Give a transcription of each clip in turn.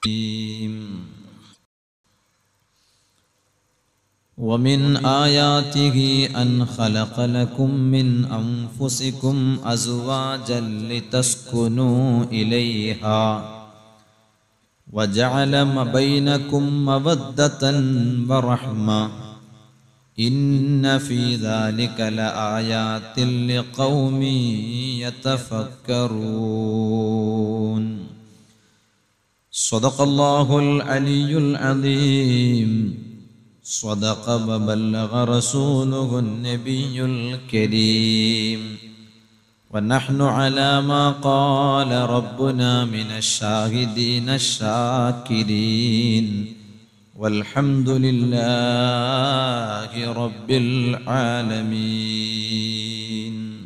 ومن آياته أن خلق لكم من أنفسكم أزواجا لتسكنوا إليها وجعل ما بينكم مودة ورحمة إن في ذلك لآيات لقوم يتفكرون صدق الله العلي العظيم صدق وبلغ رسوله النبي الكريم ونحن على ما قال ربنا من الشاهدين الشاكرين والحمد لله رب العالمين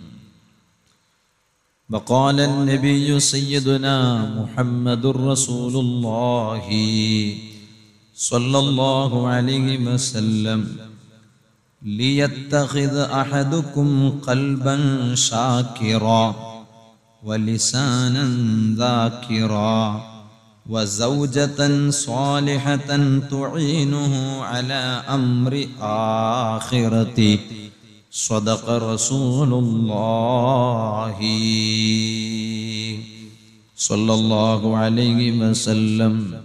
وقال النبي سيدنا محمد رسول الله صلى الله عليه وسلم ليتخذ احدكم قلبا شاكرا ولسانا ذاكرا وزوجة صالحة تعينه على أمر آخرته صدق رسول الله صلى الله عليه وسلم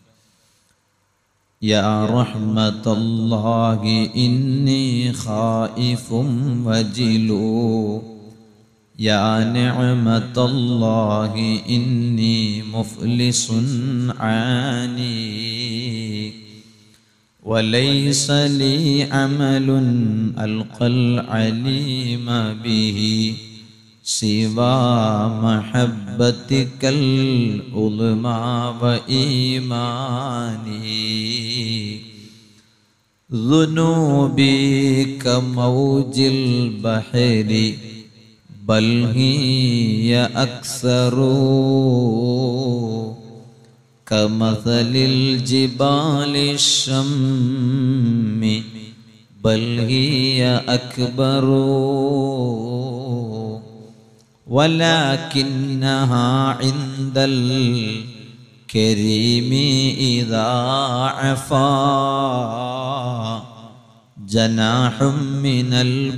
يا رحمة الله إني خائف وجلو يا نعمة الله إني مفلس عاني وليس لي عمل ألقى العليم به سوى محبتك العظمى وإيماني ذنوبي كموج البحر بل هي أكثر كمثل الجبال الشم بل هي أكبر ولكنها عند الكريم إذا عفا جناح من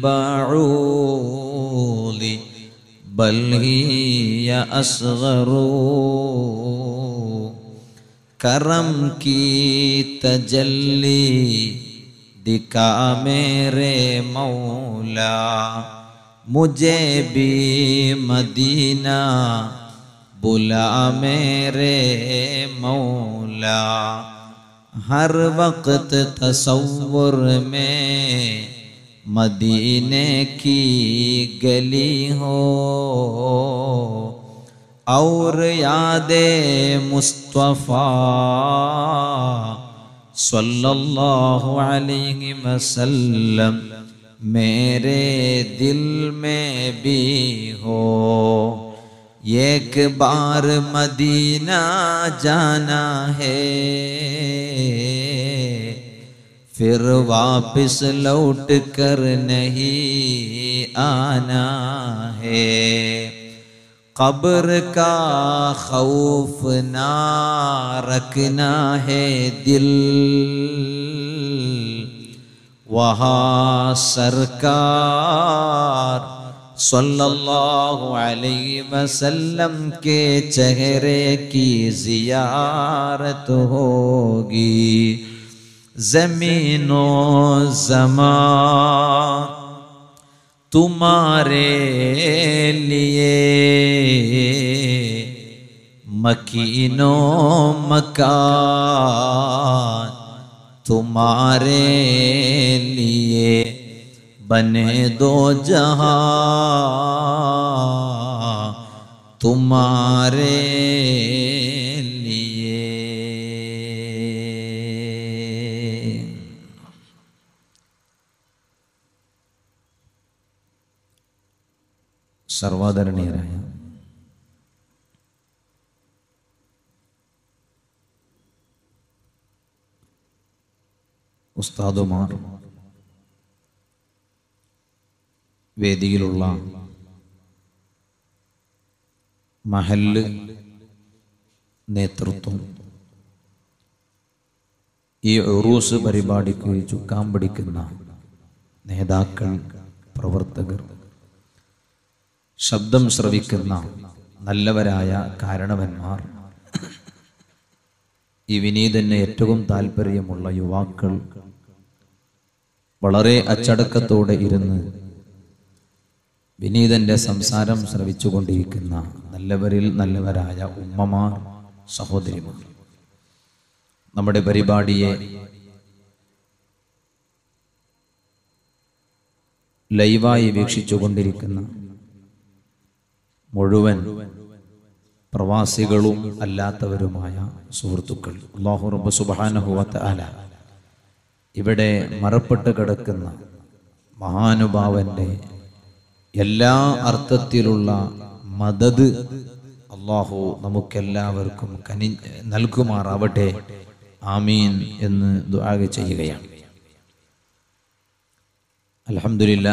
البعوض بل هي أصغر کرم کی تجلی دکھا میرے مولا مجھے بھی مدینہ بلا میرے مولا ہر وقت تصور میں مدینے کی گلی ہو اور یاد مصطفیٰ صلی اللہ علیہ وسلم میرے دل میں بھی ہو ایک بار مدینہ جانا ہے پھر واپس لوٹ کر نہیں آنا ہے قبر کا خوف نہ رکھنا ہے دل وہاں سرکار صلی اللہ علیہ وسلم کے چہرے کی زیارت ہوگی زمین و زمان تمہارے لیے مکینو مکان تمہارے لیے بنے دو جہاں تمہارے لیے സർവാദരണീയരായ ഉസ്താദുമാർ വേദിയിലുള്ള മഹല്ല് നേതൃത്വം ഈ ഉറൂസ് പരിപാടിക്ക് ചുക്കാൻ പിടിക്കുന്ന നേതാക്കൾ പ്രവർത്തകർ ശബ്ദം ശ്രവിക്കുന്ന നല്ലവരായ കാരണവന്മാർ ഈ വിനീതന് ഏറ്റവും താല്പര്യമുള്ള യുവാക്കൾ വളരെ അച്ചടക്കത്തോടെ ഇരുന്ന് വിനീതന്റെ സംസാരം ശ്രവിച്ചുകൊണ്ടിരിക്കുന്ന നല്ലവരിൽ നല്ലവരായ ഉമ്മമാർ സഹോദരിമാർ നമ്മുടെ പരിപാടിയെ ലൈവായി വീക്ഷിച്ചുകൊണ്ടിരിക്കുന്ന മുഴുവൻ പ്രവാസികളും അല്ലാത്തവരുമായ സുഹൃത്തുക്കൾ അള്ളാഹു റബ്ബ് സുബാനഹുവത്ത് അല ഇവിടെ മറപ്പെട്ട് കിടക്കുന്ന മഹാനുഭാവന്റെ എല്ലാ അർത്ഥത്തിലുള്ള മദത് അള്ളാഹു നമുക്കെല്ലാവർക്കും കനി നൽകുമാറാവട്ടെ ആമീൻ എന്ന് ദുആ ചെയ്യുകയാണ് അൽഹംദുലില്ലാ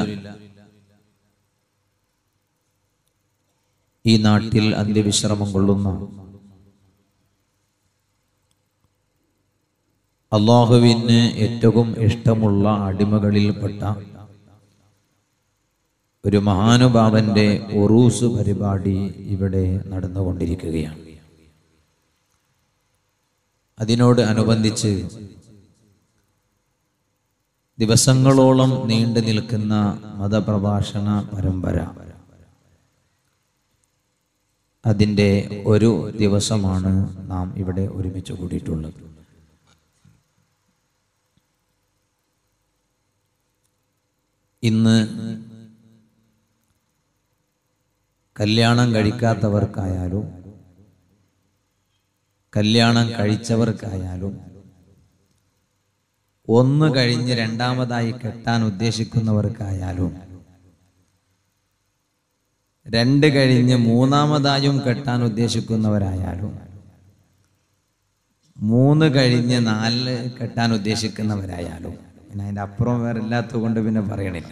ഈ നാട്ടിൽ അന്ത്യവിശ്രമം കൊള്ളുന്ന അള്ളാഹുവിന് ഏറ്റവും ഇഷ്ടമുള്ള അടിമകളിൽപ്പെട്ട ഒരു മഹാനുഭാവന്റെ ഒറൂസ് പരിപാടി ഇവിടെ നടന്നുകൊണ്ടിരിക്കുകയാണ് അതിനോട് അനുബന്ധിച്ച് ദിവസങ്ങളോളം നീണ്ടു നിൽക്കുന്ന മതപ്രഭാഷണ പരമ്പര അതിൻ്റെ ഒരു ദിവസമാണ് നാം ഇവിടെ ഒരുമിച്ച് കൂടിയിട്ടുള്ളത് ഇന്ന് കല്യാണം കഴിക്കാത്തവർക്കായാലും കല്യാണം കഴിച്ചവർക്കായാലും ഒന്ന് കഴിഞ്ഞ് രണ്ടാമതായി കെട്ടാൻ ഉദ്ദേശിക്കുന്നവർക്കായാലും രണ്ട് കഴിഞ്ഞ് മൂന്നാമതായും കെട്ടാൻ ഉദ്ദേശിക്കുന്നവരായാലും മൂന്ന് കഴിഞ്ഞ് നാല് കെട്ടാൻ ഉദ്ദേശിക്കുന്നവരായാലും പിന്നെ അതിൻ്റെ അപ്പുറം വേറെ ഇല്ലാത്തത് കൊണ്ട് പിന്നെ പറയണില്ല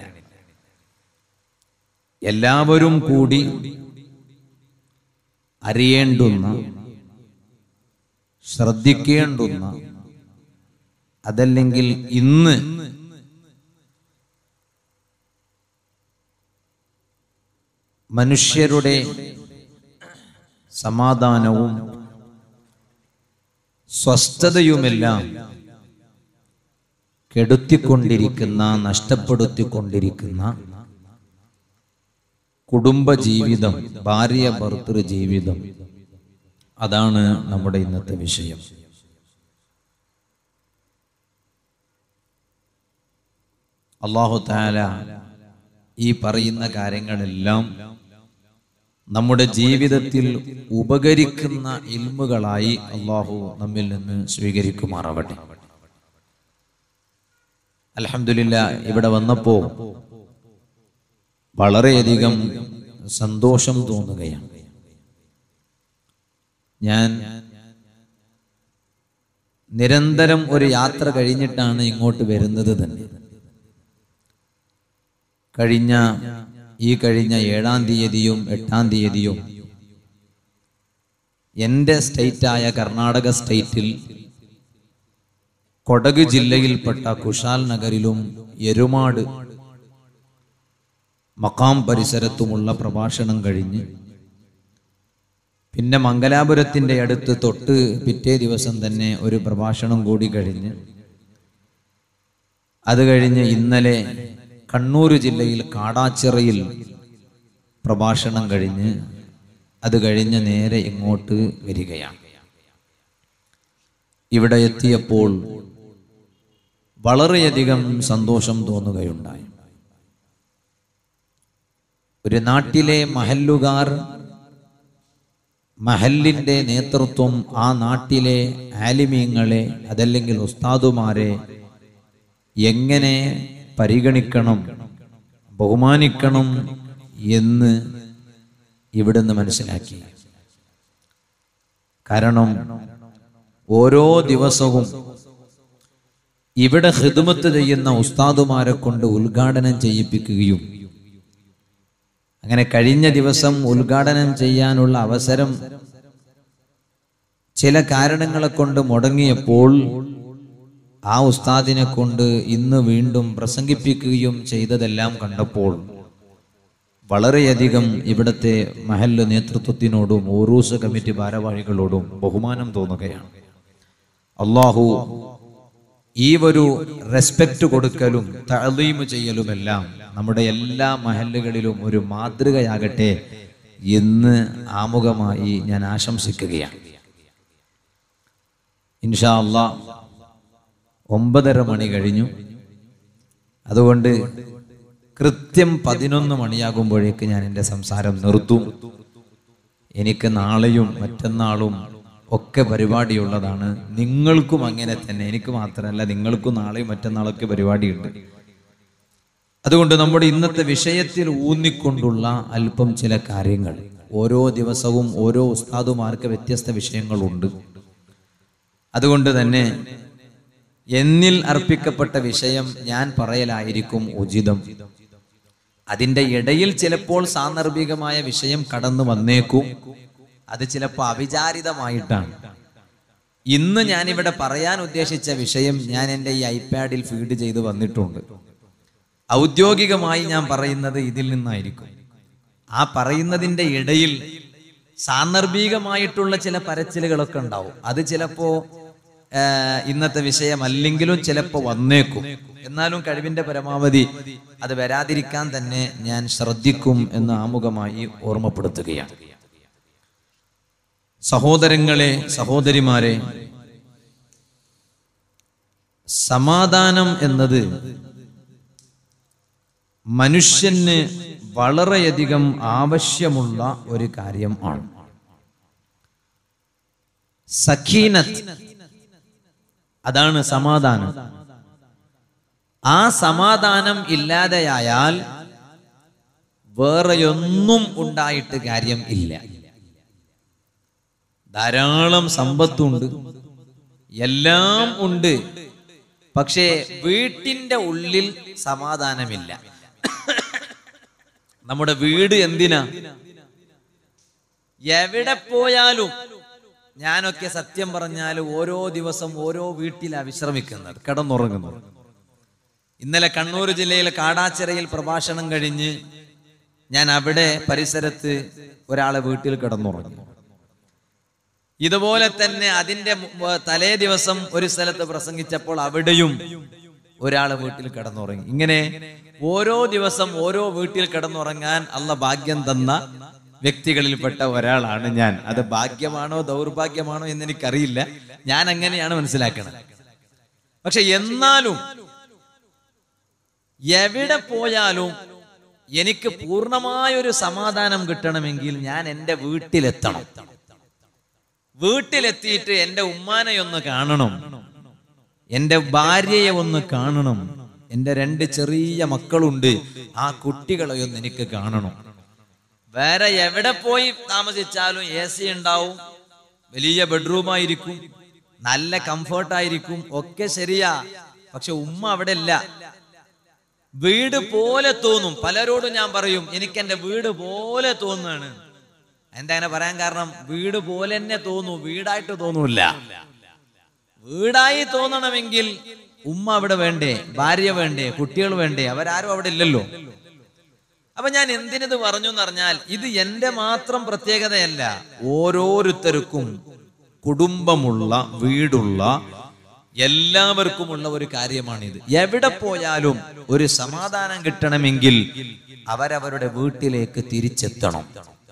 എല്ലാവരും കൂടി അറിയേണ്ടുന്ന ശ്രദ്ധിക്കേണ്ടുന്ന അതല്ലെങ്കിൽ ഇന്ന് മനുഷ്യരുടെ സമാധാനവും സ്വസ്ഥതയുമെല്ലാം കെടുത്തിക്കൊണ്ടിരിക്കുന്ന നഷ്ടപ്പെടുത്തിക്കൊണ്ടിരിക്കുന്ന കുടുംബജീവിതം ഭാര്യ ഭർത്തൃ ജീവിതം അതാണ് നമ്മുടെ ഇന്നത്തെ വിഷയം അള്ളാഹു താല ഈ പറയുന്ന കാര്യങ്ങളെല്ലാം നമ്മുടെ ജീവിതത്തിൽ ഉപകരിക്കുന്ന ഇൽമുകളായി അള്ളാഹു നമ്മിൽ നിന്ന് സ്വീകരിക്കുമാറാവട്ടെ അലഹമില്ല ഇവിടെ വന്നപ്പോ വളരെയധികം സന്തോഷം തോന്നുകയാണ് ഞാൻ നിരന്തരം ഒരു യാത്ര കഴിഞ്ഞിട്ടാണ് ഇങ്ങോട്ട് വരുന്നത് തന്നെ കഴിഞ്ഞ ഈ കഴിഞ്ഞ ഏഴാം തീയതിയും എട്ടാം തീയതിയും എൻ്റെ സ്റ്റേറ്റായ കർണാടക സ്റ്റേറ്റിൽ കൊടക് ജില്ലയിൽപ്പെട്ട കുഷാൽ നഗരിലും എരുമാട് മക്കാം പരിസരത്തുമുള്ള പ്രഭാഷണം കഴിഞ്ഞ് പിന്നെ മംഗലാപുരത്തിൻ്റെ അടുത്ത് തൊട്ട് പിറ്റേ ദിവസം തന്നെ ഒരു പ്രഭാഷണം കൂടി കഴിഞ്ഞ് അത് കഴിഞ്ഞ് ഇന്നലെ കണ്ണൂർ ജില്ലയിൽ കാടാച്ചിറയിൽ പ്രഭാഷണം കഴിഞ്ഞ് അത് കഴിഞ്ഞ് നേരെ ഇങ്ങോട്ട് വരികയാണ് ഇവിടെ എത്തിയപ്പോൾ വളരെയധികം സന്തോഷം തോന്നുകയുണ്ടായി ഒരു നാട്ടിലെ മഹല്ലുകാർ മഹല്ലിന്റെ നേതൃത്വം ആ നാട്ടിലെ ആലിമീങ്ങളെ അതല്ലെങ്കിൽ ഉസ്താദുമാരെ എങ്ങനെ പരിഗണിക്കണം ബഹുമാനിക്കണം എന്ന് ഇവിടുന്ന് മനസ്സിലാക്കി കാരണം ഓരോ ദിവസവും ഇവിടെ ഹിദ്മത്ത് ചെയ്യുന്ന ഉസ്താദുമാരെ കൊണ്ട് ഉദ്ഘാടനം ചെയ്യിപ്പിക്കുകയും അങ്ങനെ കഴിഞ്ഞ ദിവസം ഉദ്ഘാടനം ചെയ്യാനുള്ള അവസരം ചില കാരണങ്ങളെ കൊണ്ട് മുടങ്ങിയപ്പോൾ ആ ഉസ്താദിനെ കൊണ്ട് ഇന്ന് വീണ്ടും പ്രസംഗിപ്പിക്കുകയും ചെയ്തതെല്ലാം കണ്ടപ്പോൾ വളരെയധികം ഇവിടുത്തെ മഹല്ല് നേതൃത്വത്തിനോടും ഓറൂസ് കമ്മിറ്റി ഭാരവാഹികളോടും ബഹുമാനം തോന്നുകയാണ് അള്ളാഹു ഈ ഒരു റെസ്പെക്റ്റ് കൊടുക്കലും തഴലീമ് ചെയ്യലുമെല്ലാം നമ്മുടെ എല്ലാ മഹല്ലുകളിലും ഒരു മാതൃകയാകട്ടെ എന്ന് ആമുഖമായി ഞാൻ ആശംസിക്കുകയാണ് ഇൻഷാ അള്ളാ ഒമ്പതര മണി കഴിഞ്ഞു അതുകൊണ്ട് കൃത്യം പതിനൊന്ന് മണിയാകുമ്പോഴേക്ക് ഞാൻ എൻ്റെ സംസാരം നിർത്തും എനിക്ക് നാളെയും മറ്റന്നാളും ഒക്കെ പരിപാടിയുള്ളതാണ് നിങ്ങൾക്കും അങ്ങനെ തന്നെ എനിക്ക് മാത്രമല്ല നിങ്ങൾക്കും നാളെയും മറ്റന്നാളൊക്കെ പരിപാടിയുണ്ട് അതുകൊണ്ട് നമ്മുടെ ഇന്നത്തെ വിഷയത്തിൽ ഊന്നിക്കൊണ്ടുള്ള അല്പം ചില കാര്യങ്ങൾ ഓരോ ദിവസവും ഓരോ ഉസ്താദുമാർക്ക് വ്യത്യസ്ത വിഷയങ്ങളുണ്ട് അതുകൊണ്ട് തന്നെ എന്നിൽ അർപ്പിക്കപ്പെട്ട വിഷയം ഞാൻ പറയലായിരിക്കും ഉചിതം അതിന്റെ ഇടയിൽ ചിലപ്പോൾ സാന്ദർഭികമായ വിഷയം കടന്നു വന്നേക്കും അത് ചിലപ്പോൾ അവിചാരിതമായിട്ടാണ് ഇന്ന് ഞാൻ ഇവിടെ പറയാൻ ഉദ്ദേശിച്ച വിഷയം ഞാൻ എൻ്റെ ഈ ഐപാഡിൽ ഫീഡ് ചെയ്ത് വന്നിട്ടുണ്ട് ഔദ്യോഗികമായി ഞാൻ പറയുന്നത് ഇതിൽ നിന്നായിരിക്കും ആ പറയുന്നതിന്റെ ഇടയിൽ സാന്ദർഭികമായിട്ടുള്ള ചില പരച്ചിലുകളൊക്കെ ഉണ്ടാവും അത് ചിലപ്പോ ആ, ഇന്നത്തെ വിഷയമല്ലെങ്കിലും ചിലപ്പോ വന്നേക്കും എന്നാലും കഴിവിന്റെ പരമാവധി അത് വരാതിരിക്കാൻ തന്നെ ഞാൻ ശ്രദ്ധിക്കും എന്ന് ആമുഖമായി ഓർമ്മപ്പെടുത്തുകയാണ് സഹോദരങ്ങളെ സഹോദരിമാരെ സമാധാനം എന്നത് മനുഷ്യന് വളരെയധികം ആവശ്യമുള്ള ഒരു കാര്യം ആണ് സഖീനത്ത് അതാണ് സമാധാനം ആ സമാധാനം ഇല്ലാതെയായാൽ വേറെയൊന്നും ഉണ്ടായിട്ട് കാര്യം ഇല്ല ധാരാളം സമ്പത്തുണ്ട് എല്ലാം ഉണ്ട് പക്ഷേ വീട്ടിന്റെ ഉള്ളിൽ സമാധാനമില്ല നമ്മുടെ വീട് എന്തിനാ എവിടെ പോയാലും ഞാനൊക്കെ സത്യം പറഞ്ഞാൽ ഓരോ ദിവസം ഓരോ വീട്ടിലാ വിശ്രമിക്കുന്നത് കിടന്നുറങ്ങുന്നത് ഇന്നലെ കണ്ണൂർ ജില്ലയിലെ കാടാച്ചിറയിൽ പ്രഭാഷണം കഴിഞ്ഞ് ഞാൻ അവിടെ പരിസരത്ത് ഒരാളെ വീട്ടിൽ കിടന്നുറങ്ങി ഇതുപോലെ തന്നെ അതിന്റെ മു- തലേ ദിവസം ഒരു സ്ഥലത്ത് പ്രസംഗിച്ചപ്പോൾ അവിടെയും ഒരാള് വീട്ടിൽ കിടന്നുറങ്ങി ഇങ്ങനെ ഓരോ ദിവസം ഓരോ വീട്ടിൽ കിടന്നുറങ്ങാൻ അല്ല ഭാഗ്യം തന്ന വ്യക്തികളിൽപ്പെട്ട ഒരാളാണ് ഞാൻ അത് ഭാഗ്യമാണോ ദൗർഭാഗ്യമാണോ എന്ന് എനിക്കറിയില്ല ഞാൻ അങ്ങനെയാണ് മനസ്സിലാക്കുന്നത് പക്ഷെ എന്നാലും എവിടെ പോയാലും എനിക്ക് പൂർണ്ണമായൊരു സമാധാനം കിട്ടണമെങ്കിൽ ഞാൻ എൻ്റെ വീട്ടിലെത്തണം വീട്ടിലെത്തിയിട്ട് എൻ്റെ ഉമ്മാനെ ഒന്ന് കാണണം എൻ്റെ ഭാര്യയെ ഒന്ന് കാണണം എൻ്റെ രണ്ട് ചെറിയ മക്കളുണ്ട് ആ കുട്ടികളെ ഒന്ന് എനിക്ക് കാണണം വേറെ എവിടെ പോയി താമസിച്ചാലും എ സി ഉണ്ടാവും വലിയ ബെഡ്റൂം ആയിരിക്കും നല്ല കംഫർട്ടായിരിക്കും ഒക്കെ ശരിയാ പക്ഷെ ഉമ്മ അവിടെ ഇല്ല വീട് പോലെ തോന്നും പലരോടും ഞാൻ പറയും എനിക്ക് എന്റെ വീട് പോലെ തോന്നുകയാണ് എന്താ അങ്ങനെ പറയാൻ കാരണം വീട് പോലെ തന്നെ തോന്നും വീടായിട്ട് തോന്നൂല വീടായി തോന്നണമെങ്കിൽ ഉമ്മ അവിടെ വേണ്ടേ ഭാര്യ വേണ്ടേ കുട്ടികൾ വേണ്ടേ അവരാരും അവിടെ ഇല്ലല്ലോ അപ്പൊ ഞാൻ എന്തിനിത് പറഞ്ഞു എന്ന് പറഞ്ഞാൽ ഇത് എന്റെ മാത്രം പ്രത്യേകതയല്ല ഓരോരുത്തർക്കും കുടുംബമുള്ള വീടുള്ള എല്ലാവർക്കുമുള്ള ഒരു കാര്യമാണിത് എവിടെ പോയാലും ഒരു സമാധാനം കിട്ടണമെങ്കിൽ അവരവരുടെ വീട്ടിലേക്ക് തിരിച്ചെത്തണം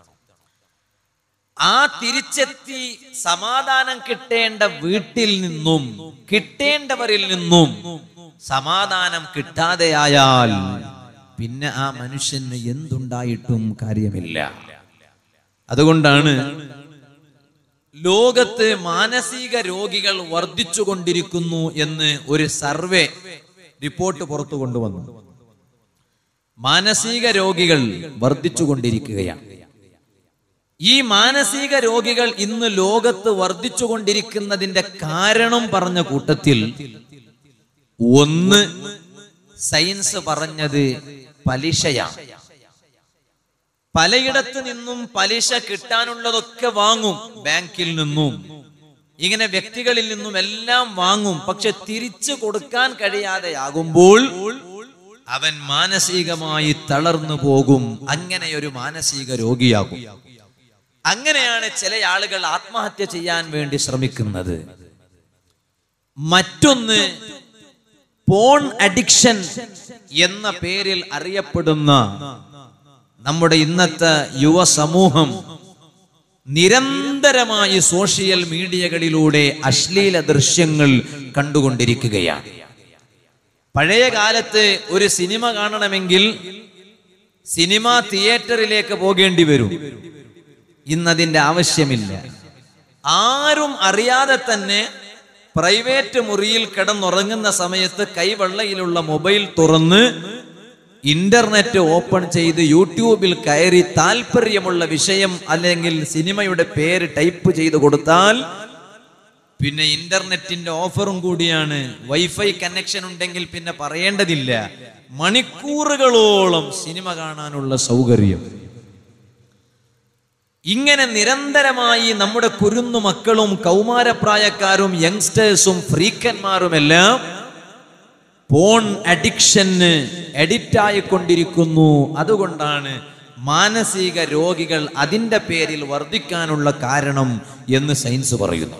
ആ തിരിച്ചെത്തി സമാധാനം കിട്ടേണ്ട വീട്ടിൽ നിന്നും കിട്ടേണ്ടവരിൽ നിന്നും സമാധാനം കിട്ടാതെയായാൽ പിന്നെ ആ മനുഷ്യന് എന്തുണ്ടായിട്ടും കാര്യമില്ല അതുകൊണ്ടാണ് ലോകത്ത് മാനസിക രോഗികൾ വർദ്ധിച്ചുകൊണ്ടിരിക്കുന്നു എന്ന് ഒരു സർവേ റിപ്പോർട്ട് പുറത്തു കൊണ്ടുവന്നു മാനസിക രോഗികൾ വർദ്ധിച്ചുകൊണ്ടിരിക്കുകയാണ് ഈ മാനസിക രോഗികൾ ഇന്ന് ലോകത്ത് വർദ്ധിച്ചുകൊണ്ടിരിക്കുന്നതിന്റെ കാരണം പറഞ്ഞ കൂട്ടത്തിൽ ഒന്ന് സയൻസ് പറഞ്ഞത് പലിശയാണ് പലയിടത്ത് നിന്നും പലിശ കിട്ടാനുള്ളതൊക്കെ വാങ്ങും ബാങ്കിൽ നിന്നും ഇങ്ങനെ വ്യക്തികളിൽ നിന്നും എല്ലാം വാങ്ങും പക്ഷെ തിരിച്ചു കൊടുക്കാൻ കഴിയാതെയാകുമ്പോൾ അവൻ മാനസികമായി തളർന്നു പോകും അങ്ങനെ ഒരു മാനസിക രോഗിയാകും അങ്ങനെയാണ് ചില ആളുകൾ ആത്മഹത്യ ചെയ്യാൻ വേണ്ടി ശ്രമിക്കുന്നത് മറ്റൊന്ന് പോൺ അഡിക്ഷൻ എന്ന പേരിൽ അറിയപ്പെടുന്ന നമ്മുടെ ഇന്നത്തെ യുവ സമൂഹം നിരന്തരമായി സോഷ്യൽ മീഡിയകളിലൂടെ അശ്ലീല ദൃശ്യങ്ങൾ കണ്ടുകൊണ്ടിരിക്കുകയാണ് പഴയ കാലത്ത് ഒരു സിനിമ കാണണമെങ്കിൽ സിനിമ തിയേറ്ററിലേക്ക് പോകേണ്ടി വരും ഇന്നതിന്റെ ആവശ്യമില്ല ആരും അറിയാതെ തന്നെ പ്രൈവറ്റ് മുറിയിൽ കിടന്നുറങ്ങുന്ന സമയത്ത് കൈവെള്ളയിലുള്ള മൊബൈൽ തുറന്ന് ഇന്റർനെറ്റ് ഓപ്പൺ ചെയ്ത് യൂട്യൂബിൽ കയറി താല്പര്യമുള്ള വിഷയം അല്ലെങ്കിൽ സിനിമയുടെ പേര് ടൈപ്പ് ചെയ്ത് കൊടുത്താൽ പിന്നെ ഇന്റർനെറ്റിന്റെ ഓഫറും കൂടിയാണ് വൈഫൈ കണക്ഷൻ ഉണ്ടെങ്കിൽ പിന്നെ പറയേണ്ടതില്ല മണിക്കൂറുകളോളം സിനിമ കാണാനുള്ള സൗകര്യം ഇങ്ങനെ നിരന്തരമായി നമ്മുടെ കുരുന്നു മക്കളും കൗമാരപ്രായക്കാരും യങ്സ്റ്റേഴ്സും ഫ്രീക്കന്മാരുമെല്ലാം ഫോൺ അഡിക്ഷന് അഡിക്റ്റ് ആയിക്കൊണ്ടിരിക്കുന്നു അതുകൊണ്ടാണ് മാനസിക രോഗികൾ അതിന്റെ പേരിൽ വർദ്ധിക്കാനുള്ള കാരണം എന്ന് സയൻസ് പറയുന്നു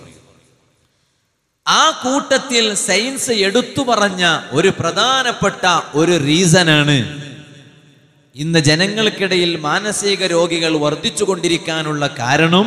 ആ കൂട്ടത്തിൽ സയൻസ് എടുത്തു പറഞ്ഞ ഒരു പ്രധാനപ്പെട്ട ഒരു റീസണാണ് ഇന്ന് ജനങ്ങൾക്കിടയിൽ മാനസിക രോഗികൾ വർദ്ധിച്ചു കൊണ്ടിരിക്കാനുള്ള കാരണം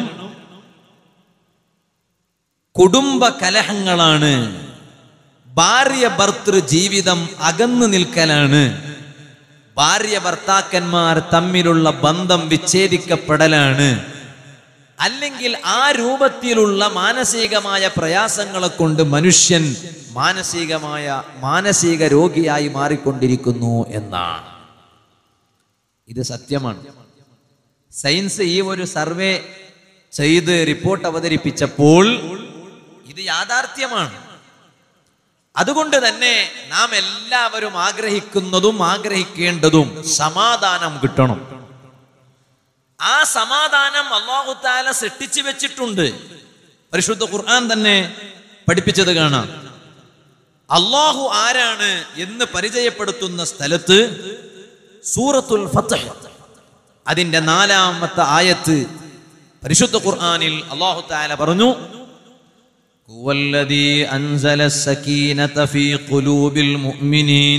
കുടുംബ കലഹങ്ങളാണ് ഭാര്യ ഭർത്തൃ ജീവിതം അകന്നു നിൽക്കലാണ് ഭാര്യ ഭർത്താക്കന്മാർ തമ്മിലുള്ള ബന്ധം വിച്ഛേദിക്കപ്പെടലാണ് അല്ലെങ്കിൽ ആ രൂപത്തിലുള്ള മാനസികമായ പ്രയാസങ്ങളെ കൊണ്ട് മനുഷ്യൻ മാനസികമായ മാനസിക രോഗിയായി മാറിക്കൊണ്ടിരിക്കുന്നു എന്നാണ് ഇത് സത്യമാണ് സയൻസ് ഈ ഒരു സർവേ ചെയ്ത് റിപ്പോർട്ട് അവതരിപ്പിച്ചപ്പോൾ ഇത് യാഥാർത്ഥ്യമാണ് അതുകൊണ്ട് തന്നെ നാം എല്ലാവരും ആഗ്രഹിക്കുന്നതും ആഗ്രഹിക്കേണ്ടതും സമാധാനം കിട്ടണം ആ സമാധാനം അള്ളാഹു താല സൃഷ്ടിച്ചു വെച്ചിട്ടുണ്ട് പരിശുദ്ധ ഖുർആൻ തന്നെ പഠിപ്പിച്ചത് കാണാം അള്ളാഹു ആരാണ് എന്ന് പരിചയപ്പെടുത്തുന്ന സ്ഥലത്ത് സൂറത്തുൽ ഫത്തഹ് അതിന്റെ നാലാമത്തെ ആയത്ത് പരിശുദ്ധ ഖുർആനിൽ അള്ളാഹു താല പറഞ്ഞു هو الذي أنزل السكينة في قلوب المؤمنين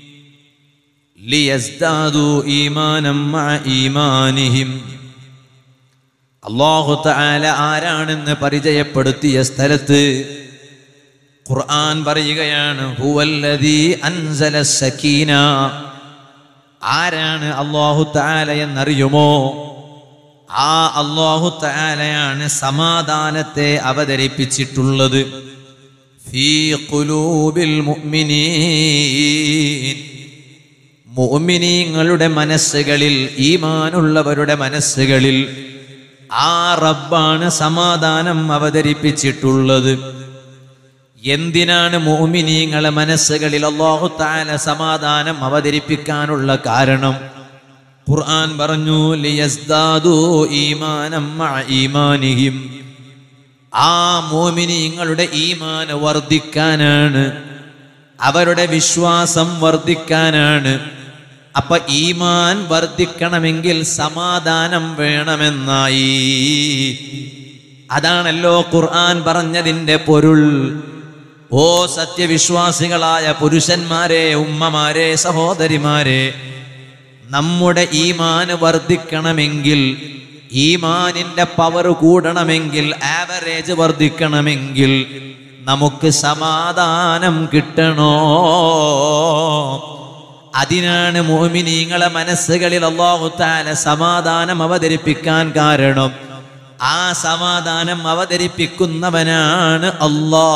ليزدادوا إيمانا مع إيمانهم അള്ളാഹു തആല ആരാണെന്ന് പരിചയപ്പെടുത്തിയ സ്ഥലത്ത് ഖുർആൻ പറയുകയാണ് ഹുവല്ലദീ അൻസല സക്കീന ആരാണ് അള്ളാഹു തആല എന്നറിയുമോ ആ അള്ളാഹു തആലയാണ് സമാധാനത്തെ അവതരിപ്പിച്ചിട്ടുള്ളത് ഫീ ഖുലൂബിൽ മുഅ്മിനീൻ മുഅ്മിനീങ്ങളുടെ മനസ്സുകളിൽ ഈമാനുള്ളവരുടെ മനസ്സുകളിൽ ആ റബ്ബാണ് സമാധാനം അവതരിപ്പിച്ചിട്ടുള്ളത് എന്തിനാണ് മോമിനീങ്ങളെ മനസ്സുകളിൽ അള്ളാഹു താല സമാധാനം അവതരിപ്പിക്കാനുള്ള കാരണം ഖുർആൻ പറഞ്ഞു ലിയസ്ദാദു ഈമാനം മഅ ഈമാനിഹിം ആ മോമിനീങ്ങളുടെ ഈമാൻ വർദ്ധിക്കാനാണ് അവരുടെ വിശ്വാസം വർദ്ധിക്കാനാണ് അപ്പൊ ഈമാൻ വർദ്ധിക്കണമെങ്കിൽ സമാധാനം വേണമെന്നായി അതാണല്ലോ ഖുർആൻ പറഞ്ഞതിന്റെ പൊരുൾ ഓ സത്യവിശ്വാസികളായ പുരുഷന്മാരെ ഉമ്മമാരെ സഹോദരിമാരെ നമ്മുടെ ഈമാന് വർദ്ധിക്കണമെങ്കിൽ ഈമാനിന്റെ പവർ കൂടണമെങ്കിൽ ആവറേജ് വർദ്ധിക്കണമെങ്കിൽ നമുക്ക് സമാധാനം കിട്ടണോ അതിനാണ് മോമിനീങ്ങളെ മനസ്സുകളിൽ അള്ളാഹു താല സമാധാനം അവതരിപ്പിക്കാൻ കാരണം ആ സമാധാനം അവതരിപ്പിക്കുന്നവനാണ് അല്ലാ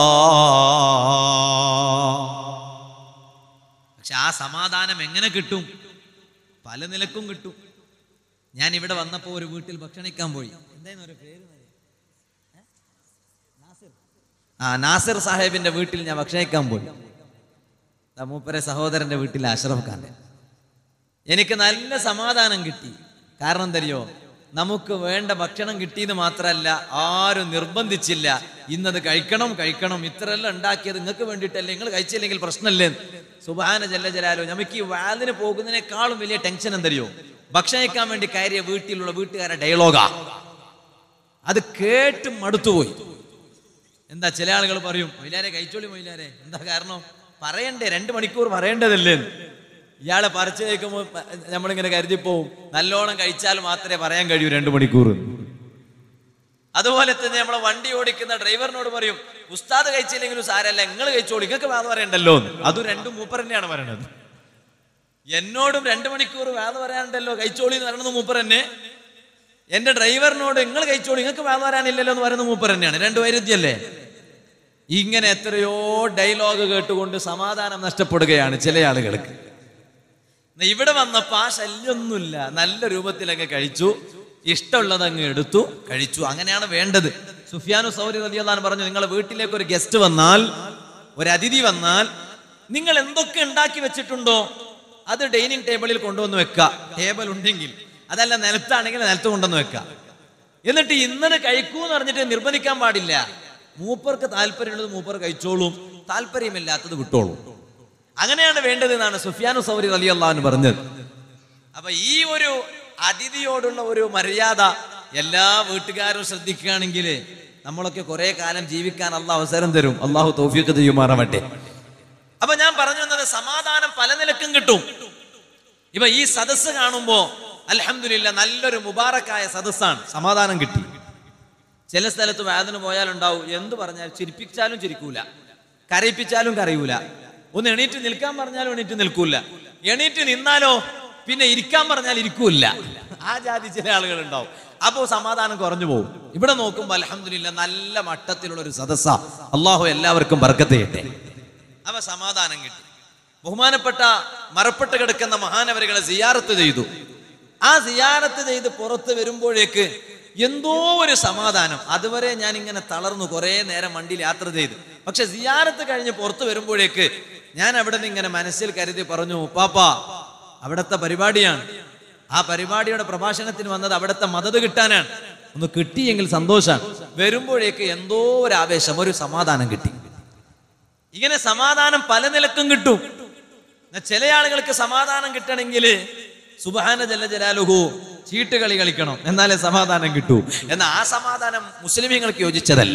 പക്ഷെ ആ സമാധാനം എങ്ങനെ കിട്ടും പല നിലക്കും കിട്ടും ഞാൻ ഇവിടെ വന്നപ്പോൾ ഒരു വീട്ടിൽ ഭക്ഷണിക്കാൻ പോയി എന്തായിരുന്നു ഒരു പേര് ഏ? നാസിർ. ആ നാസിർ സാഹേബിന്റെ വീട്ടിൽ ഞാൻ ഭക്ഷണിക്കാൻ പോയി ദാ മൂപ്പരെ സഹോദരന്റെ വീട്ടിൽ അഷ്റഫ് ഖാന്റെ എനിക്ക് നല്ല സമാധാനം കിട്ടി കാരണം എന്തറിയോ നമുക്ക് വേണ്ട ഭക്ഷണം കിട്ടിയെന്ന് മാത്രമല്ല ആരും നിർബന്ധിച്ചില്ല ഇന്നത് കഴിക്കണം കഴിക്കണം ഇത്രയെല്ലാം ഉണ്ടാക്കിയത് നിങ്ങൾക്ക് വേണ്ടിയിട്ടല്ലേ നിങ്ങൾ കഴിച്ചില്ലെങ്കിൽ പ്രശ്നമല്ലേ സുബാന ജല്ല ജലാലോ നമുക്ക് ഈ വാലിന് പോകുന്നതിനേക്കാളും വലിയ ടെൻഷൻ എന്തറിയോ ഭക്ഷണം കഴിക്കാൻ വേണ്ടി കയറിയ വീട്ടിലുള്ള വീട്ടുകാരുടെ ഡയലോഗാ അത് കേട്ട് മടുത്തുപോയി എന്താ ചില ആളുകൾ പറയും മൊയിലാരെ കഴിച്ചോളി മൊയിലാരെ എന്താ കാരണം പറയണ്ടേ രണ്ട് മണിക്കൂർ പറയേണ്ടതല്ലേ ഇയാളെ പറിച്ചു കേൾക്കുമ്പോൾ നമ്മളിങ്ങനെ കരുതിപ്പോവും നല്ലോണം കഴിച്ചാൽ മാത്രമേ പറയാൻ കഴിയൂ രണ്ട് മണിക്കൂർ അതുപോലെ തന്നെ നമ്മളെ വണ്ടി ഓടിക്കുന്ന ഡ്രൈവറിനോട് പറയും ഉസ്താദ് കഴിച്ചില്ലെങ്കിലും സാരല്ല നിങ്ങൾ കഴിച്ചോളി നിങ്ങൾക്ക് വേദ പറയണ്ടല്ലോ എന്ന്. അതും രണ്ടും മൂപ്പർ തന്നെയാണ് പറയണത് എന്നോടും രണ്ട് മണിക്കൂർ വേദ പറയാനുണ്ടല്ലോ കഴിച്ചോളി എന്ന് പറയുന്നത് മൂപ്പർ തന്നെ എന്റെ ഡ്രൈവറിനോട് നിങ്ങൾ കഴിച്ചോളി നിങ്ങൾക്ക് വേദ പറയാനില്ലല്ലോ എന്ന് പറയുന്നത് മൂപ്പർ തന്നെയാണ് രണ്ട് വൈരുദ്ധ്യല്ലേ ഇങ്ങനെ എത്രയോ ഡയലോഗ് കേട്ടുകൊണ്ട് സമാധാനം നഷ്ടപ്പെടുകയാണ് ചില ആളുകൾക്ക് എന്നാ ഇവിടെ വന്നപ്പോ ആ ശല്യമൊന്നുമില്ല നല്ല രൂപത്തിൽ അങ്ങ് കഴിച്ചു ഇഷ്ടമുള്ളത് അങ്ങ് എടുത്തു കഴിച്ചു അങ്ങനെയാണ് വേണ്ടത് സുഫിയാനു സൗരി റതിയല്ലാൻ പറഞ്ഞു നിങ്ങളെ വീട്ടിലേക്ക് ഒരു ഗസ്റ്റ് വന്നാൽ ഒരു അതിഥി വന്നാൽ നിങ്ങൾ എന്തൊക്കെ ഉണ്ടാക്കി വെച്ചിട്ടുണ്ടോ അത് ഡൈനിങ് ടേബിളിൽ കൊണ്ടുവന്ന് വെക്കുക ടേബിൾ ഉണ്ടെങ്കിൽ അതല്ല നിലത്താണെങ്കിൽ നിലത്ത് കൊണ്ടുവന്ന് വെക്കുക എന്നിട്ട് ഇന്നത് കഴിക്കൂ എന്ന് പറഞ്ഞിട്ട് നിർബന്ധിക്കാൻ പാടില്ല മൂപ്പർക്ക് താല്പര്യമുള്ളത് മൂപ്പർ കഴിച്ചോളും താല്പര്യമില്ലാത്തത് വിട്ടോളും അങ്ങനെയാണ് വേണ്ടത് എന്നാണ് സുഫിയാനു സൗരി അലി അള്ളഹാൻ പറഞ്ഞത് അപ്പൊ ഈ ഒരു അതിഥിയോടുള്ള ഒരു മര്യാദ എല്ലാ വീട്ടുകാരും ശ്രദ്ധിക്കുകയാണെങ്കിൽ നമ്മളൊക്കെ കുറെ കാലം ജീവിക്കാൻ അള്ളാഹ് അവസരം തരും അള്ളാഹു തൗഫീഖ് ചെയ്യുമാറാവട്ടെ അപ്പൊ ഞാൻ പറഞ്ഞു വന്നത് സമാധാനം പല നിലക്കും കിട്ടും ഇപ്പൊ ഈ സദസ്സ് കാണുമ്പോ അൽഹംദുലില്ല നല്ലൊരു മുബാറക്കായ സദസ്സാണ് സമാധാനം കിട്ടി ചില സ്ഥലത്ത് വേദന പോയാലുണ്ടാവും എന്ത് പറഞ്ഞാലും ചിരിപ്പിച്ചാലും ചിരിക്കൂല കരയിപ്പിച്ചാലും കരയൂല ഒന്ന് എണീറ്റ് നിൽക്കാൻ പറഞ്ഞാലും എണീറ്റ് നിൽക്കൂല എണീറ്റ് നിന്നാലോ പിന്നെ ഇരിക്കാൻ പറഞ്ഞാൽ ഇരിക്കൂല ആ ജാതി ചില ആളുകൾ ഉണ്ടാവും അപ്പോൾ സമാധാനം കുറഞ്ഞു പോകും ഇവിടെ നോക്കുമ്പോൾ അലഹമില്ല നല്ല മട്ടത്തിലുള്ള ഒരു സദസ്സ അള്ളാഹു എല്ലാവർക്കും ബർക്കത്ത് ചെയ്യട്ടെ അവ സമാധാനം കിട്ടി ബഹുമാനപ്പെട്ട മറപ്പെട്ട് കിടക്കുന്ന മഹാനവരുകളെ സിയാറത്ത് ചെയ്തു ആ സിയാറത്ത് ചെയ്ത് പുറത്ത് വരുമ്പോഴേക്ക് എന്തോ ഒരു സമാധാനം അതുവരെ ഞാൻ ഇങ്ങനെ തളർന്നു കുറെ നേരം വണ്ടിയിൽ യാത്ര ചെയ്തു പക്ഷെ സിയാറത്ത് കഴിഞ്ഞ് പുറത്ത് വരുമ്പോഴേക്ക് ഞാൻ അവിടെ നിന്ന് ഇങ്ങനെ മനസ്സിൽ കരുതി പറഞ്ഞു പാപ്പ അവിടുത്തെ പരിപാടിയാണ് ആ പരിപാടിയുടെ പ്രഭാഷണത്തിന് വന്നത് അവിടുത്തെ മദത് കിട്ടാനാണ് ഒന്ന് കിട്ടിയെങ്കിൽ സന്തോഷമാണ് വരുമ്പോഴേക്ക് എന്തോ ഒരു ആവേശം ഒരു സമാധാനം കിട്ടി ഇങ്ങനെ സമാധാനം പല നിലക്കും കിട്ടും എന്നാ ചില ആളുകൾക്ക് സമാധാനം കിട്ടണമെങ്കിൽ സുബഹാന ജല്ല ജലാലുഹു ചീട്ടുകളി കളിക്കണം എന്നാലേ സമാധാനം കിട്ടൂ എന്നാൽ ആ സമാധാനം മുസ്ലിമീങ്ങൾക്ക് യോജിച്ചതല്ല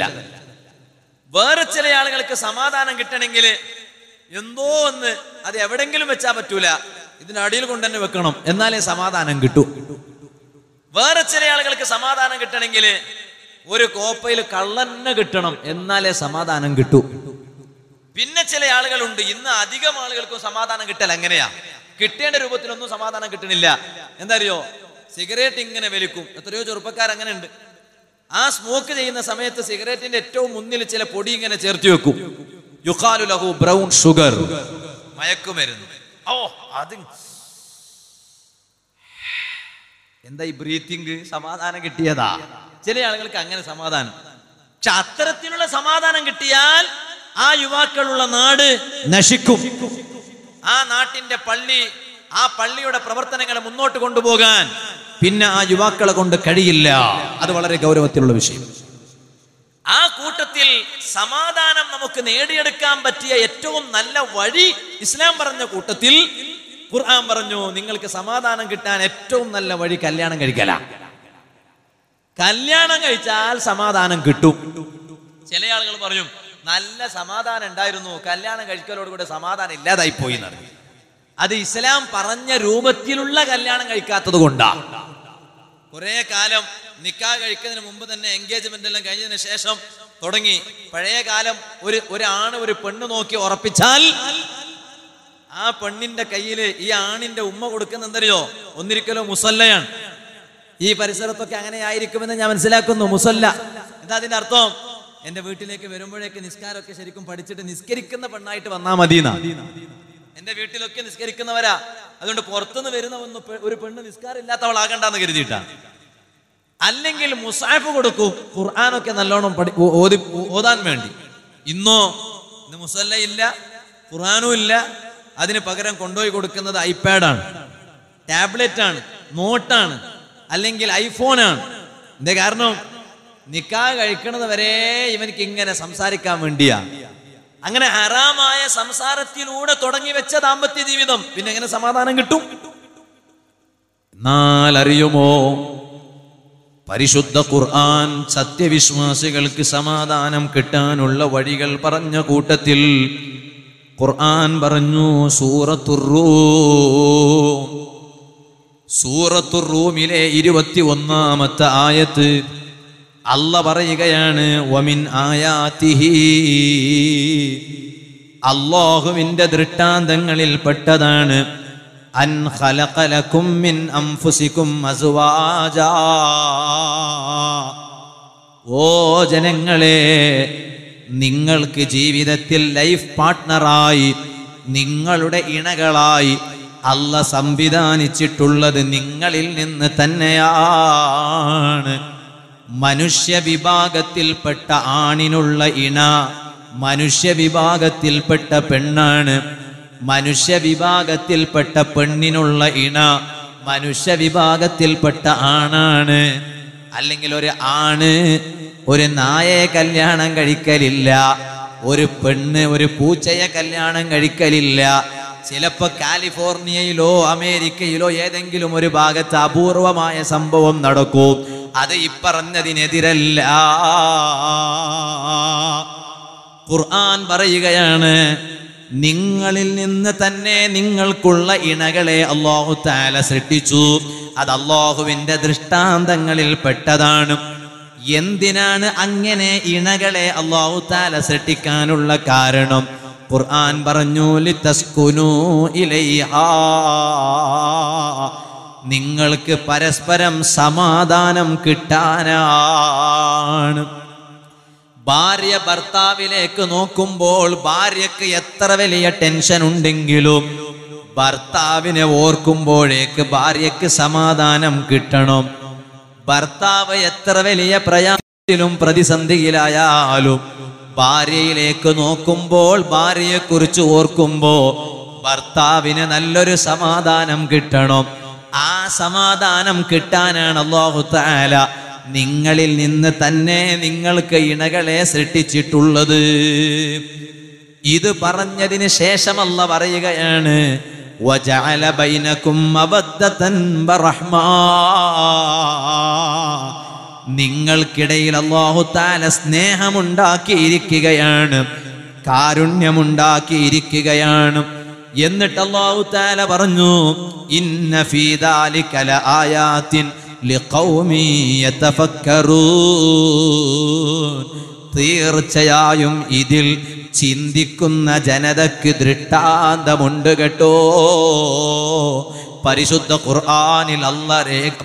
വേറെ ചില ആളുകൾക്ക് സമാധാനം കിട്ടണമെങ്കിൽ എന്തോ ഒന്ന് അത് എവിടെങ്കിലും വെച്ചാ പറ്റൂല ഇതിനടിയിൽ കൊണ്ട് തന്നെ വെക്കണം എന്നാലേ സമാധാനം കിട്ടൂ വേറെ ചില ആളുകൾക്ക് സമാധാനം കിട്ടണമെങ്കിൽ ഒരു കോപ്പയിൽ കള്ളന്നെ കിട്ടണം എന്നാലേ സമാധാനം കിട്ടൂ പിന്നെ ചില ആളുകളുണ്ട് ഇന്ന് അധികം ആളുകൾക്കും സമാധാനം കിട്ടൽ എങ്ങനെയാ കിട്ടേണ്ട രൂപത്തിലൊന്നും സമാധാനം കിട്ടണില്ല എന്താ അറിയോ സിഗരറ്റ് ഇങ്ങനെ വലിക്കും എത്രയോ ചെറുപ്പക്കാർ അങ്ങനെ ഉണ്ട് ആ സ്മോക്ക് ചെയ്യുന്ന സമയത്ത് സിഗരറ്റിന്റെ ഏറ്റവും മുന്നിൽ ചില പൊടി ഇങ്ങനെ ചേർത്ത് വെക്കും യുഖാലു ലഹു ബ്രൗൺ ഷുഗർ മയക്കുമരുന്ന് ഓ അത് എന്താ ഈ ബ്രീത്തിങ് സമാധാനം കിട്ടിയതാ ചില ആളുകൾക്ക് അങ്ങനെ സമാധാനം പക്ഷെ അത്തരത്തിലുള്ള സമാധാനം കിട്ടിയാൽ ആ യുവാക്കളുള്ള നാട് നശിക്കും ആ നാട്ടിന്റെ പള്ളി ആ പള്ളിയുടെ പ്രവർത്തനങ്ങളെ മുന്നോട്ട് കൊണ്ടുപോകാൻ പിന്നെ ആ യുവാക്കളെ കൊണ്ട് കഴിയില്ല അത് വളരെ ഗൗരവത്തിലുള്ള വിഷയം ആ കൂട്ടത്തിൽ സമാധാനം നമുക്ക് നേടിയെടുക്കാൻ പറ്റിയ ഏറ്റവും നല്ല വഴി ഇസ്ലാം പറഞ്ഞ കൂട്ടത്തിൽ ഖുർആൻ പറഞ്ഞു നിങ്ങൾക്ക് സമാധാനം കിട്ടാൻ ഏറ്റവും നല്ല വഴി കല്യാണം കഴിക്കല കല്യാണം കഴിച്ചാൽ സമാധാനം കിട്ടും ചില ആളുകൾ പറയും നല്ല സമാധാനം ഉണ്ടായിരുന്നു കല്യാണം കഴിക്കലോടുകൂടെ സമാധാനം ഇല്ലാതായി പോയി എന്നാണ് അത് ഇസ്ലാം പറഞ്ഞ രൂപത്തിലുള്ള കല്യാണം കഴിക്കാത്തത് കൊണ്ടാ കുറെ കാലം നിക്കാ കഴിക്കുന്നതിന് മുമ്പ് തന്നെ എൻഗേജ്മെന്റ് എല്ലാം കഴിഞ്ഞതിന് ശേഷം തുടങ്ങി പഴയ കാലം ഒരു ഒരാണ് ഒരു പെണ്ണ് നോക്കി ഉറപ്പിച്ചാൽ ആ പെണ്ണിന്റെ കയ്യില് ഈ ആണിന്റെ ഉമ്മ കൊടുക്കുന്ന എന്തറിയോ ഒന്നിരിക്കലോ മുസല്ലയാണ് ഈ പരിസരത്തൊക്കെ അങ്ങനെ ആയിരിക്കുമെന്ന് ഞാൻ മനസ്സിലാക്കുന്നു മുസല്ല എന്താ അതിന്റെ അർത്ഥം എന്റെ വീട്ടിലേക്ക് വരുമ്പോഴേക്ക് നിസ്കാരമൊക്കെ ശരിക്കും പഠിച്ചിട്ട് നിസ്കരിക്കുന്ന പെണ്ണായിട്ട് വന്നാ മതിയെന്നാ എന്റെ വീട്ടിലൊക്കെ നിസ്കരിക്കുന്നവരാ അതുകൊണ്ട് പുറത്തുനിന്ന് വരുന്ന ഒന്ന് പെ- ഒരു പെണ്ണ് നിസ്കാരം ഇല്ലാത്തവളാകണ്ടെന്ന് കരുതിയിട്ടാ അല്ലെങ്കിൽ മുസാഫ് കൊടുക്കും ഖുർആാനൊക്കെ നല്ലോണം പഠി ഓ- ഓതി ഓതാൻ വേണ്ടി ഇന്നോ ഇന്ന് മുസല്ല ഇല്ല ഖുർആാനും ഇല്ല അതിന് പകരം കൊണ്ടുപോയി കൊടുക്കുന്നത് ഐപാഡാണ് ടാബ്ലറ്റ് ആണ് നോട്ടാണ് അല്ലെങ്കിൽ ഐഫോണാണ് എന്താ കാരണം നിക്കാഹ് കഴിക്കണത് വരെ ഇവനിക്ക് ഇങ്ങനെ സംസാരിക്കാൻ വേണ്ടിയാ അങ്ങനെ ഹറാമായ സംസാരത്തിലൂടെ തുടങ്ങി വെച്ച ദാമ്പത്യ ജീവിതം പിന്നെ എങ്ങനെ സമാധാനം കിട്ടും എന്നാൽ അറിയുമോ പരിശുദ്ധ ഖുർആൻ സത്യവിശ്വാസികൾക്ക് സമാധാനം കിട്ടാനുള്ള വഴികൾ പറഞ്ഞ കൂട്ടത്തിൽ ഖുർആൻ പറഞ്ഞു സൂറത്തുറൂ സൂറത്തുറൂമിലെ ഇരുപത്തി ഒന്നാമത്തെ ആയത്ത് അല്ല പറയുകയാണ് വമിൻ ആയാത്തിഹി അള്ളാഹുവിന്റെ ദൃഷ്ടാന്തങ്ങളിൽ പെട്ടതാണ് അൻ ഖലഖലകും മിൻ അംഫുസികും അസ്വാജാ ഓ ജനങ്ങളെ നിങ്ങൾക്ക് ജീവിതത്തിൽ ലൈഫ് പാർട്ട്ണറായി നിങ്ങളുടെ ഇണകളായി അല്ല സംവിധാനിച്ചിട്ടുള്ളത് നിങ്ങളിൽ നിന്ന് തന്നെയാണ് മനുഷ്യ വിഭാഗത്തിൽപ്പെട്ട ആണിനുള്ള ഇണ മനുഷ്യ വിഭാഗത്തിൽപ്പെട്ട പെണ്ണാണ് മനുഷ്യ വിഭാഗത്തിൽപ്പെട്ട പെണ്ണിനുള്ള ഇണ മനുഷ്യ വിഭാഗത്തിൽപ്പെട്ട ആണാണ് അല്ലെങ്കിൽ ഒരു ആണ് ഒരു നായയെ കല്യാണം കഴിക്കലില്ല ഒരു പെണ്ണ് ഒരു പൂച്ചയെ കല്യാണം കഴിക്കലില്ല ചിലപ്പോ കാലിഫോർണിയയിലോ അമേരിക്കയിലോ ഏതെങ്കിലും ഒരു ഭാഗത്ത് അപൂർവമായ സംഭവം നടക്കും അത് ഇപ്പറഞ്ഞതിനെതിരല്ല ഖുർആൻ പറയുകയാണ് നിങ്ങളിൽ നിന്ന് തന്നെ നിങ്ങൾക്കുള്ള ഇണകളെ അള്ളാഹു താല സൃഷ്ടിച്ചു അത് അള്ളാഹുവിന്റെ ദൃഷ്ടാന്തങ്ങളിൽ പെട്ടതാണ് എന്തിനാണ് അങ്ങനെ ഇണകളെ അള്ളാഹു താല സൃഷ്ടിക്കാനുള്ള കാരണം ഖുർആൻ പറഞ്ഞു ലിതസ്കുനു ഇലൈഹാ നിങ്ങൾക്ക് പരസ്പരം സമാധാനം കിട്ടാനാണ് ഭാര്യ ഭർത്താവിലേക്ക് നോക്കുമ്പോൾ ഭാര്യക്ക് എത്ര വലിയ ടെൻഷൻ ഉണ്ടെങ്കിലും ഭർത്താവിനെ ഓർക്കുമ്പോഴേക്ക് ഭാര്യക്ക് സമാധാനം കിട്ടണം ഭർത്താവ് എത്ര വലിയ പ്രയാസത്തിലും പ്രതിസന്ധിയിലായാലും ഭാര്യയിലേക്ക് നോക്കുമ്പോൾ ഭാര്യയെ കുറിച്ച് ഓർക്കുമ്പോ ഭർത്താവിന് നല്ലൊരു സമാധാനം കിട്ടണം ആ സമാധാനം കിട്ടാനാണ് അള്ളാഹു താല നിങ്ങളിൽ നിന്ന് തന്നെ നിങ്ങൾക്ക് ഇണകളെ സൃഷ്ടിച്ചിട്ടുള്ളത് ഇത് പറഞ്ഞതിന് ശേഷമല്ല പറയുകയാണ് وَجَعَلَ بَيْنَكُمْ مَوَدَّةً وَرَحْمَةً നിങ്ങൾക്കിടയിൽ അള്ളാഹു താല സ്നേഹമുണ്ടാക്കിയിരിക്കുകയാണ് കാരുണ്യമുണ്ടാക്കിയിരിക്കുകയാണ് എന്നിട്ട് അള്ളാഹു താല പറഞ്ഞു ഇന്ന ഫീ ദാലിക ലആയാത്തിൻ ലിഖൗമി യതഫക്കറൂൻ തീർച്ചയായും ഇതിൽ ചിന്തിക്കുന്ന ജനതയ്ക്ക് ദൃഷ്ടാന്തമുണ്ട് കേട്ടോ പരിശുദ്ധ ഖുർആനിൽ അല്ല രേഖ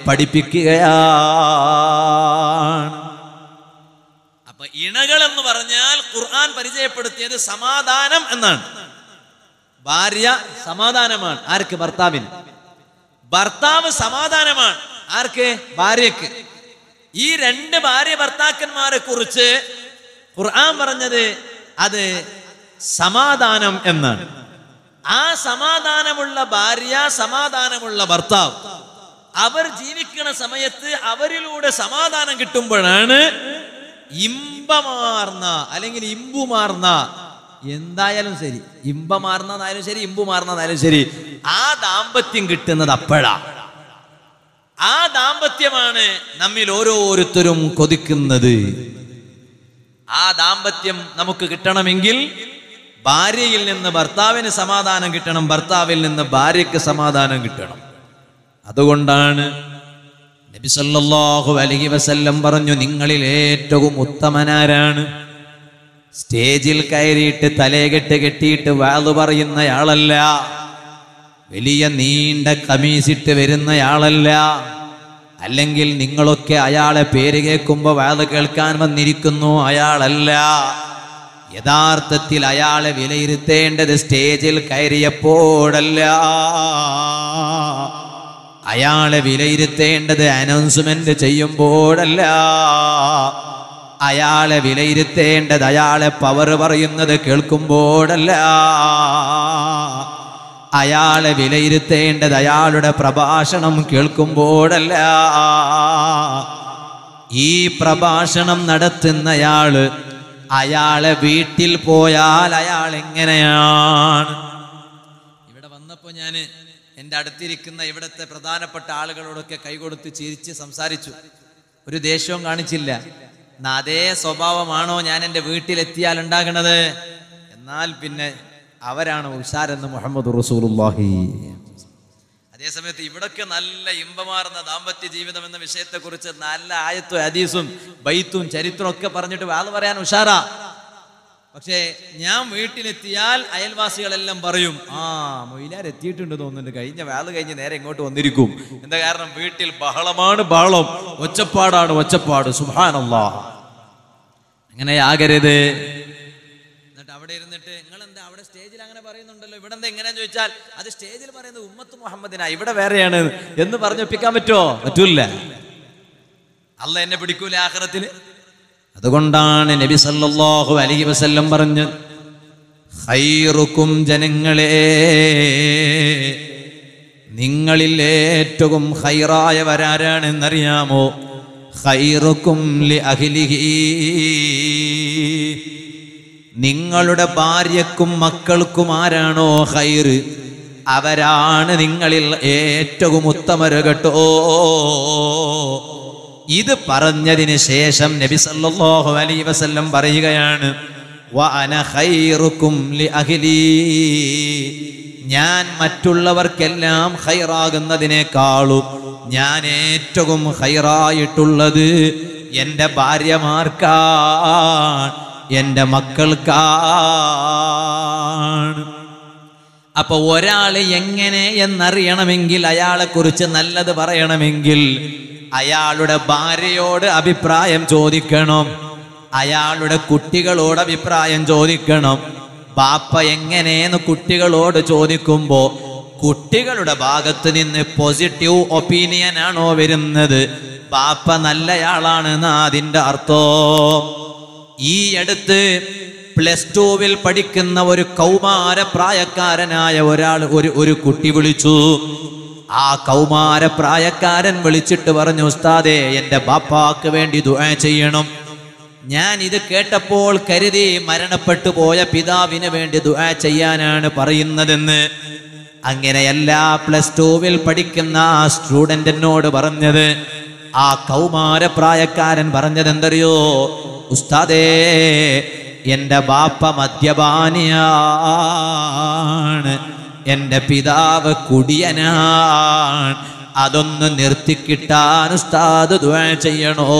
പഠിപ്പിക്കുകയാണ് അപ്പൊ ഇണകൾ എന്ന് പറഞ്ഞാൽ ഖുർആൻ പരിചയപ്പെടുത്തിയത് സമാധാനം എന്നാണ് ഭാര്യ സമാധാനമാണ് ആർക്ക് ഭർത്താവിന് ഭർത്താവ് സമാധാനമാണ് ആർക്ക് ഭാര്യക്ക് ഈ രണ്ട് ഭാര്യ ഭർത്താക്കന്മാരെ കുറിച്ച് ഖുർആൻ പറഞ്ഞത് അത് സമാധാനം എന്നാണ് ആ സമാധാനമുള്ള ഭാര്യ സമാധാനമുള്ള ഭർത്താവ് അവർ ജീവിക്കുന്ന സമയത്ത് അവരിലൂടെ സമാധാനം കിട്ടുമ്പോഴാണ് ഇമ്പമാർന്ന അല്ലെങ്കിൽ ഇമ്പുമാർന്ന എന്തായാലും ശരി ഇമ്പമാർന്നതായാലും ശരി ഇമ്പുമാർന്നതായാലും ശരി ആ ദാമ്പത്യം കിട്ടുന്നത് അപ്പോഴാ ആ ദാമ്പത്യമാണ് നമ്മിൽ ഓരോരുത്തരും കൊതിക്കുന്നത് ആ ദാമ്പത്യം നമുക്ക് കിട്ടണമെങ്കിൽ ഭാര്യയിൽ നിന്ന് ഭർത്താവിന് സമാധാനം കിട്ടണം ഭർത്താവിൽ നിന്ന് ഭാര്യയ്ക്ക് സമാധാനം കിട്ടണം അതുകൊണ്ടാണ് നബി സല്ലല്ലാഹു അലൈഹി വസല്ലം പറഞ്ഞു നിങ്ങളിൽ ഏറ്റവും ഉത്തമനാരാണ് സ്റ്റേജിൽ കയറിയിട്ട് തലയെകെട്ട് കെട്ടിയിട്ട് വാതു പറയുന്നയാളല്ല വലിയ നീണ്ട കമീസിട്ട് വരുന്നയാളല്ല അല്ലെങ്കിൽ നിങ്ങളൊക്കെ അയാളെ പേര് കേൾക്കുമ്പോൾ വാത് കേൾക്കാൻ വന്നിരിക്കുന്നു അയാളല്ല യഥാർത്ഥത്തിൽ അയാളെ വിലയിരുത്തേണ്ടത് സ്റ്റേജിൽ കയറിയപ്പോഴല്ല അയാളെ വിലയിരുത്തേണ്ടത് അനൗൺസ്മെന്റ് ചെയ്യുമ്പോഴല്ല അയാളെ വിലയിരുത്തേണ്ടത് അയാളെ പവർ പറയുന്നത് കേൾക്കുമ്പോഴല്ല അയാളെ വിലയിരുത്തേണ്ടത് അയാളുടെ പ്രഭാഷണം കേൾക്കുമ്പോഴല്ല ഈ പ്രഭാഷണം നടത്തുന്നയാള് അയാളെ വീട്ടിൽ പോയാൽ അയാൾ എങ്ങനെയാണ് ഇവിടെ വന്നപ്പോൾ ഞാൻ എൻ്റെ അടുത്തിരിക്കുന്ന ഇവിടുത്തെ പ്രധാനപ്പെട്ട ആളുകളോടൊക്കെ കൈകൊടുത്ത് ചിരിച്ച് സംസാരിച്ചു ഒരു ദേഷ്യവും കാണിച്ചില്ല എന്നാ അതേ സ്വഭാവമാണോ ഞാൻ എൻ്റെ വീട്ടിലെത്തിയാൽ ഉണ്ടാകണത് എന്നാൽ പിന്നെ അവരാണ് ഉഷാരെന്ന് മുഹമ്മദ് റസൂലുള്ളാഹി അതേസമയത്ത് ഇവിടൊക്കെ നല്ല ഇമ്പമാർന്ന ദാമ്പത്യ ജീവിതം എന്ന വിഷയത്തെക്കുറിച്ച് നല്ല ആയത്തും ഹദീസും ബൈത്തും ചരിത്രവും ഒക്കെ പറഞ്ഞിട്ട് വാള് പറയാൻ ഉഷാറാ പക്ഷേ ഞാൻ വീട്ടിലെത്തിയാൽ അയൽവാസികളെല്ലാം പറയും ആ മൊയിലാർ എത്തിയിട്ടുണ്ട് തോന്നുന്നുണ്ട് കഴിഞ്ഞ വേള് കഴിഞ്ഞ് നേരെ ഇങ്ങോട്ട് വന്നിരിക്കും എന്താ കാരണം വീട്ടിൽ ബഹളമാണ് ബഹളം ഒച്ചപ്പാടാണ് ഒച്ചപ്പാട് സുഹാനല്ലാ അങ്ങനെയാകരുത് എന്നിട്ട് അവിടെ ഇരുന്നിട്ട് നിങ്ങൾ എന്താ അവിടെ സ്റ്റേജിൽ അങ്ങനെ പറയുന്നുണ്ടല്ലോ ഇവിടെ എന്താ എങ്ങനെയാ ചോദിച്ചാൽ അത് സ്റ്റേജിൽ പറയുന്നത് ഉമ്മത്ത് മുഹമ്മദിനാ ഇവിടെ വേറെയാണ് എന്ന് പറഞ്ഞൊപ്പിക്കാൻ പറ്റുമോ പറ്റൂല അല്ല എന്നെ പിടിക്കൂല ആഖിറത്തില് അതുകൊണ്ടാണ് നബി സല്ലല്ലാഹു അലൈഹി വസല്ലം പറഞ്ഞത് ഖൈറുക്കും ജനങ്ങളെ നിങ്ങളിൽ ഏറ്റവും ഖൈറായവരാരാണെന്നറിയാമോ ഖൈറുക്കും ലി അഹ്ലിഹി നിങ്ങളുടെ ഭാര്യക്കും മക്കൾക്കും ആരാണോ ഖൈറ് അവരാണ് നിങ്ങളിൽ ഏറ്റവും ഉത്തമര് കേട്ടോ ഇത് പറഞ്ഞതിന് ശേഷം നബി സല്ലല്ലാഹു അലൈഹി വസല്ലം പറയുകയാണ് വഅന ഖൈറുക്കും ലി അഹ്ലി ഞാൻ മറ്റുള്ളവർക്കെല്ലാം ഖൈറാകുന്നതിനേക്കാളും ഞാൻ ഏറ്റവും ഖൈറായിട്ടുള്ളത് എൻ്റെ ഭാര്യമാർക്കാണ് എൻ്റെ മക്കൾക്കാണ് അപ്പൊ ഒരാള് എങ്ങനെ എന്നറിയണമെങ്കിൽ അയാളെ കുറിച്ച് നല്ലത് പറയണമെങ്കിൽ അയാളുടെ ഭാര്യയോട് അഭിപ്രായം ചോദിക്കണം അയാളുടെ കുട്ടികളോട് അഭിപ്രായം ചോദിക്കണം ബാപ്പ എങ്ങനെയെന്ന് കുട്ടികളോട് ചോദിക്കുമ്പോ കുട്ടികളുടെ ഭാഗത്ത് നിന്ന് പോസിറ്റീവ് ഒപ്പീനിയൻ ആണോ വരുന്നത് ബാപ്പ നല്ലയാളാണെന്ന് അതിന്റെ അർത്ഥം ഈ അടുത്ത് പ്ലസ് ടുവിൽ പഠിക്കുന്ന ഒരു കൗമാര പ്രായക്കാരനായ ഒരാൾ ഒരു ഒരു കുട്ടി വിളിച്ചു ആ കൗമാര പ്രായക്കാരൻ വിളിച്ചിട്ട് പറഞ്ഞു ഉസ്താദേ എൻ്റെ ബാപ്പാക്ക് വേണ്ടി ദുആ ചെയ്യണം ഞാൻ ഇത് കേട്ടപ്പോൾ കരുതി മരണപ്പെട്ടു പോയ പിതാവിന് വേണ്ടി ദുആ ചെയ്യാനാണ് പറയുന്നതെന്ന് അങ്ങനെയല്ല പ്ലസ് ടുവിൽ പഠിക്കുന്ന ആ സ്റ്റുഡന്റ് എന്നോട് പറഞ്ഞത് ആ കൗമാര പ്രായക്കാരൻ പറഞ്ഞത് എന്തറിയോ ഉസ്താദേ എൻ്റെ ബാപ്പ മദ്യപാനിയാണ് എൻ്റെ പിതാവ് കുടിയനാണ് അതൊന്ന് നിർത്തിക്കിട്ടാൻ ഉസ്താദ് ദുആ ചെയ്യണോ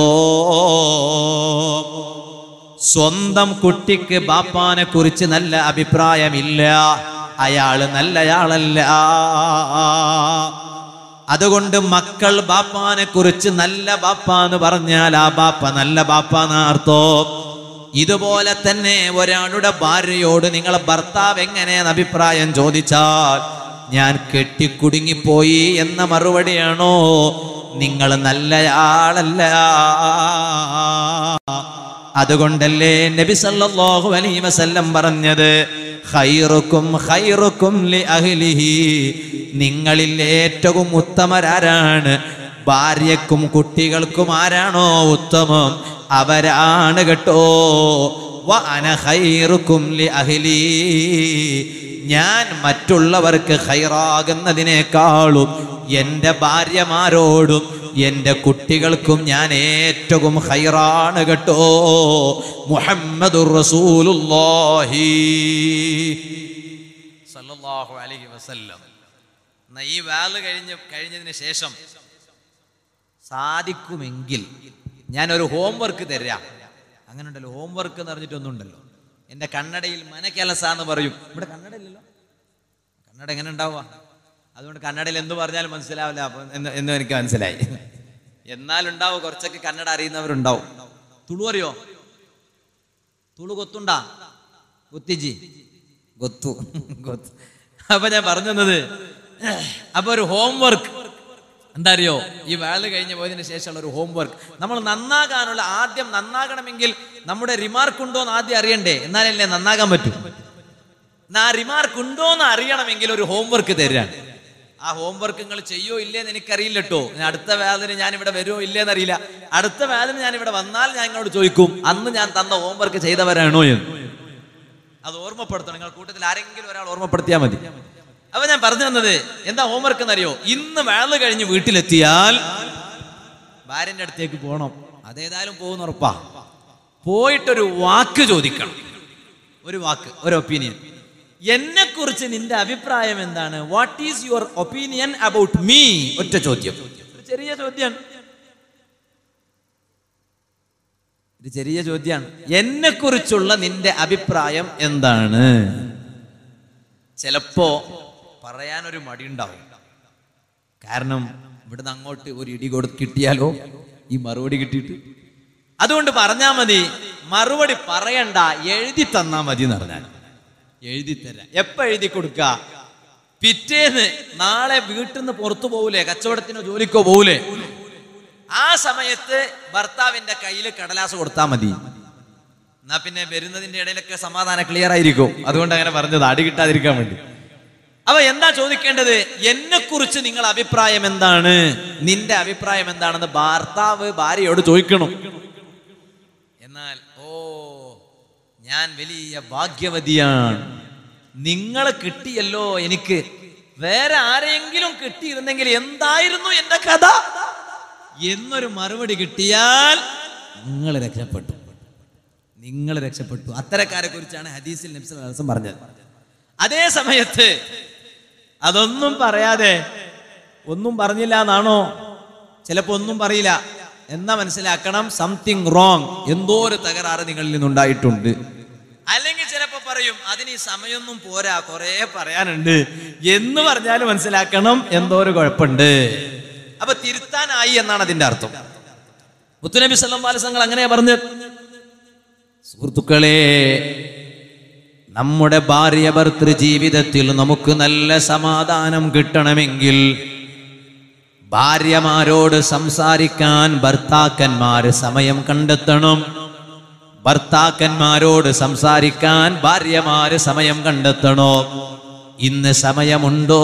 സ്വന്തം കുട്ടിക്ക് ബാപ്പാനെ കുറിച്ച് നല്ല അഭിപ്രായമില്ല അയാള് നല്ലയാളല്ല അതുകൊണ്ട് മക്കൾ ബാപ്പാനെ കുറിച്ച് നല്ല ബാപ്പ എന്ന് പറഞ്ഞാൽ ആ ബാപ്പ നല്ല ബാപ്പ എന്നാർത്തോ ഇതുപോലെ തന്നെ ഒരാളുടെ ഭാര്യയോട് നിങ്ങളെ ഭർത്താവ് എങ്ങനെയെന്ന് അഭിപ്രായം ചോദിച്ചാൽ ഞാൻ കെട്ടിക്കുടുങ്ങിപ്പോയി എന്ന മറുപടിയാണോ നിങ്ങൾ നല്ലയാളല്ല അതുകൊണ്ടല്ലേ നബി സല്ലല്ലാഹു അലൈഹി വസല്ലം പറഞ്ഞത് ഖൈറുക്കും ഖൈറുക്കും ലി അഹ്ലിഹി നിങ്ങളിൽ ഏറ്റവും ഉത്തമരാരാണ് ഭാര്യക്കും കുട്ടികൾക്കും ആരാണോ ഉത്തമം അവരാണ് കേട്ടോ വഅന ഖൈറുക്കും ലി അഹ്ലി ഞാൻ മറ്റുള്ളവർക്ക് ഖൈറാകുന്നതിനേക്കാളും എൻ്റെ ഭാര്യമാരോടും എൻ്റെ കുട്ടികൾക്കും ഞാൻ ഏറ്റവും ഖൈറാണ് കേട്ടോ മുഹമ്മദുർ റസൂലുള്ളാഹി സല്ലല്ലാഹു അലൈഹി വസല്ലം എന്നാ ഈ വാല് കഴിഞ്ഞ് കഴിഞ്ഞതിന് ശേഷം സാധിക്കുമെങ്കിൽ ഞാനൊരു ഹോംവർക്ക് തരാം അങ്ങനെ ഉണ്ടല്ലോ ഹോംവർക്ക് എന്ന് പറഞ്ഞിട്ടൊന്നുണ്ടല്ലോ എൻ്റെ കന്നഡയിൽ മനക്കലസ എന്ന് പറയും ഇവിടെ കന്നഡ ഇല്ലല്ലോ കന്നഡ എങ്ങനെ ഉണ്ടാവുക അതുകൊണ്ട് കന്നഡയിൽ എന്ത് പറഞ്ഞാലും മനസ്സിലാവില്ല അപ്പൊ എന്ന് എന്ന് എനിക്ക് മനസ്സിലായി എന്നാലുണ്ടാവും കുറച്ചൊക്കെ കന്നഡ അറിയുന്നവരുണ്ടാവും തുളു അറിയോ തുളു കൊത്തുണ്ടാ ഗൊത്തിജി ഗൊത്തു ഗൊത്തു അപ്പൊ ഞാൻ പറഞ്ഞു തന്നത് അപ്പൊ ഒരു ഹോംവർക്ക് എന്താ അറിയോ ഈ വേള കഴിഞ്ഞ് പോയതിനു ശേഷമുള്ള ഒരു ഹോംവർക്ക് നമ്മൾ നന്നാകാനുള്ള ആദ്യം നന്നാകണമെങ്കിൽ നമ്മുടെ റിമാർക്ക് ഉണ്ടോ എന്ന് ആദ്യം അറിയണ്ടേ എന്നാലല്ലേ നന്നാകാൻ പറ്റൂ എന്നാ ആ റിമാർക്ക് ഉണ്ടോന്ന് അറിയണമെങ്കിൽ ഒരു ഹോംവർക്ക് തരാണ് ആ ഹോംവർക്ക് നിങ്ങൾ ചെയ്യോ ഇല്ലേന്ന് എനിക്കറിയില്ല കേട്ടോ ഇനി അടുത്ത വേദന ഞാൻ ഇവിടെ വരുമോ ഇല്ലേന്ന് അറിയില്ല അടുത്ത വേദന ഞാൻ ഇവിടെ വന്നാൽ ഞാൻ നിങ്ങളോട് ചോദിക്കും അന്ന് ഞാൻ തന്ന ഹോംവർക്ക് ചെയ്തവരാണോ എന്ന് അത് ഓർമ്മപ്പെടുത്തണം നിങ്ങൾ കൂട്ടത്തിൽ ആരെങ്കിലും ഒരാൾ ഓർമ്മപ്പെടുത്തിയാൽ മതി അപ്പൊ ഞാൻ പറഞ്ഞു തന്നത് എന്താ ഹോംവർക്ക് എന്നറിയോ ഇന്ന് വേള കഴിഞ്ഞ് വീട്ടിലെത്തിയാൽ ഭാര്യന്റെ അടുത്തേക്ക് പോകണം അതേതായാലും പോകുന്ന ഉറപ്പാ പോയിട്ടൊരു വാക്ക് ചോദിക്കണം ഒരു വാക്ക് ഒരു ഒപ്പീനിയൻ എന്നെ കുറിച്ച് നിന്റെ അഭിപ്രായം എന്താണ് what is your opinion about me ഒറ്റ ചോദ്യം ഒരു ചെറിയ ചോദ്യമാണ് ഒരു ചെറിയ ചോദ്യമാണ് എന്നെ കുറിച്ചുള്ള നിന്റെ അഭിപ്രായം എന്താണ് ചിലപ്പോ പറയാനൊരു മടി ഉണ്ടാവും കാരണം ഇവിടുന്ന് അങ്ങോട്ട് ഒരു ഇടി കൊടുത്ത് കിട്ടിയാലോ ഈ മറുപടി കിട്ടിയിട്ട് അതുകൊണ്ട് പറഞ്ഞാ മതി മറുപടി പറയണ്ട എഴുതി തന്നാ മതി എന്ന് പറഞ്ഞാൽ എഴുതി തരാം എപ്പോ എഴുതി കൊടുക്ക പിറ്റേന്ന് നാളെ വീട്ടിൽ നിന്ന് പുറത്തു പോകൂലേ കച്ചവടത്തിനോ ജോലിക്കോ പോകൂലേ ആ സമയത്ത് ഭർത്താവിന്റെ കയ്യിൽ കടലാസ് കൊടുത്താൽ മതി എന്നാ പിന്നെ വരുന്നതിന്റെ ഇടയിലൊക്കെ സമാധാനം ക്ലിയർ ആയിരിക്കും അതുകൊണ്ട് അങ്ങനെ പറഞ്ഞത് അടി കിട്ടാതിരിക്കാൻ വേണ്ടി അപ്പൊ എന്താ ചോദിക്കേണ്ടത് എന്നെ കുറിച്ച് നിങ്ങൾ അഭിപ്രായം എന്താണ് നിന്റെ അഭിപ്രായം എന്താണെന്ന് ഭർത്താവ് ഭാര്യയോട് ചോദിക്കണം എന്നാൽ ഓ ഞാൻ വലിയ ഭാഗ്യവതിയാണ് നിങ്ങളെ കിട്ടിയല്ലോ എനിക്ക് വേറെ ആരെങ്കിലും കിട്ടിയിരുന്നെങ്കിൽ എന്തായിരുന്നു എന്റെ കഥ എന്നൊരു മറുപടി കിട്ടിയാൽ നിങ്ങൾ രക്ഷപ്പെട്ടു നിങ്ങൾ രക്ഷപ്പെട്ടു അത്തരക്കാരെ കുറിച്ചാണ് ഹദീസിൽ നബ്സം പറഞ്ഞത് അതേ സമയത്ത് അതൊന്നും പറയാതെ ഒന്നും പറഞ്ഞില്ല എന്നാണോ ചിലപ്പോ ഒന്നും പറയില്ല എന്നാ മനസ്സിലാക്കണം സംതിങ് റോങ് എന്തോ ഒരു തകരാറ് നിങ്ങളിൽ നിന്നുണ്ടായിട്ടുണ്ട് അല്ലെങ്കിൽ ചിലപ്പോ പറയും അതിന് ഈ സമയമൊന്നും പോരാ കുറെ പറയാനുണ്ട് എന്ന് പറഞ്ഞാൽ മനസ്സിലാക്കണം എന്തോ ഒരു കുഴപ്പമുണ്ട് അപ്പൊ തിരുത്താനായി എന്നാണ് അതിന്റെ അർത്ഥം മുത്തുനബി സല്ലല്ലാഹു അലൈഹി വസല്ലം അങ്ങനെയാ പറഞ്ഞത് സുഹൃത്തുക്കളെ നമ്മുടെ ഭാര്യ ഭർത്തൃ ജീവിതത്തിൽ നമുക്ക് നല്ല സമാധാനം കിട്ടണമെങ്കിൽ ഭാര്യമാരോട് സംസാരിക്കാൻ ഭർത്താക്കന്മാര് സമയം കണ്ടെത്തണം ഭർത്താക്കന്മാരോട് സംസാരിക്കാൻ ഭാര്യമാര് സമയം കണ്ടെത്തണോ ഇന്ന് സമയമുണ്ടോ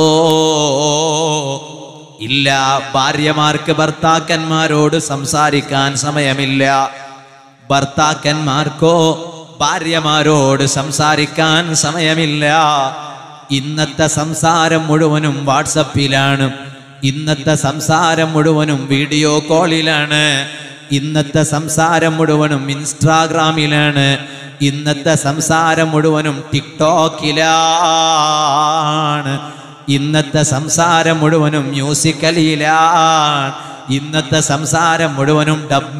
ഇല്ല ഭാര്യമാർക്ക് ഭർത്താക്കന്മാരോട് സംസാരിക്കാൻ സമയമില്ല ഭർത്താക്കന്മാർക്കോ ഭാര്യമാരോട് സംസാരിക്കാൻ സമയമില്ല ഇന്നത്തെ സംസാരം മുഴുവനും വാട്സപ്പിലാണ് ഇന്നത്തെ സംസാരം മുഴുവനും വീഡിയോ കോളിലാണ് ഇന്നത്തെ സംസാരം മുഴുവനും ഇൻസ്റ്റാഗ്രാമിലാണ് ഇന്നത്തെ സംസാരം മുഴുവനും ടിക്ടോക്കിലാണ് ഇന്നത്തെ സംസാരം മുഴുവനും മ്യൂസിക്കലിയിലാണ് ഇന്നത്തെ സംസാരം മുഴുവനും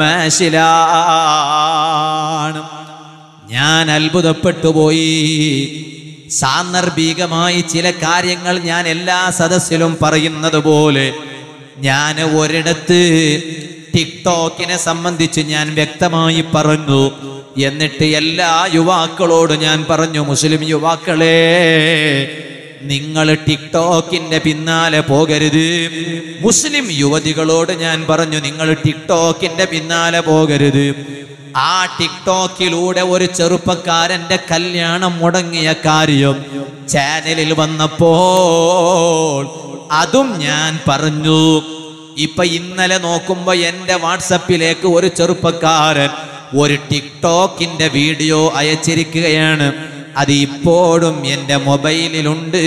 ഡബ്മാഷിലാണ് ഞാൻ അത്ഭുതപ്പെട്ടു പോയി സാന്ദർഭികമായി ചില കാര്യങ്ങൾ ഞാൻ എല്ലാ സദസ്സിലും പറയുന്നത് പോലെ ഞാൻ ഒരിടത്ത് ടിക്ടോക്കിനെ സംബന്ധിച്ച് ഞാൻ വ്യക്തമായി പറഞ്ഞു എന്നിട്ട് എല്ലാ യുവാക്കളോട് ഞാൻ പറഞ്ഞു മുസ്ലിം യുവാക്കളെ നിങ്ങൾ ടിക്ടോക്കിന്റെ പിന്നാലെ പോകരുത് മുസ്ലിം യുവതികളോട് ഞാൻ പറഞ്ഞു നിങ്ങൾ ടിക്ടോക്കിന്റെ പിന്നാലെ പോകരുത് ആ ടിക്ടോക്കിലൂടെ ഒരു ചെറുപ്പക്കാരന്റെ കല്യാണം മുടങ്ങിയ കാര്യം ചാനലിൽ വന്നപ്പോൾ അതും ഞാൻ പറഞ്ഞു ഇപ്പൊ ഇന്നലെ നോക്കുമ്പോ എന്റെ വാട്സപ്പിലേക്ക് ഒരു ചെറുപ്പക്കാരൻ ഒരു ടിക്ടോക്കിന്റെ വീഡിയോ അയച്ചിരിക്കുകയാണ് അത് ഇപ്പോഴും എൻ്റെ മൊബൈലിലുണ്ട്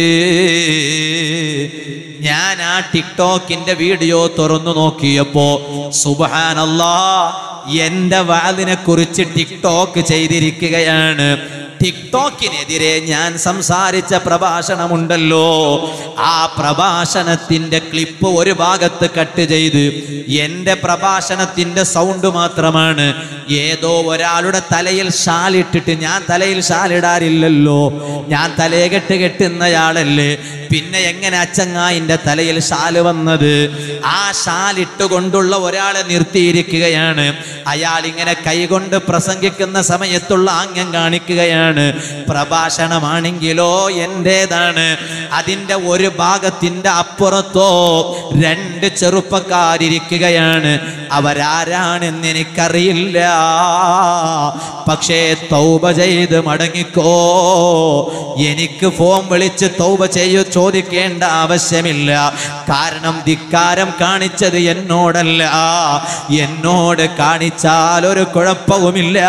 ഞാൻ ആ ടിക്ടോക്കിന്റെ വീഡിയോ തുറന്നു നോക്കിയപ്പോ സുബാനല്ലാ എന്റെ വാലിനെ കുറിച്ച് ടിക്ടോക്ക് ചെയ്തിരിക്കുകയാണ് ടിക്ടോക്കിനെതിരെ ഞാൻ സംസാരിച്ച പ്രഭാഷണമുണ്ടല്ലോ ആ പ്രഭാഷണത്തിന്റെ ക്ലിപ്പ് ഒരു ഭാഗത്ത് കട്ട് ചെയ്ത് എന്റെ പ്രഭാഷണത്തിന്റെ സൗണ്ട് മാത്രമാണ് ഏതോ ഒരാളുടെ തലയിൽ ഷാലിട്ടിട്ട് ഞാൻ തലയിൽ ഷാലിടാറില്ലല്ലോ ഞാൻ തലയെകെട്ട് കെട്ടുന്നയാളല്ലേ പിന്നെ എങ്ങനെ അച്ചങ്ങായിന്റെ തലയിൽ ഷാല് വന്നത് ആ ഷാലിട്ടുകൊണ്ടുള്ള ഒരാളെ നിർത്തിയിരിക്കുകയാണ് അയാൾ ഇങ്ങനെ കൈകൊണ്ട് പ്രസംഗിക്കുന്ന സമയത്തുള്ള ആംഗ്യം കാണിക്കുകയാണ് എന്റേതാണ് പ്രഭാഷണമാണെങ്കിലോ എന്റേതാണ് അതിന്റെ ഒരു ഭാഗത്തിന്റെ അപ്പുറത്തോ രണ്ട് ചെറുപ്പക്കാരിരിക്കുകയാണ് അവരാരാണെന്ന് എനിക്കറിയില്ല പക്ഷേ തൗബ ചെയ്ത് മടങ്ങിക്കോ എനിക്ക് ഫോൺ വിളിച്ച് തൗബ ചെയ്യൂ ചോദിക്കേണ്ട ആവശ്യമില്ല കാരണം ധിക്കാരം കാണിച്ചത് എന്നോടല്ല എന്നോട് കാണിച്ചാൽ ഒരു കുഴപ്പവുമില്ല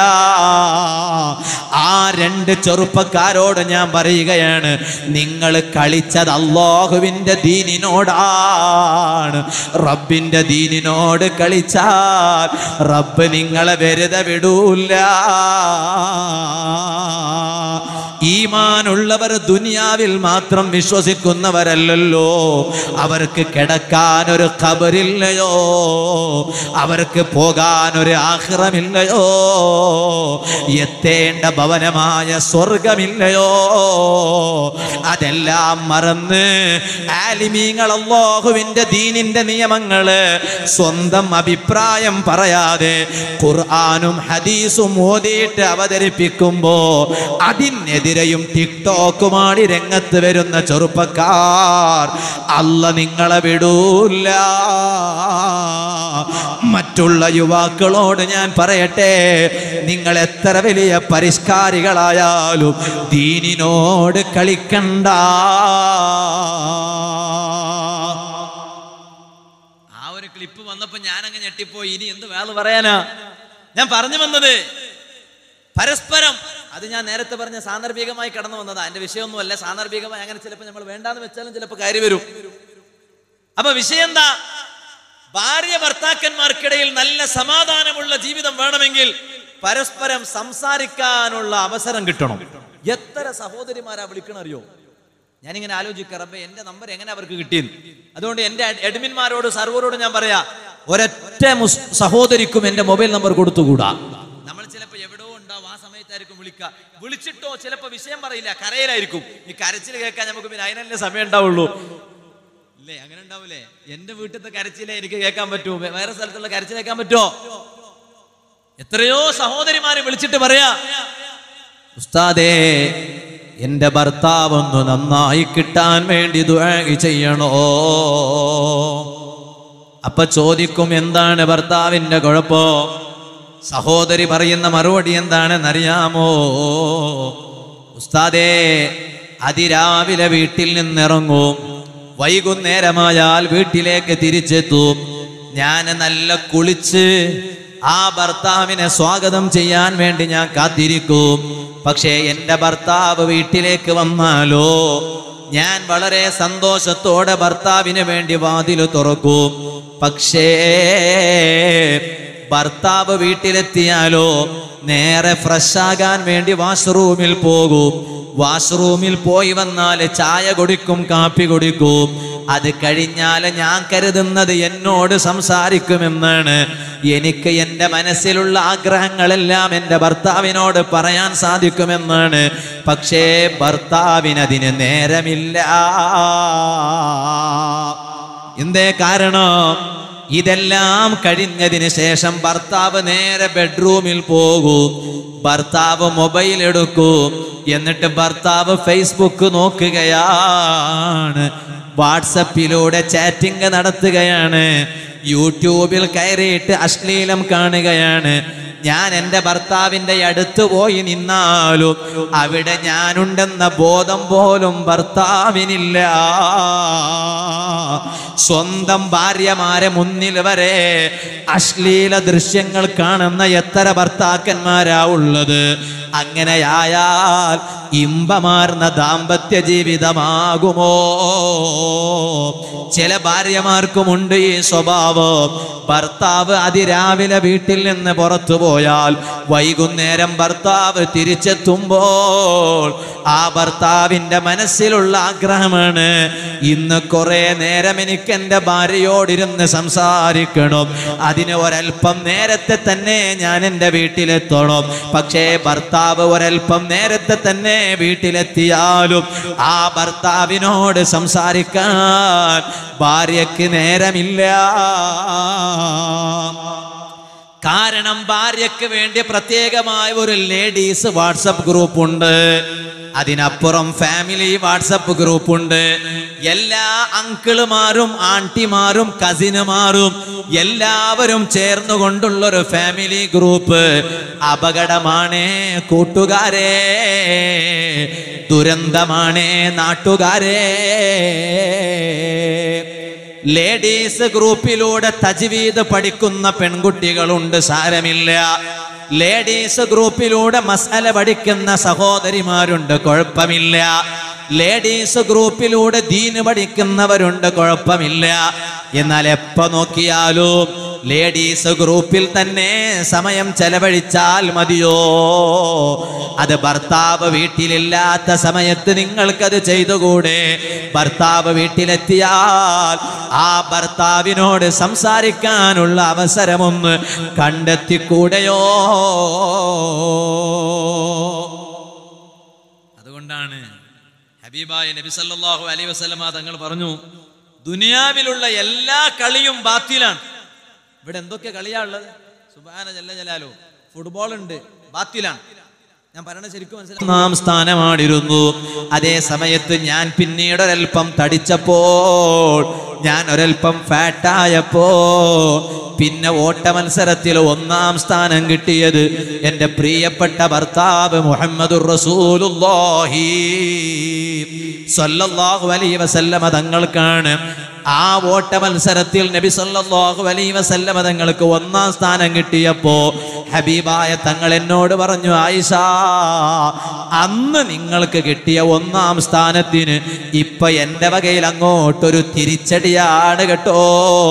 ആ രണ്ട് ചെറുപ്പക്കാരോട് ഞാൻ പറയുകയാണ് നിങ്ങൾ കളിച്ചത് അള്ളാഹുവിൻ്റെ ദീനിനോടാണ് റബ്ബിൻ്റെ ദീനിനോട് കളിച്ചാൽ റബ്ബ് നിങ്ങളെ വെറുതെ വിടൂല ഈമാനുള്ളവർ ദുനിയാവിൽ മാത്രം വിശ്വസിക്കുന്നവരല്ലല്ലോ അവർക്ക് കിടക്കാൻ ഒരു ഖബറില്ലയോ അവർക്ക് പോകാൻ ഒരു ആഹ്റമില്ലയോ എത്തേണ്ട ഭവനമായ സ്വർഗമില്ലയോ അതെല്ലാം മറന്ന് ആലിമീങ്ങൾ അള്ളാഹുവിന്റെ ദീനിന്റെ നിയമങ്ങള് സ്വന്തം അഭിപ്രായം പറയാതെ ഖുർആാനും ഹദീസും ഓതിയിട്ട് അവതരിപ്പിക്കുമ്പോ അതിനെതിരെയും ടിക്ടോക്കുമാടി രംഗത്ത് വരുന്ന ചെറുപ്പക്കാർ അല്ല നിങ്ങളെ വിടൂല മറ്റുള്ള യുവാക്കളോട് ഞാൻ പറയട്ടെ നിങ്ങൾ എത്ര വലിയ പരിഷ്കാരികളായാലും ദീനിനോട് കളിക്കണ്ട ആ ഒരു ക്ലിപ്പ് വന്നപ്പോ ഞാൻ അങ്ങ് ഞെട്ടിപ്പോയി ഇനി എന്ത് വേള പറയാനാ ഞാൻ പറഞ്ഞു വന്നത് പരസ്പരം അത് ഞാൻ നേരത്തെ പറഞ്ഞ സാന്ദർഭികമായി കടന്നു വന്നതാ എന്റെ വിഷയമൊന്നുമല്ല സാന്ദർഭികമായി അങ്ങനെ ചിലപ്പോൾ നമ്മൾ വേണ്ടാന്ന് വെച്ചാലും ചിലപ്പോൾ കാര്യം വരും അപ്പൊ വിഷയം എന്താ ഭാര്യ ഭർത്താക്കന്മാർക്കിടയിൽ നല്ല സമാധാനമുള്ള ജീവിതം വേണമെങ്കിൽ പരസ്പരം സംസാരിക്കാനുള്ള അവസരം കിട്ടണം എത്ര സഹോദരിമാരാ വിളിക്കണറിയോ ഞാനിങ്ങനെ ആലോചിക്കുക റബ്ബേ എന്റെ നമ്പർ എങ്ങനെ അവർക്ക് കിട്ടിയെന്ന് അതുകൊണ്ട് എന്റെ അഡ്മിന്മാരോട് സർവറോട് ഞാൻ പറയാ ഒരൊറ്റ മുസ് സഹോദരിക്കും എന്റെ മൊബൈൽ നമ്പർ കൊടുത്തുകൂടാ നമ്മൾ ചിലപ്പോ എവിടെയോ ഉണ്ടാവും ആ സമയത്തായിരിക്കും വിളിക്കുക വിളിച്ചിട്ടോ ചിലപ്പോ വിഷയം പറയില്ല കരയിലായിരിക്കും ഈ കരച്ചിൽ കേൾക്കാൻ നമുക്ക് പിന്നെ അതിനല്ലേ സമയം ഉണ്ടാവുള്ളൂ ഇല്ലേ അങ്ങനെ ഉണ്ടാവൂലേ എന്റെ വീട്ടിലത്തെ കരച്ചിലേ എനിക്ക് കേൾക്കാൻ പറ്റൂ വേ- വേറെ സ്ഥലത്തുള്ള കരച്ചിൽ കേൾക്കാൻ പറ്റോ എത്രയോ സഹോദരിമാരെ വിളിച്ചിട്ട് പറയാ ഉസ്താദേ എന്റെ ഭർത്താവ് ഒന്ന് നന്നായി കിട്ടാൻ വേണ്ടി ദുആ ചെയ്യണോ അപ്പൊ ചോദിക്കും എന്താണ് ഭർത്താവിന്റെ കുഴപ്പോ സഹോദരി പറയുന്ന മറുപടി എന്താണെന്നറിയാമോ ഉസ്താദേ അതിരാവിലെ വീട്ടിൽ നിന്നിറങ്ങും വൈകുന്നേരമായാൽ വീട്ടിലേക്ക് തിരിച്ചെത്തും ഞാൻ നല്ല കുളിച്ച് ആ ഭർത്താവിനെ സ്വാഗതം ചെയ്യാൻ വേണ്ടി ഞാൻ കാത്തിരിക്കും പക്ഷേ എൻ്റെ ഭർത്താവ് വീട്ടിലേക്ക് വന്നാലോ ഞാൻ വളരെ സന്തോഷത്തോടെ ഭർത്താവിന് വേണ്ടി വാതിൽ തുറക്കും പക്ഷേ ഭർത്താവ് വീട്ടിലെത്തിയാലോ നേരെ ഫ്രഷ് ആകാൻ വേണ്ടി വാഷ്റൂമിൽ പോകും വാഷ്റൂമിൽ പോയി വന്നാൽ ചായ കുടിക്കും കാപ്പി കുടിക്കും അത് കഴിഞ്ഞാൽ ഞാൻ കരുതുന്നത് എന്നോട് സംസാരിക്കുമെന്നാണ് എനിക്ക് എൻ്റെ മനസ്സിലുള്ള ആഗ്രഹങ്ങളെല്ലാം എൻ്റെ ഭർത്താവിനോട് പറയാൻ സാധിക്കുമെന്നാണ് പക്ഷേ ഭർത്താവിനതിന് നേരമില്ല എന്തേ കാരണം ഇതെല്ലാം കഴിഞ്ഞതിന് ശേഷം ഭർത്താവ് നേരെ ബെഡ്റൂമിൽ പോകും ഭർത്താവ് മൊബൈൽ എടുക്കും എന്നിട്ട് ഭർത്താവ് ഫേസ്ബുക്ക് നോക്കുകയാണ് വാട്സപ്പിലൂടെ ചാറ്റിംഗ് നടത്തുകയാണ് യൂട്യൂബിൽ കയറിയിട്ട് അശ്ലീലം കാണുകയാണ് ഞാൻ എൻ്റെ ഭർത്താവിൻ്റെ അടുത്ത് പോയി നിന്നാലും അവിടെ ഞാനുണ്ടെന്ന ബോധം പോലും ഭർത്താവിനില്ല സ്വന്തം ഭാര്യമാരെ മുന്നിൽ വരെ അശ്ലീല ദൃശ്യങ്ങൾ കാണുന്ന എത്ര ഭർത്താക്കന്മാരാ ഉള്ളത് അങ്ങനെയായാൽ ഇമ്പമാർന്ന ദാമ്പത്യ ജീവിതമാകുമോ ചില ഭാര്യമാർക്കുമുണ്ട് ഈ സ്വഭാവം ഭർത്താവ് അതിരാവിലെ വീട്ടിൽ നിന്ന് പുറത്തു പോയാൽ വൈകുന്നേരം ഭർത്താവ് തിരിച്ചെത്തുമ്പോൾ ആ ഭർത്താവിൻ്റെ മനസ്സിലുള്ള ആഗ്രഹമാണ് ഇന്ന് കുറെ നേരം എനിക്ക് എൻ്റെ ഭാര്യയോടിരുന്ന് സംസാരിക്കണം അതിന് ഒരൽപ്പം നേരത്തെ തന്നെ ഞാൻ എൻ്റെ വീട്ടിലെത്തണം പക്ഷേ ഭർത്താവ് ഒരൽപ്പം നേരത്തെ തന്നെ വീട്ടിലെത്തിയാലും ആ ഭർത്താവിനോട് സംസാരിക്കാൻ ഭാര്യക്ക് നേരമില്ല കാരണം ഭാര്യയ്ക്ക് വേണ്ടി പ്രത്യേകമായ ഒരു ലേഡീസ് വാട്സപ്പ് ഗ്രൂപ്പ് ഉണ്ട് അതിനപ്പുറം ഫാമിലി വാട്സപ്പ് ഗ്രൂപ്പ് ഉണ്ട് എല്ലാ അങ്കിളുമാരും ആന്റിമാരും കസിനുമാരും എല്ലാവരും ചേർന്നുകൊണ്ടുള്ള ഒരു ഫാമിലി ഗ്രൂപ്പ് അപകടമാണ് കൂട്ടുകാരെ ദുരന്തമാണ് നാട്ടുകാരെ ലേഡീസ് ഗ്രൂപ്പിലൂടെ തജ്വീദ് പഠിക്കുന്ന പെൺകുട്ടികളുണ്ട് സാരമില്ല ലേഡീസ് ഗ്രൂപ്പിലൂടെ മസാല പഠിക്കുന്ന സഹോദരിമാരുണ്ട് കുഴപ്പമില്ല ലേഡീസ് ഗ്രൂപ്പിലൂടെ ദീന് പഠിക്കുന്നവരുണ്ട് കുഴപ്പമില്ല എന്നാൽ എപ്പോ നോക്കിയാലും ലേഡീസ് ഗ്രൂപ്പിൽ തന്നെ സമയം ചെലവഴിച്ചാൽ മതിയോ അത് ഭർത്താവ് വീട്ടിലില്ലാത്ത സമയത്ത് നിങ്ങൾക്കത് ചെയ്തുകൂടെ ഭർത്താവ് വീട്ടിലെത്തിയാൽ ആ ഭർത്താവിനോട് സംസാരിക്കാനുള്ള അവസരമൊന്ന് കണ്ടെത്തിക്കൂടെയോ അതുകൊണ്ടാണ് ഹബീബായ നബി സല്ലല്ലാഹു അലൈഹി വസല്ലമ തങ്ങൾ പറഞ്ഞു ദുനിയാവിലുള്ള എല്ലാ കളിയും ബാത്തിലാണ് ഇവിടെ എന്തൊക്കെ കളിയാ ഉള്ളത് സുബാന ജല്ല ജലാലോ ഫുട്ബോൾ ഉണ്ട് ബാത്തിലാണ് ഞാൻ പറയണത് ശരിക്കും മനസ്സിലായി ഒന്നാം സ്ഥാനമാണിരുന്നു അതേ സമയത്ത് ഞാൻ പിന്നീട് ഒരൽപ്പം തടിച്ചപ്പോൾ ഞാൻ ഒരൽപ്പം ഫാറ്റായപ്പോ പിന്നെ ഓട്ട മത്സരത്തിൽ ഒന്നാം സ്ഥാനം കിട്ടിയത് എൻ്റെ പ്രിയപ്പെട്ട ഭർത്താവ് മുഹമ്മദുർ റസൂലുള്ളാഹി സ്വല്ലല്ലാഹു അലൈഹി വസല്ലമ തങ്ങൾക്കാണ് ആ ഓട്ട മത്സരത്തിൽ നബി സല്ലല്ലാഹു അലൈഹി വസല്ലമ തങ്ങൾക്ക് ഒന്നാം സ്ഥാനം കിട്ടിയപ്പോ ഹബീബായ തങ്ങൾ എന്നോട് പറഞ്ഞു ആയിഷ അന്ന് നിങ്ങൾക്ക് കിട്ടിയ ഒന്നാം സ്ഥാനത്തിന് ഇപ്പൊ എന്റെ വകയിൽ അങ്ങോട്ടൊരു തിരിച്ചടിയാണ് കേട്ടോ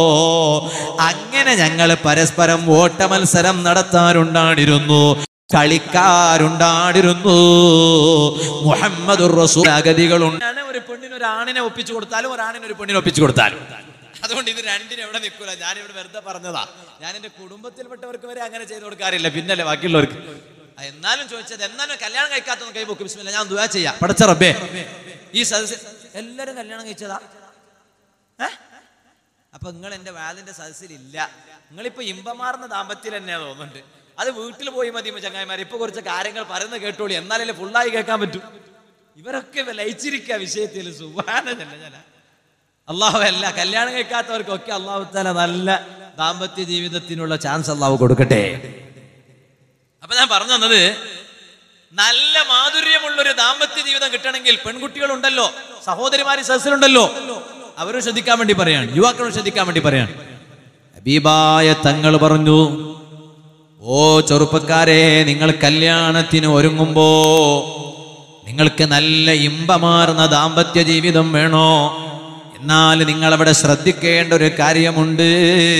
അങ്ങനെ ഞങ്ങൾ പരസ്പരം ഓട്ട മത്സരം നടത്താറുണ്ടായിരുന്നു കളിക്കാരുണ്ടാടിരുന്നു മുഹമ്മദ് അഗതികളുണ്ട് ഒരു പെണ്ണിന് ഒരു ആണിനെ ഒപ്പിച്ചു കൊടുത്താലും ഒരു ആണിന് ഒരു പെണ്ണിനെ ഒപ്പിച്ചു കൊടുത്താലും അതുകൊണ്ട് ഇത് രണ്ടിനും എവിടെ നിൽക്കൂല ഞാനിവിടെ വെറുതെ പറഞ്ഞതാ ഞാൻ എന്റെ കുടുംബത്തിൽപ്പെട്ടവർക്ക് വരെ അങ്ങനെ ചെയ്തു കൊടുക്കാറില്ല പിന്നല്ലേ ബാക്കിയുള്ളവർക്ക് ആ, എന്നാലും ചോദിച്ചത് എന്നാലും കല്യാണം കഴിക്കാത്തൊന്നും കൈ പൊക്കി ബിസ്മില്ല ഞാൻ ദുആ ചെയ്യാം പടച്ച റബ്ബേ ഈ സദസ് എല്ലാരും കല്യാണം കഴിച്ചതാ ഏ അപ്പൊ നിങ്ങൾ എന്റെ വാലിന്റെ സദസ്സിലില്ല നിങ്ങളിപ്പോ ഇമ്പമാർന്ന ദാമ്പത്യം തന്നെയാ തോന്നുന്നുണ്ട് അത് വീട്ടിൽ പോയി മതി ചങ്ങായിമാർ ഇപ്പൊ കുറച്ച് കാര്യങ്ങൾ പറയുന്നത് കേട്ടോളി എന്നാലല്ലേ ഫുള്ളായി കേൾക്കാൻ പറ്റൂ ഇവരൊക്കെ ലയിച്ചിരിക്കുക വിഷയത്തിൽ സുഖാനല്ല ഞാൻ അള്ളാഹു അല്ല കല്യാണം കഴിക്കാത്തവർക്കൊക്കെ അള്ളാഹു താല നല്ല ദാമ്പത്യ ജീവിതത്തിനുള്ള ചാൻസ് അള്ളാഹു കൊടുക്കട്ടെ അപ്പൊ ഞാൻ പറഞ്ഞു തന്നത് നല്ല മാധുര്യമുള്ള ഒരു ദാമ്പത്യ ജീവിതം കിട്ടണമെങ്കിൽ പെൺകുട്ടികളുണ്ടല്ലോ സഹോദരിമാര് സദസ്സിലുണ്ടല്ലോ അവരും ശ്രദ്ധിക്കാൻ വേണ്ടി പറയാണ് യുവാക്കളും ശ്രദ്ധിക്കാൻ വേണ്ടി പറയാണ് ഹബീബായ തങ്ങൾ പറഞ്ഞു ഓ ചെറുപ്പക്കാരെ നിങ്ങൾ കല്യാണത്തിന് ഒരുങ്ങുമ്പോ നിങ്ങൾക്ക് നല്ല ഇമ്പമാർന്ന ദാമ്പത്യ ജീവിതം വേണോ എന്നാൽ നിങ്ങൾ അവിടെ ശ്രദ്ധിക്കേണ്ട ഒരു കാര്യമുണ്ട്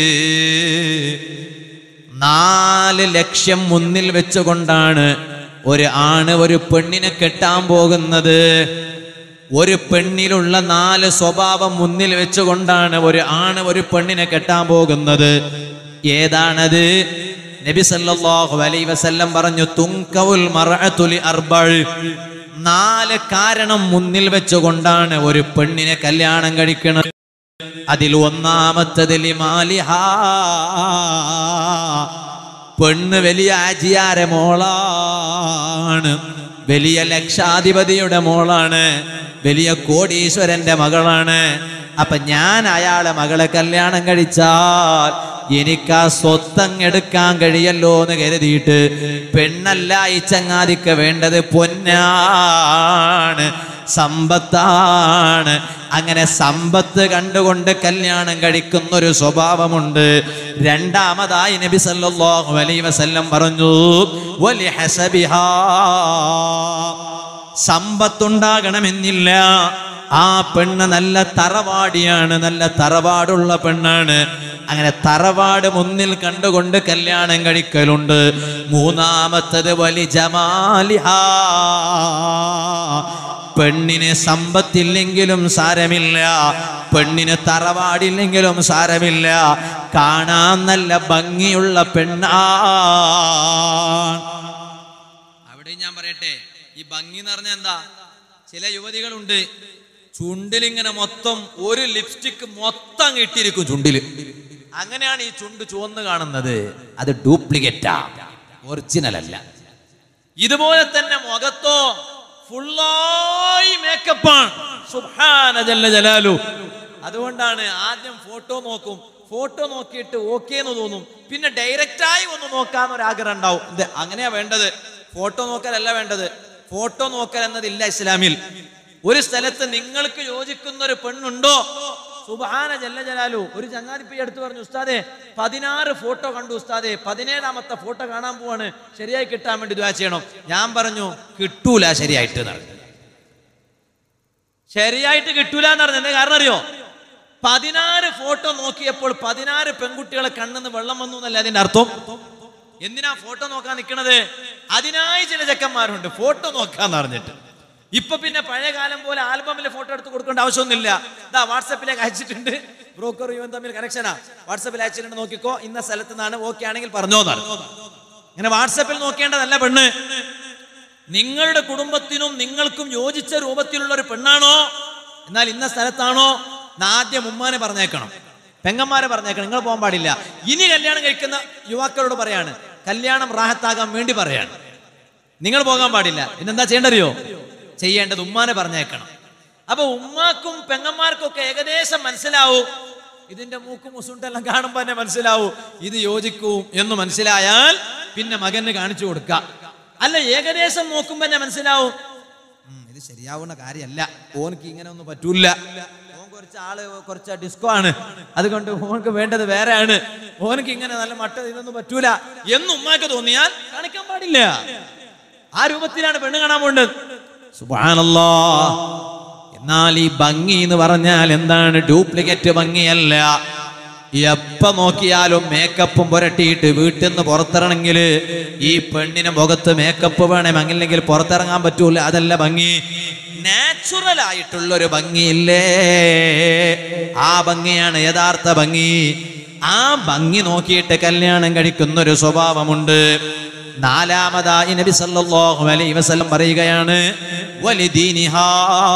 നാല് ലക്ഷ്യം മുന്നിൽ വെച്ചുകൊണ്ടാണ് ഒരു ആണ് ഒരു പെണ്ണിനെ കെട്ടാൻ പോകുന്നത് ഒരു പെണ്ണിലുള്ള നാല് സ്വഭാവം മുന്നിൽ വെച്ചുകൊണ്ടാണ് ഒരു ആണ് ഒരു പെണ്ണിനെ കെട്ടാൻ പോകുന്നത് ഏതാണത് നബി സല്ലല്ലാഹു അലൈഹി വസല്ലം പറഞ്ഞു തുങ്കവുൽ മർഅത്തുലി അർബഅ് നാല് കാരണം മുന്നിൽ വെച്ചുകൊണ്ടാണ് ഒരു പെണ്ണിനെ കല്യാണം കഴിക്കുന്നത് അതിൽ ഒന്നാമത്തത് ലിമാലിഹ പെണ്ണ് വലിയ ആജിയാരെ മോളാണ് വലിയ ലക്ഷാധിപതിയുടെ മോളാണ് വലിയ കോടീശ്വരന്റെ മകളാണ് അപ്പൊ ഞാൻ അയാളെ മകളെ കല്യാണം കഴിച്ചാൽ എനിക്ക് ആ സ്വത്തങ് എടുക്കാൻ കഴിയല്ലോ എന്ന് കരുതിയിട്ട് പെണ്ണല്ല ഈ ചങ്ങാതിക്ക് വേണ്ടത് പൊന്നാണ് സമ്പത്താണ് അങ്ങനെ സമ്പത്ത് കണ്ടുകൊണ്ട് കല്യാണം കഴിക്കുന്ന ഒരു സ്വഭാവമുണ്ട് രണ്ടാമതായി നബി സല്ലല്ലാഹു അലൈഹി വസല്ലം പറഞ്ഞു വലി ഹസബിഹാ സമ്പത്തുണ്ടാകണമെന്നില്ല ആ പെണ്ണ് നല്ല തറവാടിയാണ് നല്ല തറവാടുള്ള പെണ്ണാണ് അങ്ങനെ തറവാട് മുന്നിൽ കണ്ടുകൊണ്ട് കല്യാണം കഴിക്കലുണ്ട് മൂന്നാമത്തത് വലി ജമാലിഹാ പെണ്ണിന് സമ്പത്തില്ലെങ്കിലും സാരമില്ല പെണ്ണിന് തറവാടില്ലെങ്കിലും സാരമില്ല കാണാൻ നല്ല ഭംഗിയുള്ള പെണ്ണാ അവിടെ ഞാൻ പറയട്ടെ ഈ ഭംഗി എന്ന് പറഞ്ഞാൽ എന്താ ചില യുവതികളുണ്ട് ചുണ്ടിലിങ്ങനെ മൊത്തം ഒരു ലിപ്സ്റ്റിക് മൊത്തം അങ്ങ് ഇട്ടിരിക്കും ചുണ്ടില് അങ്ങനെയാണ് ഈ ചുണ്ട് ചുവന്ന് കാണുന്നത് അത് ഡ്യൂപ്ലിക്കേറ്റാ ഒറിജിനൽ അല്ല ഇതുപോലെ തന്നെ മുഖത്തോ ഫുള്ളായി മേക്കപ്പാണ് സുബ്ഹാന ജല്ല ജലാലു അതുകൊണ്ടാണ് ആദ്യം ഫോട്ടോ നോക്കും ഫോട്ടോ നോക്കിയിട്ട് ഓക്കെ എന്ന് തോന്നും പിന്നെ ഡയറക്റ്റായി ഒന്ന് നോക്കാൻ ഒരു ആഗ്രഹം ഉണ്ടാവും ഇത് അങ്ങനെയാ വേണ്ടത് ഫോട്ടോ നോക്കലല്ല വേണ്ടത് ഫോട്ടോ നോക്കൽ എന്നതില്ല ഇസ്ലാമിൽ ഒരു സ്ഥലത്ത് നിങ്ങൾക്ക് യോജിക്കുന്ന ഒരു പെണ്ണുണ്ടോ സുബാന ജല്ല ജലാലു ഒരു ചങ്ങാതിപ്പി എടുത്തു പറഞ്ഞു ഉസ്താദെ പതിനാറ് ഫോട്ടോ കണ്ടു ഉസ്താദെ പതിനേഴാമത്തെ ഫോട്ടോ കാണാൻ പോവാണ് ശരിയായി കിട്ടാൻ വേണ്ടി ദ്വാ ചെയ്യണം ഞാൻ പറഞ്ഞു കിട്ടൂല ശരിയായിട്ട് എന്നാണ് ശരിയായിട്ട് കിട്ടൂല എന്ന് പറഞ്ഞു എന്താ കാരണം അറിയോ പതിനാറ് ഫോട്ടോ നോക്കിയപ്പോൾ പതിനാറ് പെൺകുട്ടികളെ കണ്ണെന്ന് വെള്ളം വന്നു എന്നല്ല അതിന്റെ അർത്ഥം എന്തിനാ ഫോട്ടോ നോക്കാൻ നിൽക്കണത് അതിനായി ചില ചെക്കന്മാരുണ്ട് ഫോട്ടോ നോക്കാന്ന് പറഞ്ഞിട്ട് ഇപ്പൊ പിന്നെ പഴയ കാലം പോലെ ആൽബമിൽ ഫോട്ടോ എടുത്ത് കൊടുക്കേണ്ട ആവശ്യമൊന്നുമില്ല ഇതാ വാട്സപ്പിലേക്ക് അയച്ചിട്ടുണ്ട് ബ്രോക്കർ ഇവൻ തമ്മിൽ കണക്ഷനാ വാട്സപ്പിൽ അയച്ചിട്ടുണ്ട് നോക്കിക്കോ ഇന്ന സ്ഥലത്ത് നിന്നാണ് ഓക്കെ ആണെങ്കിൽ പറഞ്ഞോന്നാണ് ഇങ്ങനെ വാട്സപ്പിൽ നോക്കേണ്ടതല്ല പെണ്ണ് നിങ്ങളുടെ കുടുംബത്തിനും നിങ്ങൾക്കും യോജിച്ച രൂപത്തിലുള്ള ഒരു പെണ്ണാണോ എന്നാൽ ഇന്ന സ്ഥലത്താണോ എന്ന് ആദ്യം ഉമ്മാനെ പറഞ്ഞേക്കണം പെങ്ങന്മാരെ പറഞ്ഞേക്കണം നിങ്ങൾ പോകാൻ പാടില്ല ഇനി കല്യാണം കഴിക്കുന്ന യുവാക്കളോട് പറയാണ് കല്യാണം റാഹത്താകാൻ വേണ്ടി പറയാണ് നിങ്ങൾ പോകാൻ പാടില്ല പിന്നെന്താ ചെയ്യേണ്ടറിയോ ചെയ്യേണ്ടത് ഉമ്മാനെ പറഞ്ഞേക്കണം അപ്പൊ ഉമ്മാക്കും പെങ്ങന്മാർക്കും ഒക്കെ ഏകദേശം മനസ്സിലാവൂ ഇതിന്റെ മൂക്കും മുസുണ്ടെല്ലാം കാണുമ്പോൾ തന്നെ മനസ്സിലാവൂ ഇത് യോജിക്കും എന്ന് മനസ്സിലായാൽ പിന്നെ മകന് കാണിച്ചു കൊടുക്കുക അല്ല ഏകദേശം നോക്കുമ്പോ തന്നെ മനസ്സിലാവും ഉം, ഇത് ശരിയാവുന്ന കാര്യമല്ല ഓനക്ക് ഇങ്ങനെ ഒന്നും പറ്റൂല ഓൻ കുറച്ച് ആള് കുറച്ച് ഡിസ്കോ ആണ് അതുകൊണ്ട് ഓനക്ക് വേണ്ടത് വേറെ ആണ് ഓനക്ക് ഇങ്ങനെ നല്ല മട്ട ഇതൊന്നും പറ്റൂല എന്ന് ഉമ്മാക്ക് തോന്നിയാൽ കാണിക്കാൻ പാടില്ല ആ രൂപത്തിലാണ് പെണ്ണ് കാണാൻ പോണ്ടത് സുബ്ഹാനല്ലാ എന്നാൽ ഈ ഭംഗി എന്ന് പറഞ്ഞാൽ എന്താണ് ഡ്യൂപ്ലിക്കേറ്റ് ഭംഗിയല്ല എപ്പ നോക്കിയാലും മേക്കപ്പും പുരട്ടിയിട്ട് വീട്ടിൽ നിന്ന് പുറത്തിറങ്ങണമെങ്കിൽ ഈ പെണ്ണിന് മുഖത്ത് മേക്കപ്പ് വേണം അല്ലെങ്കിൽ പുറത്തിറങ്ങാൻ പറ്റൂല അതല്ല ഭംഗി നാച്ചുറൽ ആയിട്ടുള്ള ഒരു ഭംഗിയില്ലേ ആ ഭംഗിയാണ് യഥാർത്ഥ ഭംഗി ആ ഭംഗി നോക്കിയിട്ട് കല്യാണം കഴിക്കുന്ന ഒരു സ്വഭാവമുണ്ട് നാലാമതായി നബി സല്ലല്ലാഹു അലൈഹി വസല്ലം പറയുകയാണ് വലിദീനിഹാ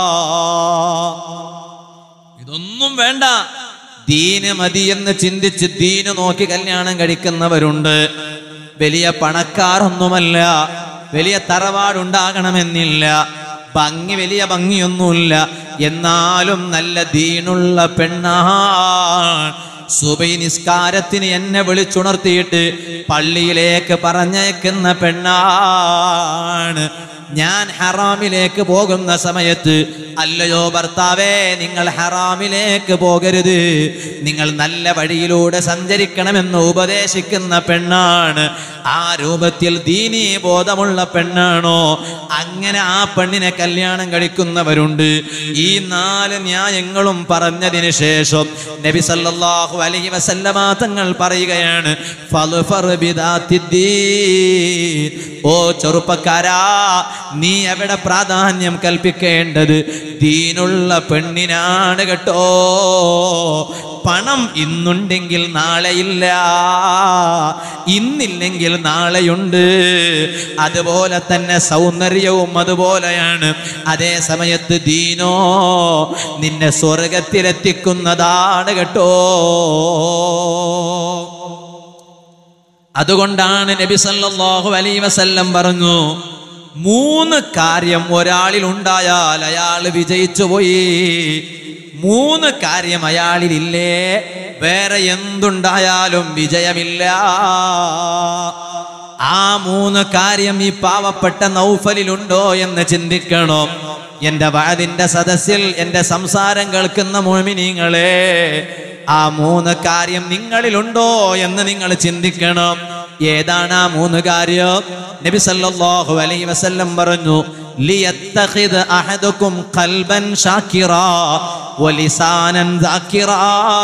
ഇതൊന്നും വേണ്ട ദീന് മതി എന്ന് ചിന്തിച്ച് ദീന് നോക്കി കല്യാണം കഴിക്കുന്നവരുണ്ട് വലിയ പണക്കാരൊന്നുമല്ല വലിയ തറവാടുണ്ടാകണമെന്നില്ല ഭംഗി വലിയ ഭംഗിയൊന്നുമില്ല എന്നാലും നല്ല ദീനുള്ള പെണ്ണാണ് സുബൈ നിസ്കാരത്തിന് എന്നെ വിളിച്ചുണർത്തിയിട്ട് പള്ളിയിലേക്ക് പറഞ്ഞേക്കുന്ന പെണ്ണാണ് ഞാൻ ഹറാമിലേക്ക് പോകുന്ന സമയത്ത് അല്ലയോ ഭർത്താവേ നിങ്ങൾ ഹറാമിലേക്ക് പോകരുത് നിങ്ങൾ നല്ല വഴിയിലൂടെ സഞ്ചരിക്കണമെന്ന് ഉപദേശിക്കുന്ന പെണ്ണാണ് ആ രൂപത്തിൽ ദീനീ ബോധമുള്ള പെണ്ണാണോ അങ്ങനെ ആ പെണ്ണിനെ കല്യാണം കഴിക്കുന്നവരുണ്ട് ഈ നാല് ന്യായങ്ങളും പറഞ്ഞതിന് ശേഷം നബി സല്ലല്ലാഹു അലൈഹി വസല്ലമ തങ്ങൾ പറയുകയാണ് ഫൾഫർ ബിദാത്തിദ്ദീൻ. ഓ ചെറുപ്പക്കാരാ നീ എവിടെ പ്രാധാന്യം കൽപ്പിക്കേണ്ടത് ദീനുള്ള പെണ്ണിനാണ് കേട്ടോ പണം ഇന്നുണ്ടെങ്കിൽ നാളെയില്ല ഇന്നില്ലെങ്കിൽ നാളെയുണ്ട് അതുപോലെ തന്നെ സൗന്ദര്യവും അതുപോലെയാണ് അതേ സമയത്ത് ദീനോ നിന്നെ സ്വർഗത്തിലെത്തിക്കുന്നതാണ് കേട്ടോ അതുകൊണ്ടാണ് നബി സല്ലല്ലാഹു അലൈഹി വസല്ലം പറഞ്ഞു മൂന്ന് കാര്യം ഒരാളിൽ ഉണ്ടായാൽ അയാൾ വിജയിച്ചു പോയി മൂന്ന് കാര്യം അയാളിലില്ലേ വേറെ എന്തുണ്ടായാലും വിജയമില്ല ആ മൂന്ന് കാര്യം ഈ പാവപ്പെട്ട നൗഫലിലുണ്ടോ എന്ന് ചിന്തിക്കണം എന്റെ വാതിന്റെ സദസ്സിൽ എന്റെ സംസാരം കേൾക്കുന്ന മോമിനിങ്ങളെ ആ മൂന്ന് കാര്യം നിങ്ങളിലുണ്ടോ എന്ന് നിങ്ങൾ ചിന്തിക്കണം ഏതാണ് ആ മൂന്ന് കാര്യം നബി സല്ലല്ലാഹു അലൈഹി വസല്ലം പറഞ്ഞു ലിയത്തഖിദ് അഹദുക്കും ഖൽബൻ ഷാക്കിറാ വലിസാനൻ ذاكرا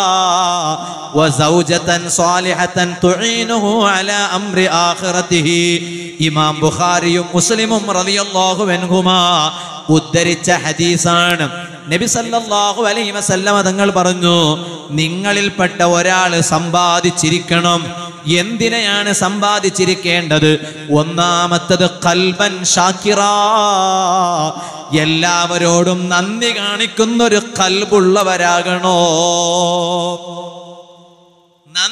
وزوجة صالحة تعينه على أمر آخرته ഇമാം ബുഖാരിയും മുസ്ലിമും റളിയല്ലാഹു അൻഹുമാ ഉദ്ധരിച്ച ഹദീസാണ് നബി സല്ലല്ലാഹു അലൈഹി വസല്ലമ തങ്ങൾ പറഞ്ഞു നിങ്ങളിൽപ്പെട്ട ഒരാൾ സമ്പാദിച്ചിരിക്കണം എന്തിനെയാണ് സമ്പാദിച്ചിരിക്കേണ്ടത് ഒന്നാമത്തത് കൽബൻ ഷാക്കിറ എല്ലാവരോടും നന്ദി കാണിക്കുന്ന ഒരു കൽബുള്ളവരാകണോ നന്ദി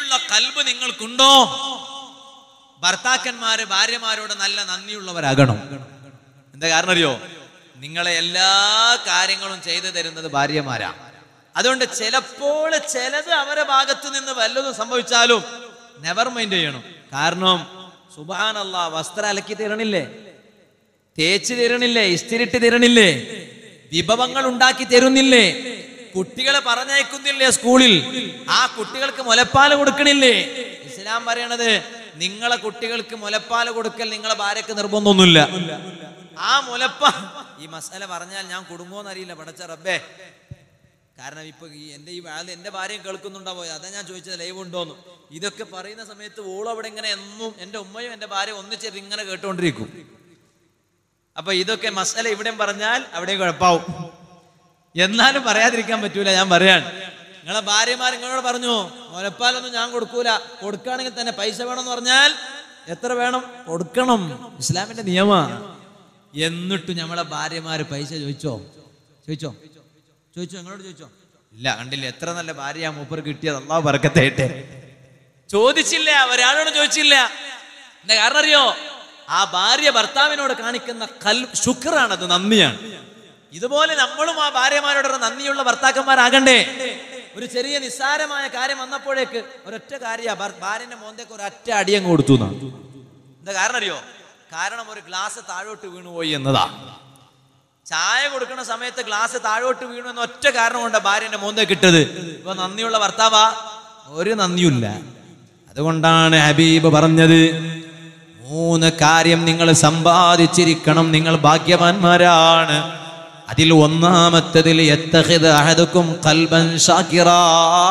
നന്ദിയുള്ള കൽബ് നിങ്ങൾക്കുണ്ടോ ഭർത്താക്കന്മാര് ഭാര്യമാരോട് നല്ല നന്ദിയുള്ളവരാകണം എന്താ കാരണം അറിയോ നിങ്ങളെ എല്ലാ കാര്യങ്ങളും ചെയ്തു തരുന്നത് ഭാര്യമാരാ അതുകൊണ്ട് ചിലപ്പോൾ ചിലത് അവരെ ഭാഗത്ത് നിന്ന് വല്ലതും സംഭവിച്ചാലും നെവർ മൈൻഡ് ചെയ്യണം കാരണം സുബാനല്ല വസ്ത്രം അലക്കി തരണില്ലേ തേച്ച് തരണില്ലേ ഇസ്തിരിട്ട് തരണില്ലേ വിഭവങ്ങൾ ഉണ്ടാക്കി തരുന്നില്ലേ കുട്ടികളെ പറഞ്ഞയക്കുന്നില്ലേ സ്കൂളിൽ ആ കുട്ടികൾക്ക് മുലപ്പാൽ കൊടുക്കണില്ലേ ഇസ്ലാം പറയണത് നിങ്ങളെ കുട്ടികൾക്ക് മുലപ്പാൽ കൊടുക്കൽ നിങ്ങളെ ഭാര്യക്ക് നിർബന്ധമൊന്നുമില്ല ആ മുലപ്പ ഈ മസാല പറഞ്ഞാൽ ഞാൻ കുടുംബമെന്ന് അറിയില്ല പടച്ച റബ്ബേ കാരണം ഇപ്പൊ ഈ എന്റെ ഈ വാല് എന്റെ ഭാര്യയും കേൾക്കുന്നുണ്ടാവോ അതാ ഞാൻ ചോദിച്ചത് ലൈവ് ഉണ്ടോന്ന് ഇതൊക്കെ പറയുന്ന സമയത്ത് ഓളും അവിടെ ഇങ്ങനെ എന്നും എന്റെ ഉമ്മയും എന്റെ ഭാര്യ ഒന്നിച്ചേർന്ന് ഇങ്ങനെ കേട്ടുകൊണ്ടിരിക്കും അപ്പൊ ഇതൊക്കെ മസാല ഇവിടെയും പറഞ്ഞാൽ അവിടെ കുഴപ്പാവും എന്നാലും പറയാതിരിക്കാൻ പറ്റൂല ഞാൻ പറയാൻ നിങ്ങളെ ഭാര്യമാർ നിങ്ങളോട് പറഞ്ഞു മുലപ്പാലൊന്നും ഞാൻ കൊടുക്കൂല കൊടുക്കുകയാണെങ്കിൽ തന്നെ പൈസ വേണമെന്ന് പറഞ്ഞാൽ എത്ര വേണം കൊടുക്കണം ഇസ്ലാമിന്റെ നിയമ എന്നിട്ട് നമ്മളെ ഭാര്യമാര് പൈസ ചോദിച്ചോ ചോദിച്ചോ ചോദിച്ചോ നിങ്ങളോട് ചോദിച്ചോ ഇല്ല കണ്ടില്ല എത്ര നല്ല ഭാര്യ മൂപ്പർ കിട്ടിയത് അള്ളാഹു പറക്കത്തേട്ടെ ചോദിച്ചില്ല ഒരാളോട് ചോദിച്ചില്ല എന്താ കാരണം അറിയോ ആ ഭാര്യ ഭർത്താവിനോട് കാണിക്കുന്ന കൽ ശുക്രാണത് നന്ദിയാണ് ഇതുപോലെ നമ്മളും ആ ഭാര്യമാരോട് നന്ദിയുള്ള ഭർത്താക്കന്മാരാകണ്ടേ ഒരു ചെറിയ നിസ്സാരമായ കാര്യം വന്നപ്പോഴേക്ക് ഒരൊറ്റ കാര്യ ഭാര്യന്റെ മോന്തേക്ക് ഒരൊറ്റ അടിയങ്ങ് കൊടുത്തു എന്നാ. എന്താ കാരണം അറിയോ കാരണം ഒരു ഗ്ലാസ് താഴോട്ട് വീണുപോയി എന്നതാ ചായ കൊടുക്കുന്ന സമയത്ത് ഗ്ലാസ് താഴോട്ട് വീണു എന്ന ഒറ്റ കാരണം കൊണ്ട് ഭാര്യന്റെ മോന്തേ കിട്ടത് ഇപ്പൊ നന്ദിയുള്ള ഭർത്താവാ ഒരു നന്ദിയില്ല അതുകൊണ്ടാണ് ഹബീബ് പറഞ്ഞത് മൂന്ന് കാര്യം നിങ്ങൾ സമ്പാദിച്ചിരിക്കണം നിങ്ങൾ ഭാഗ്യവാന്മാരാണ് അതിൽ ഒന്നാമത്തതിൽ എത്തഹിദ് അഹദുക്കും കൽബൻ ഷാക്കിറാ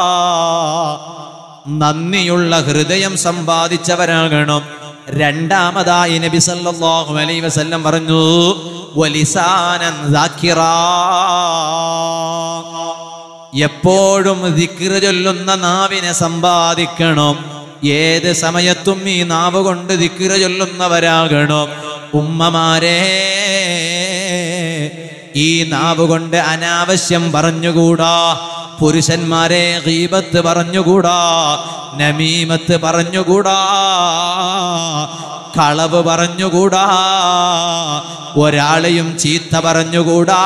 നന്ദിയുള്ള ഹൃദയം സമ്പാദിച്ചവരാകണം രണ്ടാമതായി നബി സല്ലല്ലാഹു അലൈഹി വസല്ലം പറഞ്ഞു വലിസാനൻ ദാക്കിറാ എപ്പോഴും ദിക്ർ ചൊല്ലുന്ന നാവിനെ സമ്പാദിക്കണം ഏത് സമയത്തും ഈ നാവ് കൊണ്ട് ദിക്ർ ചൊല്ലുന്നവരാകണം ഉമ്മമാരെ ഈ നാവ് കൊണ്ട് അനാവശ്യം പറഞ്ഞുകൂടാ പുരുഷന്മാരെ ഗീബത്ത് പറഞ്ഞുകൂടാ നമീമത്ത് പറഞ്ഞുകൂടാ കളവ് പറഞ്ഞുകൂടാ ഒരാളെയും ചീത്ത പറഞ്ഞുകൂടാ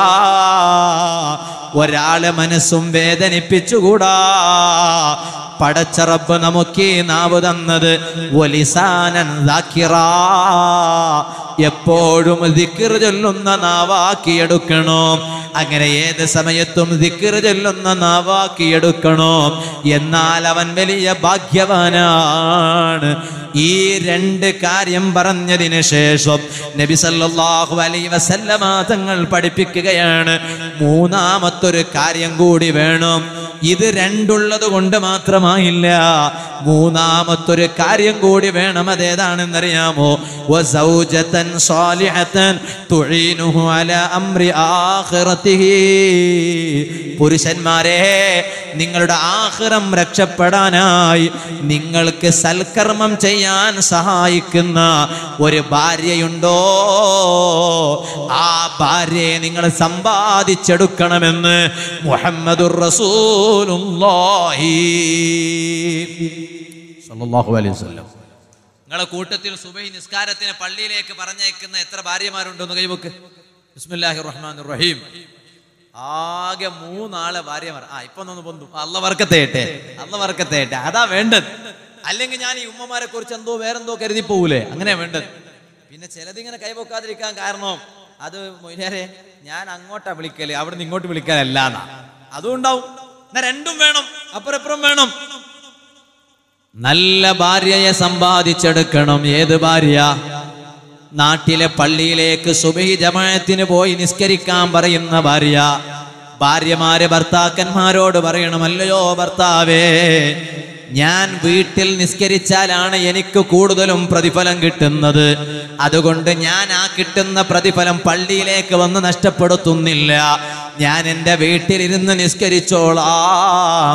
ഒരാളെ മനസ്സും വേദനിപ്പിച്ചുകൂടാ പടച്ച റബ്ബ് നമുക്ക് ഈ നാവ് തന്നത് ഒലിസാനൻ ദാക്കിറാ എപ്പോഴും ദിക്ർ ചൊല്ലുന്ന നാവാക്കിയെടുക്കണം അങ്ങനെ ഏത് സമയത്തും ദിക്ർ ചൊല്ലുന്ന നാവാക്കിയെടുക്കണം എന്നാൽ അവൻ വലിയ ഭാഗ്യവാനാണ് ഈ രണ്ട് കാര്യം പറഞ്ഞതിന് ശേഷം നബി സല്ലല്ലാഹു അലൈഹി വസല്ലമ തങ്ങൾ പഠിപ്പിക്കുകയാണ് മൂന്നാമത്തൊരു കാര്യം കൂടി വേണം ഇത് രണ്ടുള്ളത് കൊണ്ട് മാത്രമായില്ല മൂന്നാമത്തൊരു കാര്യം കൂടി വേണം അതേതാണെന്നറിയാമോ വസൗജതൻ സാലിഹതൻ തുഈനുഹു അലാ അംരി ആഖിറതിഹി പുരുഷന്മാരെ നിങ്ങളുടെ ആഖിറം രക്ഷപ്പെടാനായി നിങ്ങൾക്ക് സൽക്കർമ്മം ചെയ്യാൻ സഹായിക്കുന്ന ഒരു ഭാര്യയുണ്ടോ ആ ഭാര്യയെ നിങ്ങൾ സമ്പാദിച്ചെടുക്കണമെന്ന് മുഹമ്മദുർ റസൂലുള്ളാഹി സല്ലല്ലാഹു അലൈഹി വസല്ലം നിങ്ങളെ കൂട്ടത്തിൽ സുബൈ നിസ്കാരത്തിന് പള്ളിയിലേക്ക് പറഞ്ഞേക്കുന്ന എത്ര ഭാര്യമാരുണ്ടെന്ന് കൈവക്ക് ബിസ്മില്ലാഹി റഹ്മാൻ റഹീം ആകെ മൂന്നാളെ ഭാര്യമാർ ആ ഇപ്പൊ ഒന്ന് പൊന്തു അല്ല വർക്കത്തേട്ടെ അല്ല വർക്കത്തേട്ടെ അതാ വേണ്ടത് അല്ലെങ്കിൽ ഞാൻ ഈ ഉമ്മമാരെ കുറിച്ച് എന്തോ വേറെന്തോ കരുതി പോകൂലേ അങ്ങനെ വേണ്ടത് പിന്നെ ചിലതിങ്ങനെ കൈവക്കാതിരിക്കാൻ കാരണം അത് മൊയ്യാരെ ഞാൻ അങ്ങോട്ടാ വിളിക്കല് അവിടുന്ന് ഇങ്ങോട്ട് വിളിക്കാനല്ല എന്നാ അതും ഉണ്ടാവും എന്നാ രണ്ടും വേണം അപ്പുറപ്പുറം വേണം നല്ല ഭാര്യയെ സമ്പാദിച്ചെടുക്കണം ഏത് ഭാര്യ നാട്ടിലെ പള്ളിയിലേക്ക് സുബഹി ജമായത്തിന് പോയി നിസ്കരിക്കാൻ പറയുന്ന ഭാര്യ ഭാര്യമാര് ഭർത്താക്കന്മാരോട് പറയണമല്ലയോ ഭർത്താവേ ഞാൻ വീട്ടിൽ നിസ്കരിച്ചാലാണ് എനിക്ക് കൂടുതലും പ്രതിഫലം കിട്ടുന്നത് അതുകൊണ്ട് ഞാൻ ആ കിട്ടുന്ന പ്രതിഫലം പള്ളിയിലേക്ക് വന്ന് നഷ്ടപ്പെടുത്തുന്നില്ല ഞാൻ എൻ്റെ വീട്ടിലിരുന്ന് നിസ്കരിച്ചോളാം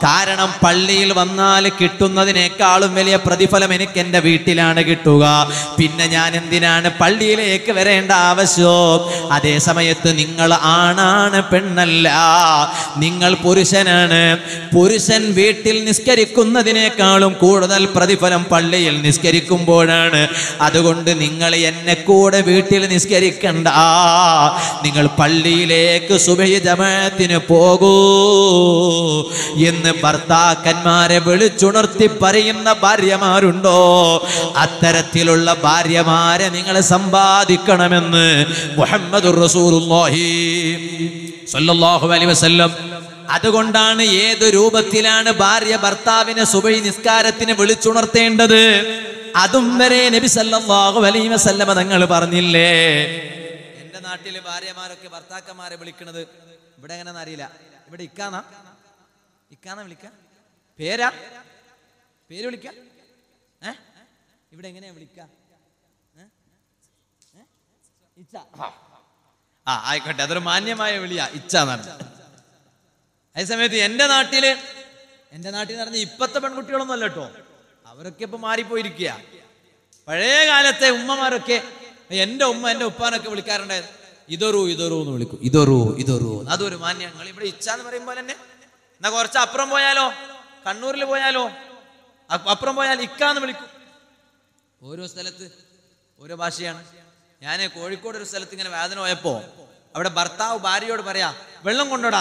കാരണം പള്ളിയിൽ വന്നാൽ കിട്ടുന്നതിനേക്കാളും വലിയ പ്രതിഫലം എനിക്ക് എൻ്റെ വീട്ടിലാണ് കിട്ടുക പിന്നെ ഞാൻ എന്തിനാണ് പള്ളിയിലേക്ക് വരേണ്ട ആവശ്യം അതേ സമയത്ത് നിങ്ങൾ ആണാണ് പെണ്ണല്ല നിങ്ങൾ പുരുഷനാണ് പുരുഷൻ വീട്ടിൽ നിസ്കരിക്കുന്നതിനേക്കാളും കൂടുതൽ പ്രതിഫലം പള്ളിയിൽ നിസ്കരിക്കുമ്പോഴാണ് അതുകൊണ്ട് നിങ്ങൾ എന്നെ കൂടെ വീട്ടിൽ നിസ്കരിക്കണ്ട നിങ്ങൾ പള്ളിയിലേക്ക് സുബഹി ജമാഅത്തിന് പോകൂ എന്ന് ഭർത്താക്കന്മാരെ വിളിച്ചുണർത്തി പറയുന്ന ഭാര്യമാരുണ്ടോ അത്തരത്തിലുള്ള ഭാര്യമാരെ നിങ്ങൾ സമ്പാദിക്കണമെന്ന് മുഹമ്മദ് റസൂലുള്ളാഹി സ്വല്ലല്ലാഹു അലൈഹി വസല്ലം അതുകൊണ്ടാണ് ഏത് രൂപത്തിലാണ് ഭാര്യ ഭർത്താവിനെ സുബൈ നിസ്കാരത്തിന് വിളിച്ചുണർത്തേണ്ടത് അതും വരെ നബി സല്ലല്ലാഹു അലൈഹി വസല്ലമ തങ്ങൾ പറഞ്ഞില്ലേ എന്റെ നാട്ടിലെ ഭാര്യമാരൊക്കെ ഭർത്താക്കന്മാരെ വിളിക്കണത് ഇവിടെ എങ്ങനെയാണെന്ന് അറിയില്ല ഇവിടെ ഇക്കാന്ന ഇക്കാന്ന വിളിക്ക പേരാ പേര് വിളിക്ക ഏ ഇവിടെ എങ്ങനെയാ വിളിക്ക ഏ? ഏ? ഇച്ച ആ ആയിക്കോട്ടെ അതൊരു മാന്യമായ വിളിയാ ഇച്ച എന്നാണ് അതേ സമയത്ത് എൻ്റെ നാട്ടില് എൻ്റെ നാട്ടിൽ എന്ന് പറഞ്ഞ ഇപ്പത്തെ പെൺകുട്ടികളൊന്നും അല്ല കേട്ടോ അവരൊക്കെ ഇപ്പൊ മാറിപ്പോയിരിക്കുക പഴയ കാലത്തെ ഉമ്മമാരൊക്കെ എൻ്റെ ഉമ്മ എൻ്റെ ഉപ്പാനൊക്കെ വിളിക്കാറുണ്ടായിരുന്നു ഇതൊരു ഇതൊരു എന്ന് വിളിക്കും ഇതൊരു ഇതൊരു എന്ന്. അതൊരു മാന്യം നിങ്ങൾ ഇവിടെ ഇച്ച എന്ന് പറയുമ്പോൾ തന്നെ എന്നാ കുറച്ച് അപ്പുറം പോയാലോ കണ്ണൂരിൽ പോയാലോ അ- അപ്പുറം പോയാൽ ഇക്കാന്ന് വിളിക്കും ഓരോ സ്ഥലത്ത് ഓരോ ഭാഷയാണ് ഞാൻ കോഴിക്കോട് ഒരു സ്ഥലത്ത് ഇങ്ങനെ വേദന പോയപ്പോ അവിടെ ഭർത്താവ് ഭാര്യയോട് പറയാ വെള്ളം കൊണ്ടോടാ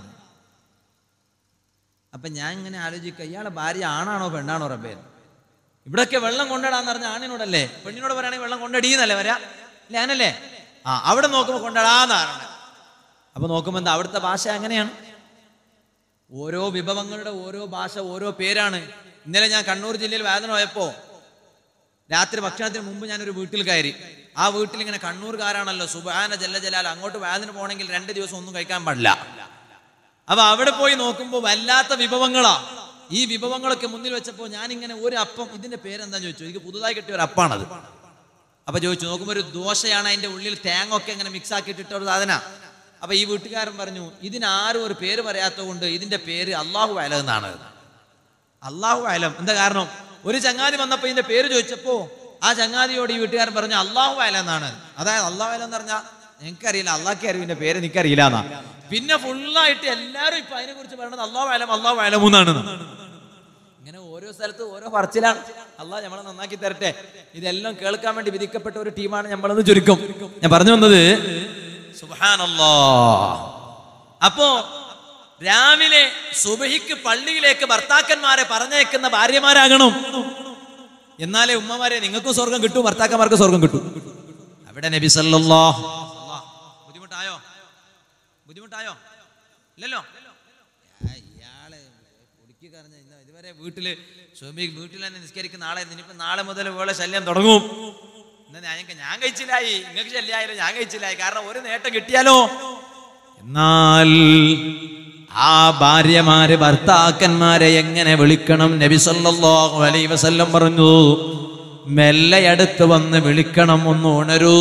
അപ്പൊ ഞാൻ ഇങ്ങനെ ആലോചിക്കുക ഇയാളെ ഭാര്യ ആണാണോ പെണ്ണാണോ റബ്ബേ ഇവിടൊക്കെ വെള്ളം കൊണ്ടിടാന്ന് പറഞ്ഞ ആണിനോടല്ലേ പെണ്ണിനോട് പറയുകയാണെങ്കിൽ വെള്ളം കൊണ്ടടിയെന്നല്ലേ വരാ അല്ലേ അങ്ങനല്ലേ ആ അവിടെ നോക്കുമ്പോൾ കൊണ്ടടാന്ന് പറഞ്ഞത് അപ്പൊ നോക്കുമ്പോൾ എന്താ അവിടുത്തെ ഭാഷ അങ്ങനെയാണ് ഓരോ വിഭവങ്ങളുടെ ഓരോ ഭാഷ ഓരോ പേരാണ് ഇന്നലെ ഞാൻ കണ്ണൂർ ജില്ലയിൽ വേദന പോയപ്പോ രാത്രി ഭക്ഷണത്തിന് മുമ്പ് ഞാനൊരു വീട്ടിൽ കയറി ആ വീട്ടിൽ ഇങ്ങനെ കണ്ണൂർക്കാരാണല്ലോ സുബാന ജല്ല ജലാൽ അങ്ങോട്ട് വേദന പോകണമെങ്കിൽ രണ്ട് ദിവസം ഒന്നും കഴിക്കാൻ പാടില്ല അപ്പൊ അവിടെ പോയി നോക്കുമ്പോൾ വല്ലാത്ത വിഭവങ്ങളാ ഈ വിഭവങ്ങളൊക്കെ മുന്നിൽ വെച്ചപ്പോൾ ഞാൻ ഇങ്ങനെ ഒരു അപ്പം ഇതിന്റെ പേരെന്താന്ന് ചോദിച്ചു എനിക്ക് പുതുതായി കിട്ടിയ ഒരു അപ്പാണത് അപ്പൊ ചോദിച്ചു നോക്കുമ്പോൾ ഒരു ദോശയാണ് അതിന്റെ ഉള്ളിൽ തേങ്ങ ഒക്കെ ഇങ്ങനെ മിക്സ് ആക്കിയിട്ടിട്ട ഒരു സാധന അപ്പൊ ഈ വീട്ടുകാരൻ പറഞ്ഞു ഇതിനാരും ഒരു പേര് പറയാത്തത് കൊണ്ട് ഇതിന്റെ പേര് അള്ളാഹു അല എന്നാണ് അള്ളാഹു അലം എന്താ കാരണം ഒരു ചങ്ങാതി വന്നപ്പോ ഇതിന്റെ പേര് ചോദിച്ചപ്പോ ആ ചങ്ങാതിയോട് ഈ വീട്ടുകാരൻ പറഞ്ഞു അള്ളാഹു അല എന്നാണ് അതായത് അള്ളാഹു അല എന്ന് പറഞ്ഞാൽ എനിക്കറിയില്ല അള്ളാഹ്ക്ക് അറിയും ഇതിന്റെ പേര് എനിക്കറിയില്ല എന്നാ പിന്നെ ഫുള്ളായിട്ട് എല്ലാവരും ഇപ്പൊ അതിനെ കുറിച്ച് പറയണത് അള്ളാഹു അലം അള്ളാഹു അലം എന്നാണ് ഇങ്ങനെ ഓരോ സ്ഥലത്ത് ഓരോ പറച്ചിലാണ് അള്ളാഹ് നമ്മളെ നന്നാക്കി തരട്ടെ ഇതെല്ലാം കേൾക്കാൻ വേണ്ടി വിധിക്കപ്പെട്ട ഒരു ടീമാണ് നമ്മളെന്ന് ചുരുക്കം ഞാൻ പറഞ്ഞു വന്നത് സുബ്ഹാനല്ലാ അപ്പോ രാവിലെ സുബഹിക്ക് പള്ളിയിലേക്ക് ഭർത്താക്കന്മാരെ പറഞ്ഞേക്കുന്ന ഭാര്യമാരാകണം എന്നാലേ ഉമ്മമാരെ നിങ്ങൾക്കും സ്വർഗം കിട്ടും ഭർത്താക്കന്മാർക്ക് സ്വർഗം കിട്ടും അവിടെ നബി സല്ലല്ലാഹു ബുദ്ധിമുട്ടായോ ബുദ്ധിമുട്ടായോ ഇല്ലല്ലോ ആ, ഇയാള് കുടുക്കി കറഞ്ഞ ഇന്ന് ഇതുവരെ വീട്ടില് സുബി വീട്ടിൽ തന്നെ നിസ്കരിക്കുന്ന ആളെ ഇനിയിപ്പോ നാളെ മുതൽ വേളെ ശല്യം തുടങ്ങും എന്നാ ഞാൻ ഞാൻ കഴിച്ചില്ലായി നിങ്ങൾക്ക് ശല്യമായാലും ഞാൻ കഴിച്ചില്ലായി കാരണം ഒരു നേട്ടം കിട്ടിയാലോ എന്നാൽ ആ ഭാര്യമാര് ഭർത്താക്കന്മാരെ എങ്ങനെ വിളിക്കണം നബി സല്ലല്ലാഹു അലൈഹി വസല്ലം പറഞ്ഞു മെല്ലെ അടുത്ത് വന്ന് വിളിക്കണം ഒന്ന് ഉണരൂ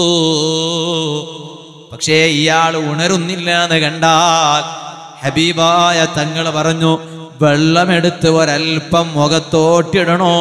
പക്ഷേ ഇയാൾ ഉണരുന്നില്ല എന്ന് കണ്ടാൽ ഹബീബായ തങ്ങൾ പറഞ്ഞു വെള്ളമെടുത്ത് ഒരൽപ്പം മുഖത്തോട്ടിടണോ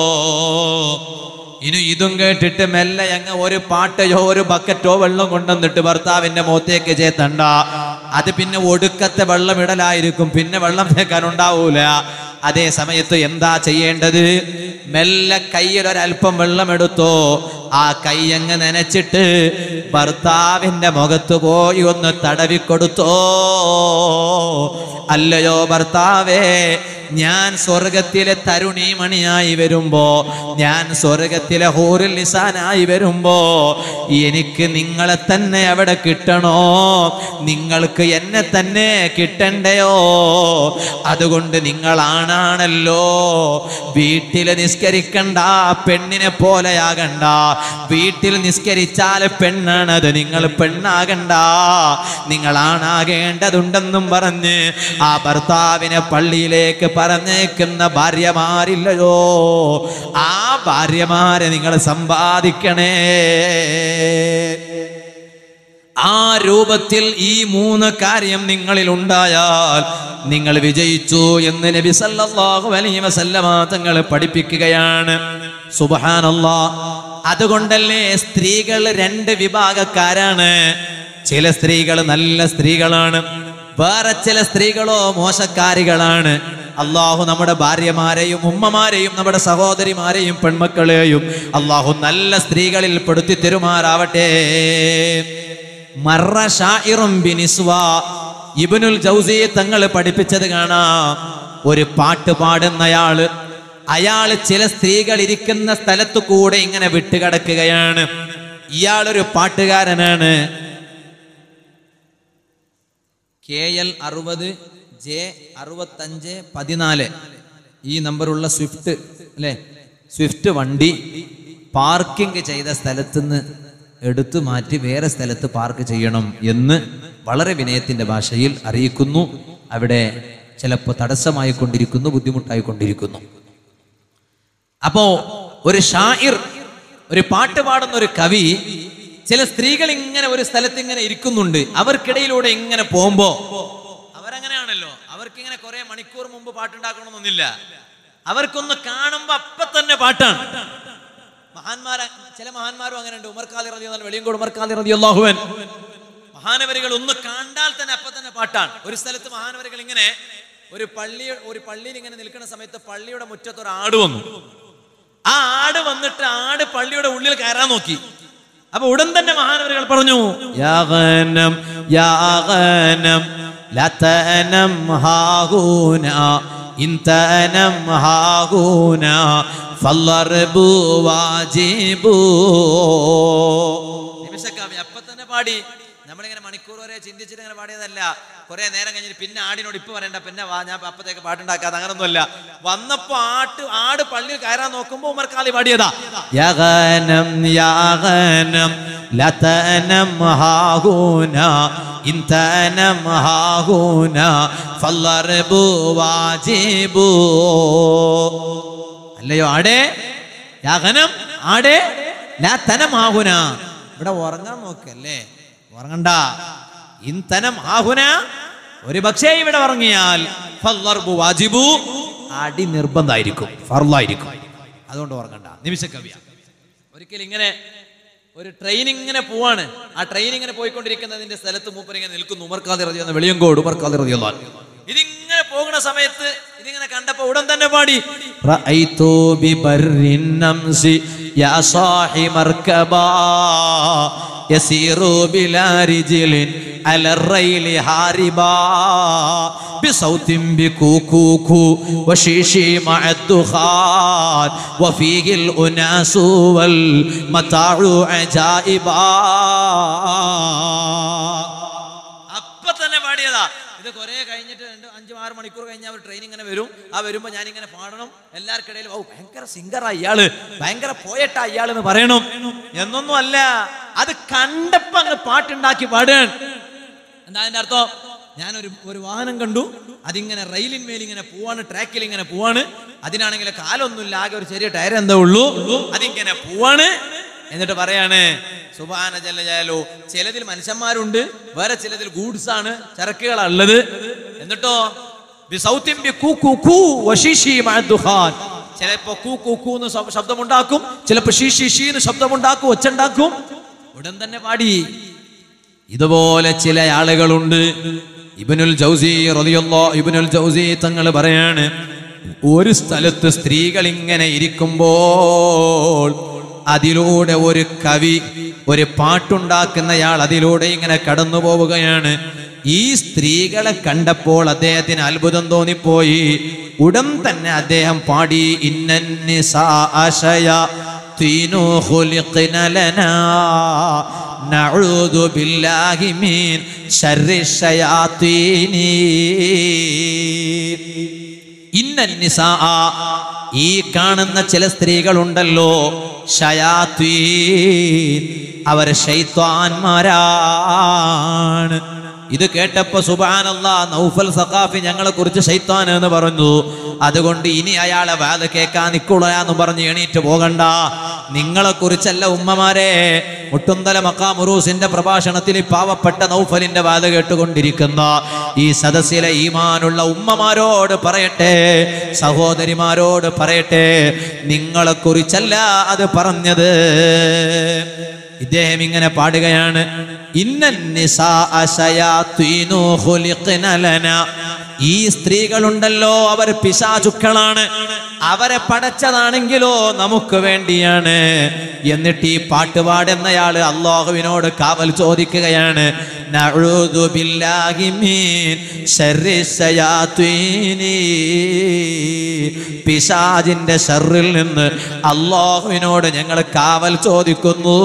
ഇനി ഇതും കേട്ടിട്ട് മെല്ലെ അങ്ങ് ഒരു പാട്ടയോ ഒരു ബക്കറ്റോ വെള്ളം കൊണ്ടുവന്നിട്ട് ഭർത്താവിന്റെ മുഖത്തേക്ക് ചേത്തണ്ട അത് പിന്നെ ഒടുക്കത്തെ വെള്ളം ഇടലായിരിക്കും പിന്നെ വെള്ളം തേക്കാൻ ഉണ്ടാവൂല അതേ സമയത്ത് എന്താ ചെയ്യേണ്ടത് മെല്ലെ കയ്യിൽ ഒരല്പം വെള്ളം എടുത്തോ ആ കൈ അങ്ങ് നനച്ചിട്ട് ഭർത്താവിന്റെ മുഖത്ത് പോയി ഒന്ന് തടവിക്കൊടുത്തോ അല്ലയോ ഭർത്താവേ ഞാൻ സ്വർഗത്തിലെ തരുണീമണിയായി വരുമ്പോ ഞാൻ സ്വർഗത്തിലെ ഹൂറിൽ നിസാനായി വരുമ്പോ എനിക്ക് നിങ്ങളെ തന്നെ അവിടെ കിട്ടണോ നിങ്ങൾക്ക് എന്നെ തന്നെ കിട്ടണ്ടയോ അതുകൊണ്ട് നിങ്ങളാണാണല്ലോ വീട്ടിൽ നിസ്കരിക്കണ്ട പെണ്ണിനെ പോലെയാകണ്ട വീട്ടിൽ നിസ്കരിച്ചാൽ പെണ്ണാണത് നിങ്ങൾ പെണ്ണാകണ്ട നിങ്ങളാണാകേണ്ടതുണ്ടെന്നും പറഞ്ഞ് ആ ഭർത്താവിനെ പള്ളിയിലേക്ക് പറഞ്ഞേക്കുന്ന ഭാര്യമാരില്ലയോ ആ ഭാര്യമാരെ നിങ്ങൾ സമ്പാദിക്കണേ ആ രൂപത്തിൽ ഈ മൂന്ന് കാര്യം നിങ്ങളിൽ ഉണ്ടായാൽ നിങ്ങൾ വിജയിച്ചു എന്ന് നബി സല്ലല്ലാഹു അലൈഹി വസല്ലമ തങ്ങൾ പഠിപ്പിക്കുകയാണ് സുബ്ഹാനല്ലാ അതുകൊണ്ടല്ലേ സ്ത്രീകൾ രണ്ട് വിഭാഗക്കാരാണ് ചില സ്ത്രീകൾ നല്ല സ്ത്രീകളാണ് വേറെ ചില സ്ത്രീകളോ മോശക്കാരികളാണ് അള്ളാഹു നമ്മുടെ ഭാര്യമാരെയും ഉമ്മമാരെയും നമ്മുടെ സഹോദരിമാരെയും പെൺമക്കളെയും അള്ളാഹു നല്ല സ്ത്രീകളിൽ പെടുത്തി തെരുമാറാവട്ടെ മറ ഷായിറും ബിനിസ്വ ഇബ്നുൽ ജൗസി തങ്ങൾ പഠിപ്പിച്ചത് കാണാം ഒരു പാട്ട് പാടുന്നയാള് അയാള് ചില സ്ത്രീകൾ ഇരിക്കുന്ന സ്ഥലത്തു കൂടെ ഇങ്ങനെ വിട്ടുകിടക്കുകയാണ് ഇയാളൊരു പാട്ടുകാരനാണ് കെ എൽ അറുപത് ജെ അറുപത്തഞ്ച് പതിനാല് ഈ നമ്പറുള്ള സ്വിഫ്റ്റ് അല്ലേ സ്വിഫ്റ്റ് വണ്ടി പാർക്കിംഗ് ചെയ്ത സ്ഥലത്തുനിന്ന് എടുത്തു മാറ്റി വേറെ സ്ഥലത്ത് പാർക്ക് ചെയ്യണം എന്ന് വളരെ വിനയത്തിന്റെ ഭാഷയിൽ അറിയിക്കുന്നു അവിടെ ചിലപ്പോൾ തടസ്സമായി കൊണ്ടിരിക്കുന്നു ബുദ്ധിമുട്ടായി കൊണ്ടിരിക്കുന്നു അപ്പോ ഒരു ഷായിർ ഒരു പാട്ട് പാടുന്ന ഒരു കവി ചില സ്ത്രീകൾ ഇങ്ങനെ ഒരു സ്ഥലത്ത് ഇങ്ങനെ ഇരിക്കുന്നുണ്ട് അവർക്കിടയിലൂടെ ഇങ്ങനെ പോകുമ്പോ അവരങ്ങനെയാണല്ലോ അവർക്ക് ഇങ്ങനെ കുറെ മണിക്കൂർ മുമ്പ് പാട്ടുണ്ടാക്കണമെന്നൊന്നുമില്ല അവർക്കൊന്ന് കാണുമ്പോ അപ്പൊ തന്നെ പാട്ടാണ് മഹാന്മാര ചില മഹാന്മാരും അങ്ങനെ ഉണ്ട് ഉമർ ഖാദി റതി വെളിയങ്കോട് ഉമർ ഖാദി റതി അള്ളാഹുവൻ മഹാനവരികൾ ഒന്ന് കണ്ടാൽ തന്നെ അപ്പൊ തന്നെ പാട്ടാണ് ഒരു സ്ഥലത്ത് മഹാനവരികൾ ഇങ്ങനെ ഒരു പള്ളി ഒരു പള്ളിയിൽ ഇങ്ങനെ നിൽക്കുന്ന സമയത്ത് പള്ളിയുടെ മുറ്റത്ത് ഒരു ആട് വന്നു ആ ആട് വന്നിട്ട് ആട് പള്ളിയുടെ ഉള്ളിൽ കയറാൻ നോക്കി അപ്പൊ ഉടൻ തന്നെ മഹാനവരികൾ പറഞ്ഞു യാ ഗനം, യാ ഗനം, ലാ തനം ഹാഹൂന, ഇൻ തനം ഹാഹൂന, ഫല്ലർബു വാജിബു. നിമിഷക്കാവ്യം അപ്പൊ തന്നെ പാടി നമ്മളിങ്ങനെ മണിക്കൂർ വരെ ചിന്തിച്ചിട്ട് ഇങ്ങനെ പാടിയതല്ല കുറെ നേരം കഴിഞ്ഞിട്ട് പിന്നെ ആടിനോട് ഇപ്പൊ പറയണ്ട പിന്നെ വാ ഞാൻ അപ്പത്തേക്ക് പാട്ടുണ്ടാക്കാതെ അങ്ങനൊന്നുമല്ല വന്നപ്പോ ആട്ട് ആട് പള്ളിയിൽ കയറാൻ നോക്കുമ്പോ ഉമർ ഖാലി പാടിയതാ യഗനം യഗനം ലതനം ഹാഹൂന ഇൻ തനം ഹാഹൂന ഫല്ലർബു വാജിബു അല്ലയോ ആടേ യഗനം ആടേ ലതനം ഹാഹൂന ഇവിടെ ഉറങ്ങാൻ നോക്കല്ലേ ഉറങ്ങണ്ട ഇന്ധനം ആഹുന ഒരു പക്ഷേ ഇവിടെ ഉറങ്ങിയാൽ ഫല്ലർബു വാജിബു അടി നിർബന്ധമായിരിക്കും ഫർലായിരിക്കും അതുകൊണ്ട് ഉറങ്ങണ്ട നിമിഷ കവിയ ഒരിക്കൽ ഇങ്ങനെ ഒരു ട്രെയിൻ ഇങ്ങനെ പോവാണ് ആ ട്രെയിൻ ഇങ്ങനെ പോയിക്കൊണ്ടിരിക്കുന്നതിന്റെ സ്ഥലത്ത് മൂപ്പർ ഇങ്ങനെ നിൽക്കുന്നു ഉമർക്കാതി റതി എന്ന് വെളിയങ്കോട് ഉമർക്കാതി റതി ഇതിങ്ങനെ പോകുന്ന സമയത്ത് ഇതിങ്ങനെ കണ്ടപ്പോ ഉടൻ തന്നെ പാടി റഅയ്തു ബിബർരിൻ നംസി യാ സാഹി മർക്കബാ യസീറു ബിലാ റിജിലിൻ على الريل هاربا بصوت بكوكوكو وشيشي مع الدخان وفيه الأناس والمتاع عجائبا അപ്പൊ തന്നെ പാടിയതാ ഇത് കുറെ കഴിഞ്ഞിട്ട് രണ്ട് അഞ്ചും ആറ് മണിക്കൂർ കഴിഞ്ഞാൽ ഒരു ട്രെയിൻ ഇങ്ങനെ വരും ആ വരുമ്പോ ഞാൻ ഇങ്ങനെ പാടണം എല്ലാവർക്കിടയിലും ഓ ഭയങ്കര സിംഗറാ ഇയാള് ഭയങ്കര പോയട്ടാ ഇയാൾ എന്ന് പറയണം എന്നൊന്നും അല്ല അത് കണ്ടപ്പോ അങ്ങ് പാട്ടുണ്ടാക്കി പാടുകയാണ് എന്താ അതിന്റെ അർത്ഥം ഞാനൊരു ഒരു വാഹനം കണ്ടു അതിങ്ങനെ റെയിലിന്മേൽ ഇങ്ങനെ പോവാണ് ട്രാക്കിൽ ഇങ്ങനെ പോവാണ് അതിനാണെങ്കിൽ കാലൊന്നുമില്ല ആകെ ഒരു ചെറിയ ടയർ എന്താ ഉള്ളൂ അതിങ്ങനെ പോവാണ് എന്നിട്ട് പറയാണ് സുബാന ജല്ലോ ചിലതിൽ മനുഷ്യന്മാരുണ്ട് വേറെ ചിലതിൽ ഗൂഡ്സ് ആണ് ചരക്കുകളാണ് ഉള്ളത് എന്നിട്ടോ ബിസൗത്തിൻ ബി കൂ കൂ കൂ വശീഷി മഅ ദുഖാൻ. ചിലപ്പോ കൂ കൂ കൂ എന്ന് ശബ- ശബ്ദമുണ്ടാക്കും ചിലപ്പോ ഷീ ഷീ ഷീ എന്ന് ശബ്ദമുണ്ടാക്കും ഒച്ചുണ്ടാക്കും ഉടൻ തന്നെ പാടി ഇതുപോലെ ചില ആളുകളുണ്ട് ഇബനുൽ ജൗസി റളിയല്ലാ ഇബനുൽ ജൗസി തങ്ങൾ പറയാണ് ഒരു സ്ഥലത്ത് സ്ത്രീകൾ ഇങ്ങനെ ഇരിക്കുമ്പോൾ അതിലൂടെ ഒരു കവി ഒരു പാട്ടുണ്ടാക്കുന്നയാൾ അതിലൂടെ ഇങ്ങനെ കടന്നു പോവുകയാണ് ഈ സ്ത്രീകളെ കണ്ടപ്പോൾ അദ്ദേഹത്തിന് അത്ഭുതം തോന്നിപ്പോയി ഉടൻ തന്നെ അദ്ദേഹം പാടി ഇന്നന്നിസാ ആശയ തീനു ഖുലിഖ്ന ലനാ നഊദു ബില്ലാഹി മീൻ ശർരി ശയാത്തീനി ഇന്നന്നിസാ ഈ കാണുന്ന ചില സ്ത്രീകളുണ്ടല്ലോ ഷയാത്തീൻ അവർ ശൈത്വാന്മാരാണ് ഇത് കേട്ടപ്പോ സുബാനല്ല നൗഫൽ സഖാഫി ഞങ്ങളെ കുറിച്ച് ശൈത്താൻ എന്ന് പറഞ്ഞു അതുകൊണ്ട് ഇനി അയാളെ വാത് കേൾക്കാൻ നിക്കുളയാന്ന് പറഞ്ഞ് എണീറ്റ് പോകണ്ട നിങ്ങളെ കുറിച്ചല്ല ഉമ്മമാരെ മുട്ടുന്തല മക്കാമുറൂസിന്റെ പ്രഭാഷണത്തിൽ ഈ പാവപ്പെട്ട നൗഫലിന്റെ വാത് കേട്ടുകൊണ്ടിരിക്കുന്ന ഈ സദസ്സിലെ ഈമാനുള്ള ഉമ്മമാരോട് പറയട്ടെ സഹോദരിമാരോട് പറയട്ടെ നിങ്ങളെ കുറിച്ചല്ല അത് പറഞ്ഞത് ഇദ്ദേഹം ഇങ്ങനെ പാടുകയാണ് ഇന്നൻ നിസാഅ ശയാത്വീനു ഖുലിഖ്ന ലനാ. ഈ സ്ത്രീകളുണ്ടല്ലോ അവർ പിശാചുക്കളാണ് അവരെ പടച്ചതാണെങ്കിലോ നമുക്ക് വേണ്ടിയാണ് എന്നിട്ട് ഈ പാട്ടുപാടുന്നയാള് അള്ളാഹുവിനോട് കാവൽ ചോദിക്കുകയാണ് നഊദു ബില്ലാഹി മീൻ ശർരി ശയാത്വീനി. പിശാചിന്റെ ഷറിൽ നിന്ന് അള്ളാഹുവിനോട് ഞങ്ങൾ കാവൽ ചോദിക്കുന്നു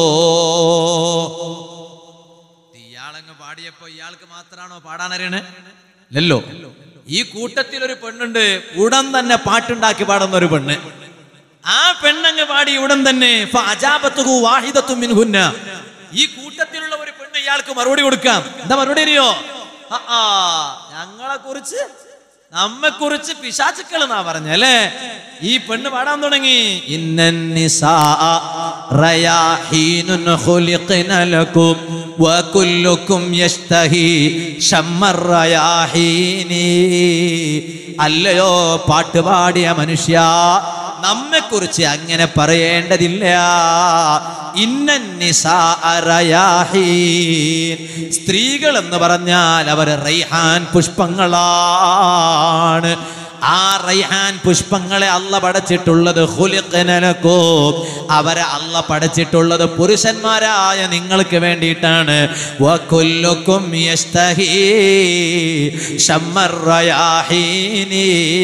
ഇയാളങ്ങ് പാടിയപ്പോ ഇയാൾക്ക് മാത്രാണോ പാടാനറിയണേ അല്ലല്ലോ ഈ കൂട്ടത്തിൽ ഒരു പെണ്ണുണ്ട് ഉടൻ തന്നെ പാട്ടുണ്ടാക്കി പാടുന്ന ഒരു പെണ്ണ് ആ പെണ്ണങ്ങ് പാടി ഉടൻ തന്നെ ഫഅജാബത്തുഹു വാഹിദത്തും മിൻഹുന്ന. ഈ കൂട്ടത്തിലുള്ള ഒരു പെണ്ണ് ഇയാൾക്ക് മറുപടി കൊടുക്കാം എന്താ മറുപടി അറിയോ ആ, ആ ഞങ്ങളെ കുറിച്ച് നമ്മെ കുറിച്ച് പിശാചുക്കൾ എന്നാ പറഞ്ഞല്ലേ ഈ പെണ്ണ് പാടാൻ തുടങ്ങി ഇന്നൻ നിസാഅ റയാഹീനുൻ ഖുലിഖ്ന ലക്കും വകുല്ലുക്കും യഷ്തഹി ഷമ്മർ റയാഹീനി അല്ലയോ പാട്ടുപാടിയ മനുഷ്യ നമ്മെ കുറിച്ച് അങ്ങനെ പറയേണ്ടതില്ല ഇന്നൻ നിസാഅ റയാഹീൻ സ്ത്രീകൾ എന്ന് പറഞ്ഞാൽ അവർ റൈഹാൻ പുഷ്പങ്ങളാണ് ആ റൈഹാൻ പുഷ്പങ്ങളെ അല്ല പടച്ചിട്ടുള്ളത് ഖുലിഖ്നലക്കോ അവരെ അല്ല പടച്ചിട്ടുള്ളത് പുരുഷന്മാരായ നിങ്ങൾക്ക് വേണ്ടിയിട്ടാണ് വകുല്ലുക്കും യസ്തഹി ശമ്മർ റയാഹീനി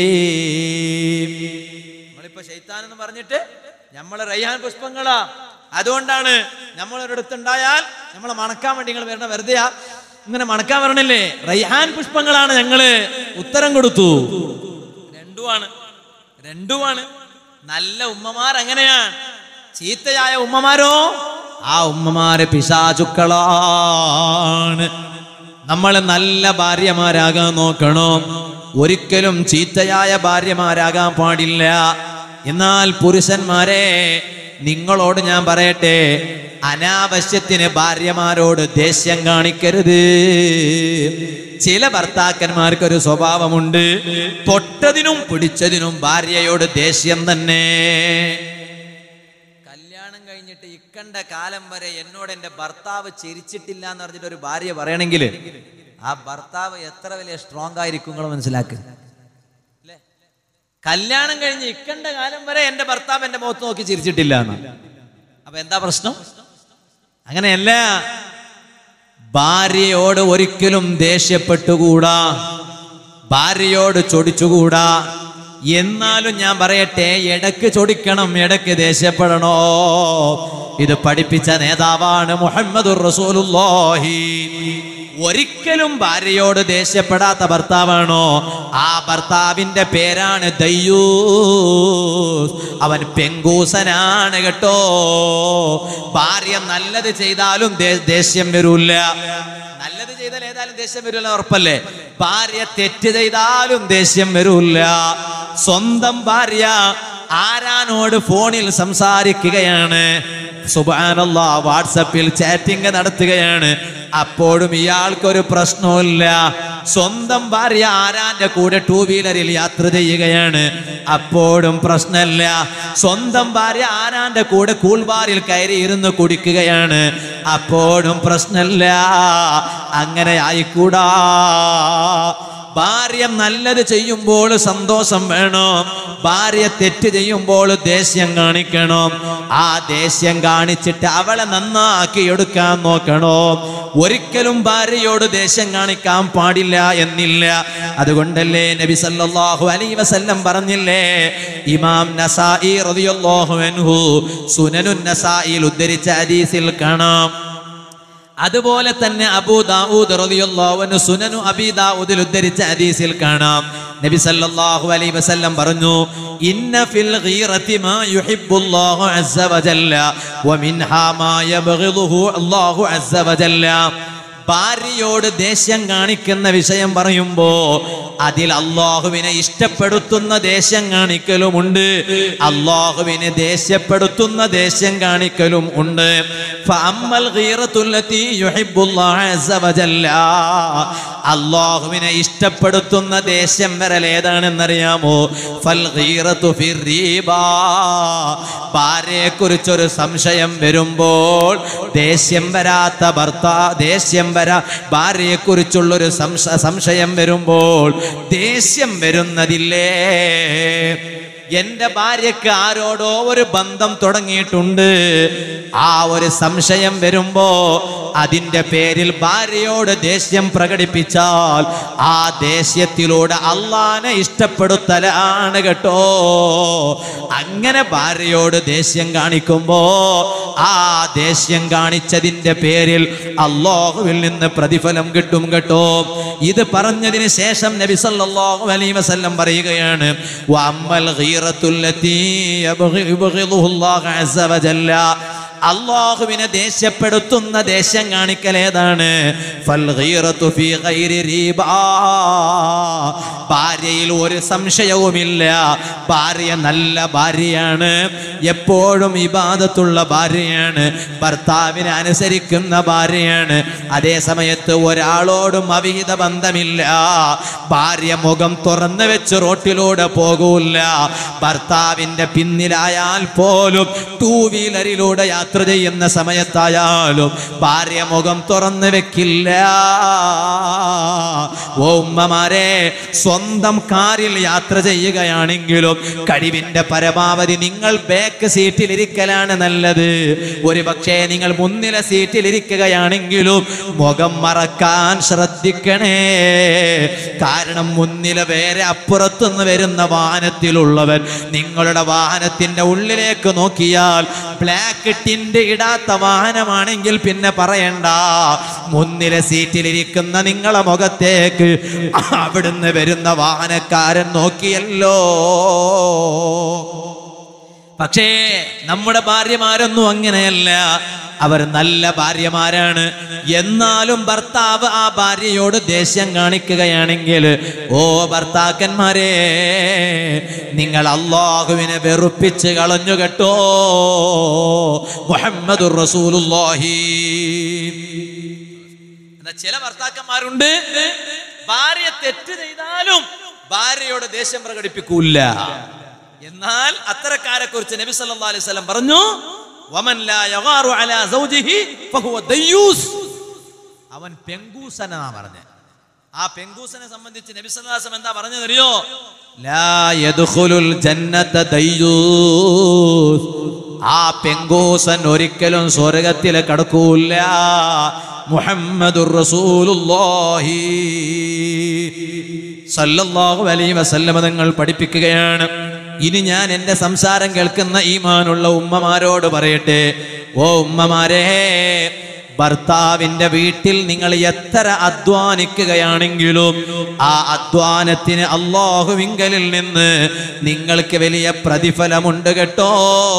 നമ്മളിപ്പോ ശൈത്താൻ എന്ന് പറഞ്ഞിട്ട് നമ്മൾ റയ്യാൻ പുഷ്പങ്ങളാ അതുകൊണ്ടാണ് നമ്മൾ ഒരിടത്തുണ്ടായാൽ നമ്മളെ മണക്കാൻ വേണ്ടി നിങ്ങൾ വരണ വെറുതെയാ ഇങ്ങനെ മണക്കാൻ വരണില്ലേ റയ്ഹാൻ പുഷ്പങ്ങളാണ് ഞങ്ങള് ഉത്തരം കൊടുത്തു രണ്ടുമാണ് രണ്ടുമാണ് നല്ല ഉമ്മമാർ എങ്ങനെയാണ് ചീത്തയായ ഉമ്മമാരോ ആ ഉമ്മമാരെ പിശാചുക്കളാണ് നമ്മൾ നല്ല ഭാര്യമാരാകാൻ നോക്കണം ഒരിക്കലും ചീത്തയായ ഭാര്യമാരാകാൻ പാടില്ല എന്നാൽ പുരുഷന്മാരെ നിങ്ങളോട് ഞാൻ പറയട്ടെ അനാവശ്യത്തിന് ഭാര്യമാരോട് ദേഷ്യം കാണിക്കരുത് ചില ഭർത്താക്കന്മാർക്കൊരു സ്വഭാവമുണ്ട് തൊട്ടതിനും പിടിച്ചതിനും ഭാര്യയോട് ദേഷ്യം തന്നെ കല്യാണം കഴിഞ്ഞിട്ട് ഇക്കണ്ട കാലം വരെ എന്നോട് എന്റെ ഭർത്താവ് ചിരിച്ചിട്ടില്ല എന്ന് പറഞ്ഞിട്ട് ഒരു ഭാര്യ പറയണമെങ്കിൽ ആ ഭർത്താവ് എത്ര വലിയ സ്ട്രോങ് ആയിരിക്കും നിങ്ങൾ മനസ്സിലാക്കുക അല്ലേ കല്യാണം കഴിഞ്ഞ് ഇക്കണ്ട കാലം വരെ എന്റെ ഭർത്താവ് എന്റെ മുഖത്ത് നോക്കി ചിരിച്ചിട്ടില്ല എന്ന് അപ്പൊ എന്താ പ്രശ്നം അങ്ങനെയല്ല ഭാര്യയോട് ഒരിക്കലും ദേഷ്യപ്പെട്ടുകൂടാ ഭാര്യയോട് ചൊടിച്ചുകൂടാ എന്നാലും ഞാൻ പറയട്ടെ ഇടക്ക് ചൊടിക്കണം ഇടക്ക് ദേഷ്യപ്പെടണോ ഇത് പഠിപ്പിച്ച നേതാവാണ് മുഹമ്മദുർ റസൂലുള്ളാഹി ഒരിക്കലും ഭാര്യയോട് ദേഷ്യപ്പെടാത്ത ഭർത്താവാണോ ആ ഭർത്താവിന്റെ പേരാണ് ദയ്യൂസ് അവൻ പെങ്കൂസനാണ് കേട്ടോ ഭാര്യ നല്ലത് ചെയ്താലും ദേ- ദേഷ്യം വരൂല്ല നല്ലത് ചെയ്താൽ ഏതായാലും ദേഷ്യം വരില്ല ഉറപ്പല്ലേ ഭാര്യ തെറ്റ് ചെയ്താലും ദേഷ്യം വരൂല്ല സ്വന്തം ഭാര്യ ആരാനോട് ഫോണിൽ സംസാരിക്കുകയാണ് സുബാനല്ല വാട്സപ്പിൽ ചാറ്റിംഗ് നടത്തുകയാണ് അപ്പോഴും ഇയാൾക്കൊരു പ്രശ്നവുമില്ല സ്വന്തം ഭാര്യ ആരാന്റെ കൂടെ ടൂ വീലറിൽ യാത്ര ചെയ്യുകയാണ് അപ്പോഴും പ്രശ്നമില്ല സ്വന്തം ഭാര്യ ആരാന്റെ കൂടെ കൂൾബാറിൽ കയറി ഇരുന്ന് കുടിക്കുകയാണ് അപ്പോഴും പ്രശ്നമില്ല അങ്ങനെ ആയിക്കൂടാ ഭാര്യ നല്ലത് ചെയ്യുമ്പോൾ സന്തോഷം വേണം ഭാര്യ തെറ്റ് ചെയ്യുമ്പോൾ ദേഷ്യം കാണിക്കണം ആ ദേഷ്യം കാണിച്ചിട്ട് അവളെ നന്നാക്കി എടുക്കാൻ നോക്കണോ ഒരിക്കലും ഭാര്യയോട് ദേഷ്യം കാണിക്കാൻ പാടില്ല എന്നില്ല അതുകൊണ്ടല്ലേ നബി സല്ലല്ലാഹു അലൈഹി വസല്ലം പറഞ്ഞില്ലേ ഇമാം നസായി റളിയല്ലാഹു അൻഹു സുനനുൻ നസായിൽ ഉദ്ധരിച്ച ഹദീസിൽ കാണാം അതുപോലെ തന്നെ അബൂ ദാവൂദ് റളിയല്ലാഹു അൻഹു സുനനു അബീ ദാവൂദിൽ ഉദ്ധരിച്ച ഹദീസിൽ കാണാം നബി സല്ലല്ലാഹു അലൈഹി വസല്ലം പറഞ്ഞു ഇന്ന ഫിൽ ഗീറതി മാ യുഹിബ്ബുല്ലാഹു അസ്സ വജല്ല വമിൻഹാ മാ യബ്ഗിദുഹു അല്ലാഹു അസ്സ വജല്ല ഭാര്യയോട് ദേഷ്യം കാണിക്കുന്ന വിഷയം പറയുമ്പോ അതിൽ അള്ളാഹുവിനെ ഇഷ്ടപ്പെടുത്തുന്ന ദേഷ്യം കാണിക്കലുമുണ്ട് അള്ളാഹുവിനെ ദേഷ്യപ്പെടുത്തുന്ന ദേഷ്യം കാണിക്കലും ഉണ്ട് ഫഅമ്മൽ ഗീറത്തുല്ലത്തി യുഹിബ്ബുല്ലാഹ അസ്സ വജല്ല. അള്ളാഹുവിനെ ഇഷ്ടപ്പെടുത്തുന്ന ദേഷ്യം വരൽ ഏതാണെന്നറിയാമോ ഫൽ ഗീറത്തു ഫിർരീബാ. ഭാര്യയെക്കുറിച്ചൊരു സംശയം വരുമ്പോൾ ദേഷ്യം വരാത്ത ഭർത്താ ദേഷ്യം വരാ ഭാര്യയെക്കുറിച്ചുള്ളൊരു സംശ സംശയം വരുമ്പോൾ ദേഷ്യം വരുന്നതില്ലേ എന്റെ ഭാര്യക്ക് ആരോടോ ഒരു ബന്ധം തുടങ്ങിയിട്ടുണ്ട് ആ ഒരു സംശയം വരുമ്പോ അതിന്റെ പേരിൽ ഭാര്യയോട് ദേഷ്യം പ്രകടിപ്പിച്ചാൽ ആ ദേഷ്യത്തിലൂടെ അള്ളാനെ ഇഷ്ടപ്പെടുത്തലാണ് കേട്ടോ അങ്ങനെ ഭാര്യയോട് ദേഷ്യം കാണിക്കുമ്പോ ആ ദേഷ്യം കാണിച്ചതിന്റെ പേരിൽ അള്ളാഹുവിൽ നിന്ന് പ്രതിഫലം കിട്ടും കേട്ടോ ഇത് പറഞ്ഞതിന് ശേഷം നബി സല്ലല്ലാഹു അലൈഹി വസല്ലം പറയുകയാണ് വഅമ്മൽ ഗീറത്തുല്ലതീ യബ്ഗി- യബ്ഗിദുഹു അല്ലാഹു അസ്സ വജല്ല അള്ളാഹുവിനെ ദേഷ്യപ്പെടുത്തുന്ന ദേഷ്യം കാണിക്കൽ ഏതാണ് ഫൽ ഗീറത്തു ഫീ ഗൈരി റീബാ. ഭാര്യയിൽ ഒരു സംശയവുമില്ല ഭാര്യ നല്ല ഭാര്യയാണ് എപ്പോഴും ഇബാദത്തുള്ള ഭാര്യയാണ് ഭർത്താവിനെ അനുസരിക്കുന്ന ഭാര്യയാണ് അതേ സമയത്ത് ഒരാളോടും അവിഹിത ബന്ധമില്ല ഭാര്യ മുഖം തുറന്നു വെച്ച് റോട്ടിലൂടെ പോകൂല ഭർത്താവിന്റെ പിന്നിലായാൽ പോലും ടൂ വീലറിലൂടെ യാത്ര ചെയ്യുന്ന സമയത്തായാലും ഭാര്യ മുഖം തുറന്നു വെക്കില്ല ഓ ഉമ്മമാരെ സ്വന്തം കാറിൽ യാത്ര ചെയ്യുകയാണെങ്കിലും കഴിവിന്റെ പരമാവധി നിങ്ങൾ ബാക്ക് സീറ്റിൽ ഇരിക്കലാണ് നല്ലത് ഒരു പക്ഷേ നിങ്ങൾ മുന്നിലെ സീറ്റിൽ ഇരിക്കുകയാണെങ്കിലും മുഖം മറക്കാൻ ശ്രദ്ധിക്കണേ കാരണം മുന്നിലെ വേറെ അപ്പുറത്തുനിന്ന് വരുന്ന വാഹനത്തിലുള്ളവൻ നിങ്ങളുടെ വാഹനത്തിന്റെ ഉള്ളിലേക്ക് നോക്കിയാൽ ബ്ലാക്ക് ടിന്റ് ഇടാത്ത വാഹനമാണെങ്കിൽ പിന്നെ പറയണ്ട മുന്നിലെ സീറ്റിലിരിക്കുന്ന നിങ്ങളെ മുഖത്തേക്ക് അവിടുന്ന് വരുന്ന വാഹനക്കാരൻ നോക്കിയല്ലോ പക്ഷേ നമ്മുടെ ഭാര്യമാരൊന്നും അങ്ങനെയല്ല അവർ നല്ല ഭാര്യമാരാണ് എന്നാലും ഭർത്താവ് ആ ഭാര്യയോട് ദേഷ്യം കാണിക്കുകയാണെങ്കിൽ ഓ ഭർത്താക്കന്മാരെ നിങ്ങൾ അള്ളാഹുവിനെ വെറുപ്പിച്ച് കളഞ്ഞു കേട്ടോ മുഹമ്മദുർ റസൂലുള്ളാഹി എന്നാ ചില ഭർത്താക്കന്മാരുണ്ട് ഭാര്യ തെറ്റ് ചെയ്താലും ഭാര്യയോട് ദേഷ്യം പ്രകടിപ്പിക്കൂല എന്നാൽ അത്തരക്കാരെ കുറിച്ച് നബി സല്ലല്ലാഹു അലൈഹി വസല്ലം പറഞ്ഞു വമൻ ലാ യഗാറു അലാ സൗജിഹി ഫഹുവ ദയ്യൂസ് അവൻ പെങ്കൂസനാ പറഞ്ഞ ആ പെങ്കൂസനെ സംബന്ധിച്ച് നബി സല്ലല്ലാഹു അലൈഹി വസല്ലം എന്താ പറഞ്ഞതറിയോ ലാ യദ്ഖുലുൽ ജന്നത ദയ്യൂസ് ആ പെങ്കൂസൻ ഒരിക്കലും സ്വർഗത്തിൽ കടക്കൂല മുഹമ്മദുർ റസൂലുള്ളാഹി സല്ലല്ലാഹു അലൈഹി വസല്ലമ തങ്ങൾ പഠിപ്പിക്കുകയാണ് ഇനി ഞാൻ എൻ്റെ സംസാരം കേൾക്കുന്ന ഈമാനുള്ള ഉമ്മമാരോട് പറയട്ടെ ഓ ഉമ്മമാരെ ഭർത്താവിന്റെ വീട്ടിൽ നിങ്ങൾ എത്ര അധ്വാനിക്കുകയാണെങ്കിലും ആ അധ്വാനത്തിന് അള്ളാഹുവിങ്കലിൽ നിന്ന് നിങ്ങൾക്ക് വലിയ പ്രതിഫലമുണ്ട് കേട്ടോ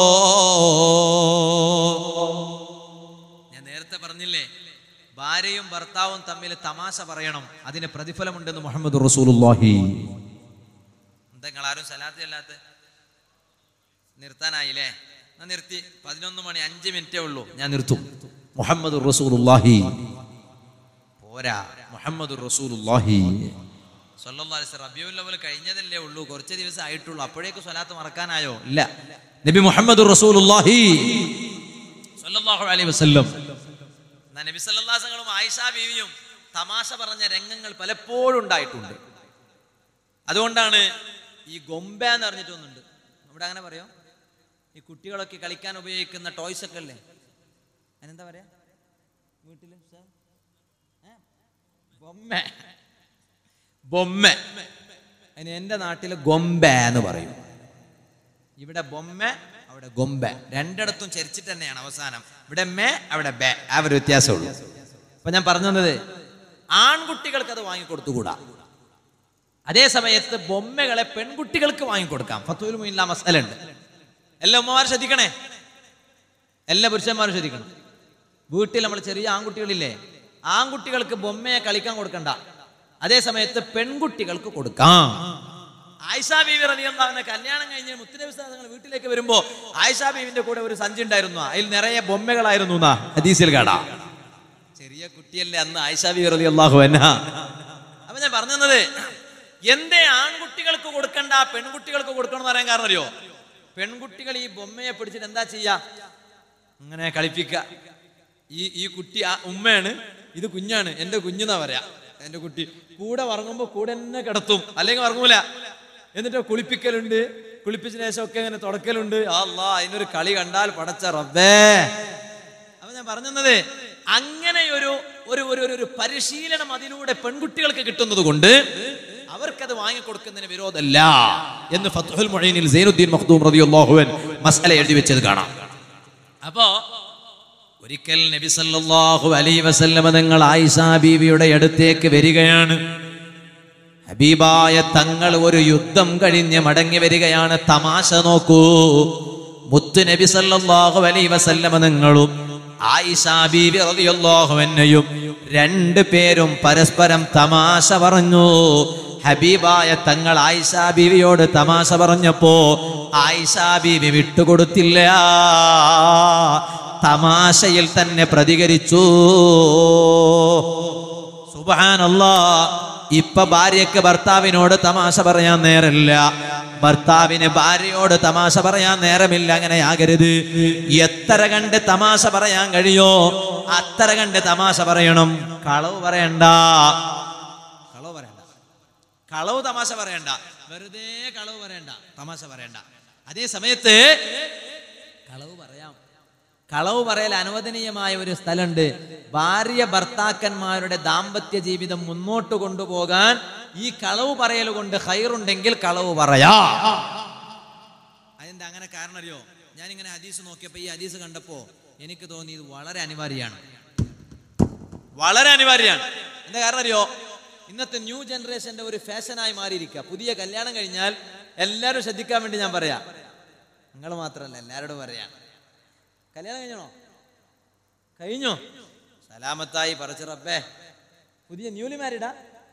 ഞാൻ നേരത്തെ പറഞ്ഞില്ലേ ഭാര്യയും ഭർത്താവും തമ്മിൽ തമാശ പറയണം അതിന് പ്രതിഫലമുണ്ടെന്ന് മുഹമ്മദ് റസൂലുള്ളാഹി എന്താ നിങ്ങൾ ആരും സലാത്ത് അല്ലാത്ത നിർത്താനായില്ലേ എന്നാ നിർത്തി പതിനൊന്ന് മണി അഞ്ച് മിനിറ്റേ ഉള്ളൂ ഞാൻ നിർത്തും മുഹമ്മദ് റസൂലുള്ളാഹി പോരാ മുഹമ്മദ് റസൂലുള്ളാഹി സല്ലല്ലാഹു അലൈഹി വസല്ലം റബീഉൽ അവ്വൽ കഴിഞ്ഞതല്ലേ ഉള്ളൂ കുറച്ച് ദിവസം ആയിട്ടുള്ളൂ അപ്പോഴേക്ക് സ്വലാത്ത് മറക്കാനായോ ഇല്ല നബി മുഹമ്മദ് റസൂലുള്ളാഹി സല്ലല്ലാഹു അലൈഹി വസല്ലം എന്നാ നബി സല്ലല്ലാഹു അലൈഹി വസല്ലം ആയിഷ ബീവിയും തമാശ പറഞ്ഞ രംഗങ്ങൾ പലപ്പോഴും ഉണ്ടായിട്ടുണ്ട് അതുകൊണ്ടാണ് ഈ ഗൊമ്പ എന്ന് പറഞ്ഞിട്ടൊന്നുണ്ട് ഇവിടെ അങ്ങനെ പറയോ ഈ കുട്ടികളൊക്കെ കളിക്കാൻ ഉപയോഗിക്കുന്ന ടോയ്സ് ഒക്കെ അല്ലേ അതിനെന്താ പറയാ വീട്ടില് സർ? ഏ? ബൊമ്മ ബൊമ്മ അതിന് എൻ്റെ നാട്ടിൽ ഗൊമ്പ എന്ന് പറയും ഇവിടെ ബൊമ്മ അവിടെ ഗൊമ്പ രണ്ടിടത്തും ചരിച്ചിട്ട് തന്നെയാണ് അവസാനം ഇവിടെ മേ അവിടെ ബേ ആ ഒരു വ്യത്യാസമുള്ളൂ അപ്പൊ ഞാൻ പറഞ്ഞു തന്നത് ആൺകുട്ടികൾക്ക് അത് വാങ്ങിക്കൊടുത്തുകൂടാ അതേ സമയത്ത് ബൊമ്മകളെ പെൺകുട്ടികൾക്ക് വാങ്ങിക്കൊടുക്കാം ഫത്തുൽ മുല്ല മസല ഉണ്ട് എല്ലാ ഉമ്മമാരും ശ്രദ്ധിക്കണേ എല്ലാ പുരുഷന്മാരും ശ്രദ്ധിക്കണം വീട്ടിൽ നമ്മൾ ചെറിയ ആൺകുട്ടികളില്ലേ ആൺകുട്ടികൾക്ക് ബൊമ്മയെ കളിക്കാൻ കൊടുക്കണ്ട അതേ സമയത്ത് പെൺകുട്ടികൾക്ക് കൊടുക്കാം ആയിഷാ ബീവി റളിയല്ലാഹുവിനെ കല്യാണം കഴിഞ്ഞ് മുത്തുനബി തങ്ങൾ വീട്ടിലേക്ക് വരുമ്പോ ആയിഷാ ബീവിന്റെ കൂടെ ഒരു സഞ്ചി ഉണ്ടായിരുന്നു അതിൽ നിറയെ ബൊമ്മകളായിരുന്നു എന്നാ ഹദീസിൽ കാണാം ചെറിയ കുട്ടിയല്ലേ അന്ന് ആയിഷാ ബീവി റളിയല്ലാഹു അൻഹ അപ്പൊ ഞാൻ പറഞ്ഞത് എന്തേ ആൺകുട്ടികൾക്ക് കൊടുക്കണ്ട പെൺകുട്ടികൾക്ക് കൊടുക്കണം എന്ന് പറയാൻ കാരണം അറിയോ പെൺകുട്ടികൾ ഈ ബൊമ്മയെ പിടിച്ചിട്ട് എന്താ ചെയ്യാ അങ്ങനെ കളിപ്പിക്കുക ഈ ഈ കുട്ടി ആ ഉമ്മയാണ് ഇത് കുഞ്ഞാണ് എന്റെ കുഞ്ഞെന്നാ പറയാ എന്റെ കുട്ടി കൂടെ ഉറങ്ങുമ്പോ കൂടെ തന്നെ കിടത്തും അല്ലെങ്കിൽ ഉറങ്ങൂല എന്നിട്ട് കുളിപ്പിക്കലുണ്ട് കുളിപ്പിച്ചതിന് ശേഷം ഒക്കെ ഇങ്ങനെ തുടക്കലുണ്ട് അല്ലാ അതിനൊരു കളി കണ്ടാൽ പടച്ച റബ്ബേ അപ്പൊ ഞാൻ പറഞ്ഞത് അങ്ങനെ ഒരു ഒരു ഒരു ഒരു- ഒരു പരിശീലനം അതിലൂടെ പെൺകുട്ടികൾക്ക് കിട്ടുന്നത് കൊണ്ട് അവർക്കത് വാങ്ങിക്കൊടുക്കുന്നതിന് വിരോധമല്ല എന്ന് ഫത്തുൽ മൊഴീനിൽ സൈനുദ്ദീൻ മഖ്ദൂം റളിയല്ലാഹു അൻഹു മസ്അല എഴുതി വെച്ചത് കാണാം അപ്പോ ഒരിക്കൽ നബി സല്ലല്ലാഹു അലൈഹി വസല്ലമ തങ്ങൾ ആയിഷ ബീവിയുടെ അടുത്തേക്ക് വരികയാണ് ഹബീബായ തങ്ങൾ ഒരു യുദ്ധം കഴിഞ്ഞ് മടങ്ങി വരികയാണ് തമാശ നോക്കൂ മുത്തു നബി സല്ലല്ലാഹു അലൈഹി വസല്ലമ നിങ്ങളും ആയിഷ ബീവി റളിയല്ലാഹു അൻഹയും രണ്ട് പേരും പരസ്പരം തമാശ പറഞ്ഞു ഹബീബായ തങ്ങൾ ആയിഷ ബീവിയോട് തമാശ പറഞ്ഞപ്പോ ആയിഷ ബീവി വിട്ടുകൊടുത്തില്ല തമാശയിൽ തന്നെ പ്രതികരിച്ചു സുബാനല്ലാ ഇപ്പൊ ഭാര്യക്ക് ഭർത്താവിനോട് തമാശ പറയാൻ നേരമില്ല ഭർത്താവിന് ഭാര്യയോട് തമാശ പറയാൻ നേരമില്ല അങ്ങനെ ആകരുത് എത്ര കണ്ട് തമാശ പറയാൻ കഴിയോ അത്ര കണ്ട് തമാശ പറയണം കളവ് പറയണ്ട കളവ് പറയണ്ട കളവ് തമാശ പറയണ്ട വെറുതെ കളവ് പറയണ്ട തമാശ പറയണ്ട അതേ സമയത്ത് കളവ് പറയാം കളവ് പറയൽ അനുവദനീയമായ ഒരു സ്ഥലമുണ്ട് ഭാര്യ ഭർത്താക്കന്മാരുടെ ദാമ്പത്യ ജീവിതം മുന്നോട്ട് കൊണ്ടുപോകാൻ ഈ കളവ് പറയൽ കൊണ്ട് ഹൈറുണ്ടെങ്കിൽ കളവ് പറയാ അതിന്റെ അങ്ങനെ കാരണം അറിയോ ഞാൻ ഇങ്ങനെ ഹദീസ് നോക്കിയപ്പോ ഈ ഹദീസ് കണ്ടപ്പോ എനിക്ക് തോന്നി ഇത് വളരെ അനിവാര്യമാണ് വളരെ അനിവാര്യമാണ് എന്താ കാരണം അറിയോ ഇന്നത്തെ ന്യൂ ജനറേഷന്റെ ഒരു ഫാഷനായി മാറിയിരിക്കുക പുതിയ കല്യാണം കഴിഞ്ഞാൽ എല്ലാവരും ശ്രദ്ധിക്കാൻ വേണ്ടി ഞാൻ പറയാം നിങ്ങൾ മാത്രമല്ല എല്ലാവരോടും പറയാം കല്യാണം കഴിഞ്ഞോ കഴിഞ്ഞോ സലാമത്തായി പറിച്ചു റബ്ബേ പുതിയ ന്യൂലി മാരീഡാ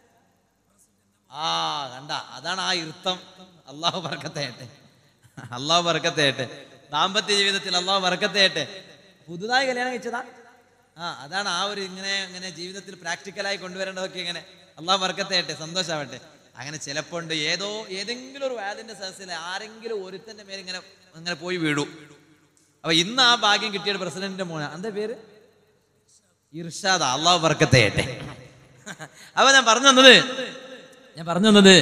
ആ കണ്ട അതാണ് ആ ഇരുത്തം അള്ളാഹു പറക്കത്തേട്ടെ അള്ളാഹു പറക്കത്തേട്ടെ ദാമ്പത്യ ജീവിതത്തിൽ അള്ളാഹു പറക്കത്തേട്ടെ പുതുതായി കല്യാണം കഴിച്ചതാ ആ അതാണ് ആ ഒരു ഇങ്ങനെ ഇങ്ങനെ ജീവിതത്തിൽ പ്രാക്ടിക്കലായി കൊണ്ടുവരേണ്ടതൊക്കെ ഇങ്ങനെ അള്ളാഹു പറക്കത്തേട്ടെ സന്തോഷാവട്ടെ അങ്ങനെ ചിലപ്പോൾ ഉണ്ട് ഏതോ ഏതെങ്കിലും ഒരു വാദിന്റെ സദസ്സിൽ ആരെങ്കിലും ഒരുത്തന്റെ മേലെ ഇങ്ങനെ ഇങ്ങനെ പോയി വീഴൂ അപ്പൊ ഇന്ന് ആ ഭാഗ്യം കിട്ടിയ പ്രസിഡന്റിന്റെ മോന എന്താ പേര് ഇർഷാദ് അള്ളാഹു ബർക്കത്തേട്ടെ അപ്പൊ ഞാൻ പറഞ്ഞു തന്നത് ഞാൻ പറഞ്ഞു തന്നത്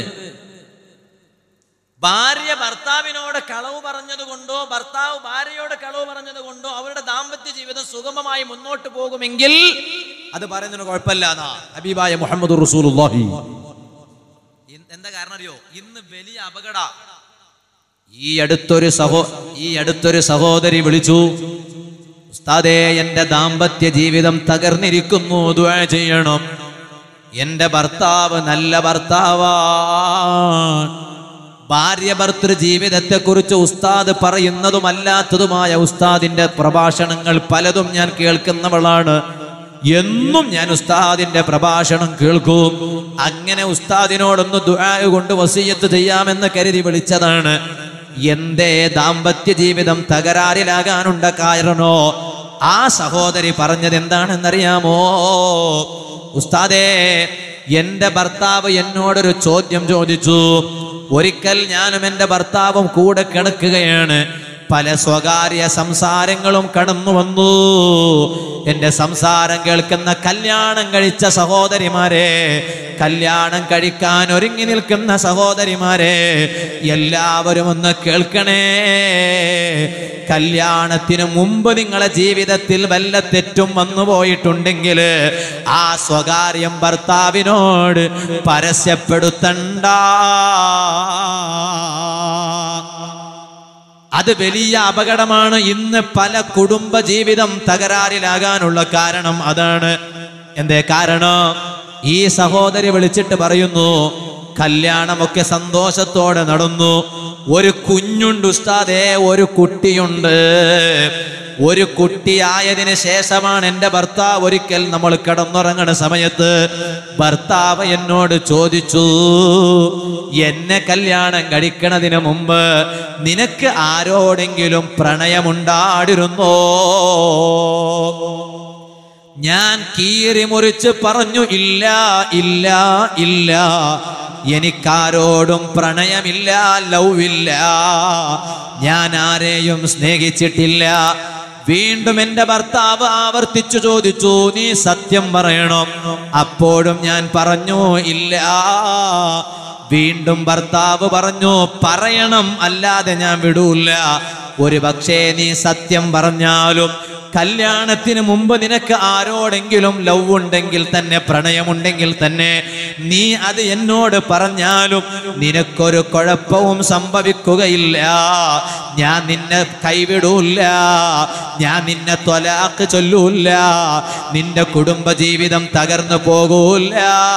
ഭാര്യ ഭർത്താവിനോട് കളവ് പറഞ്ഞത് കൊണ്ടോ ഭർത്താവ് ഭാര്യയോട് കളവ് പറഞ്ഞത് കൊണ്ടോ അവരുടെ ദാമ്പത്യ ജീവിതം സുഗമമായി മുന്നോട്ട് പോകുമെങ്കിൽ അത് പറയുന്നതിന് കുഴപ്പമില്ല എന്നാ ഹബീബായ മുഹമ്മദ് റസൂലുള്ളാഹി ഇൻ- എന്താ കാരണം അറിയോ ഇന്ന് വലിയ അപകട ഈ അടുത്തൊരു സഹോ ഈ അടുത്തൊരു സഹോദരി വിളിച്ചു ഉസ്താദേ എന്റെ ദാമ്പത്യ ജീവിതം തകർന്നിരിക്കുന്നു ദുആ ചെയ്യണം എന്റെ ഭർത്താവ് നല്ല ഭർത്താവാണ് ഭാര്യ ഭർത്തൃ ജീവിതത്തെ കുറിച്ച് ഉസ്താദ് പറയുന്നതുമല്ലാത്തതുമായ ഉസ്താദിന്റെ പ്രഭാഷണങ്ങൾ പലതും ഞാൻ കേൾക്കുന്നവളാണ് എന്നും ഞാൻ ഉസ്താദിന്റെ പ്രഭാഷണം കേൾക്കും അങ്ങനെ ഉസ്താദിനോടൊന്ന് ദുആ കൊണ്ട് വസീയത്ത് ചെയ്യാമെന്ന് കരുതി വിളിച്ചതാണ് എന്തേ ദാമ്പത്യ ജീവിതം തകരാറിലാകാനുണ്ട കാരണോ ആ സഹോദരി പറഞ്ഞത് എന്താണെന്നറിയാമോ ഉസ്താദേ എന്റെ ഭർത്താവ് എന്നോടൊരു ചോദ്യം ചോദിച്ചു ഒരിക്കൽ ഞാനും എന്റെ ഭർത്താവും കൂടെ കിടക്കുകയാണ് പല സ്വകാര്യ സംസാരങ്ങളും കടന്നു വന്നു എന്റെ സംസാരം കേൾക്കുന്ന കല്യാണം കഴിച്ച സഹോദരിമാരെ കല്യാണം കഴിക്കാൻ ഒരുങ്ങി നിൽക്കുന്ന സഹോദരിമാരെ എല്ലാവരും ഒന്ന് കേൾക്കണേ കല്യാണത്തിന് മുമ്പ് നിങ്ങളെ ജീവിതത്തിൽ വല്ല തെറ്റും വന്നു പോയിട്ടുണ്ടെങ്കിൽ ആ സ്വകാര്യം ഭർത്താവിനോട് പരസ്യപ്പെടുത്തണ്ട അത് വലിയ അപകടമാണ് ഇന്ന് പല കുടുംബ ജീവിതം തകരാറിലാകാനുള്ള കാരണം അതാണ് എന്തേ കാരണം ഈ സഹോദരി വിളിച്ചിട്ട് പറയുന്നു കല്യാണമൊക്കെ സന്തോഷത്തോടെ നടന്നു ഒരു കുഞ്ഞുണ്ട് ഉസ്താദേ ഒരു കുട്ടിയുണ്ട് ഒരു കുട്ടിയായതിന് ശേഷമാണ് എൻ്റെ ഭർത്താവ് ഒരിക്കൽ നമ്മൾ കിടന്നുറങ്ങണ സമയത്ത് ഭർത്താവ് എന്നോട് ചോദിച്ചു എന്നെ കല്യാണം കഴിക്കണതിന് മുമ്പ് നിനക്ക് ആരോടെങ്കിലും പ്രണയമുണ്ടാടിരുന്നോ ഞാൻ കീറി മുറിച്ച് പറഞ്ഞു ഇല്ല ഇല്ല ഇല്ല എനിക്കാരോടും പ്രണയമില്ല ലൗവില്ല ഞാൻ ആരെയും സ്നേഹിച്ചിട്ടില്ല വീണ്ടും എന്റെ ഭർത്താവ് ആവർത്തിച്ചു ചോദിച്ചു നീ സത്യം പറയണം അപ്പോഴും ഞാൻ പറഞ്ഞു ഇല്ല വീണ്ടും ഭർത്താവ് പറഞ്ഞു പറയണം അല്ലാതെ ഞാൻ വിടൂല ഒരു പക്ഷേ നീ സത്യം പറഞ്ഞാലും കല്യാണത്തിന് മുമ്പ് നിനക്ക് ആരോടെങ്കിലും ലവ് ഉണ്ടെങ്കിൽ തന്നെ പ്രണയമുണ്ടെങ്കിൽ തന്നെ നീ അത് എന്നോട് പറഞ്ഞാലും നിനക്കൊരു കുഴപ്പവും സംഭവിക്കുകയില്ല ഞാൻ നിന്നെ കൈവിടൂല്ല ഞാൻ നിന്നെ തൊലാക്ക് ചൊല്ലൂല്ല നിന്റെ കുടുംബജീവിതം തകർന്നു പോകൂല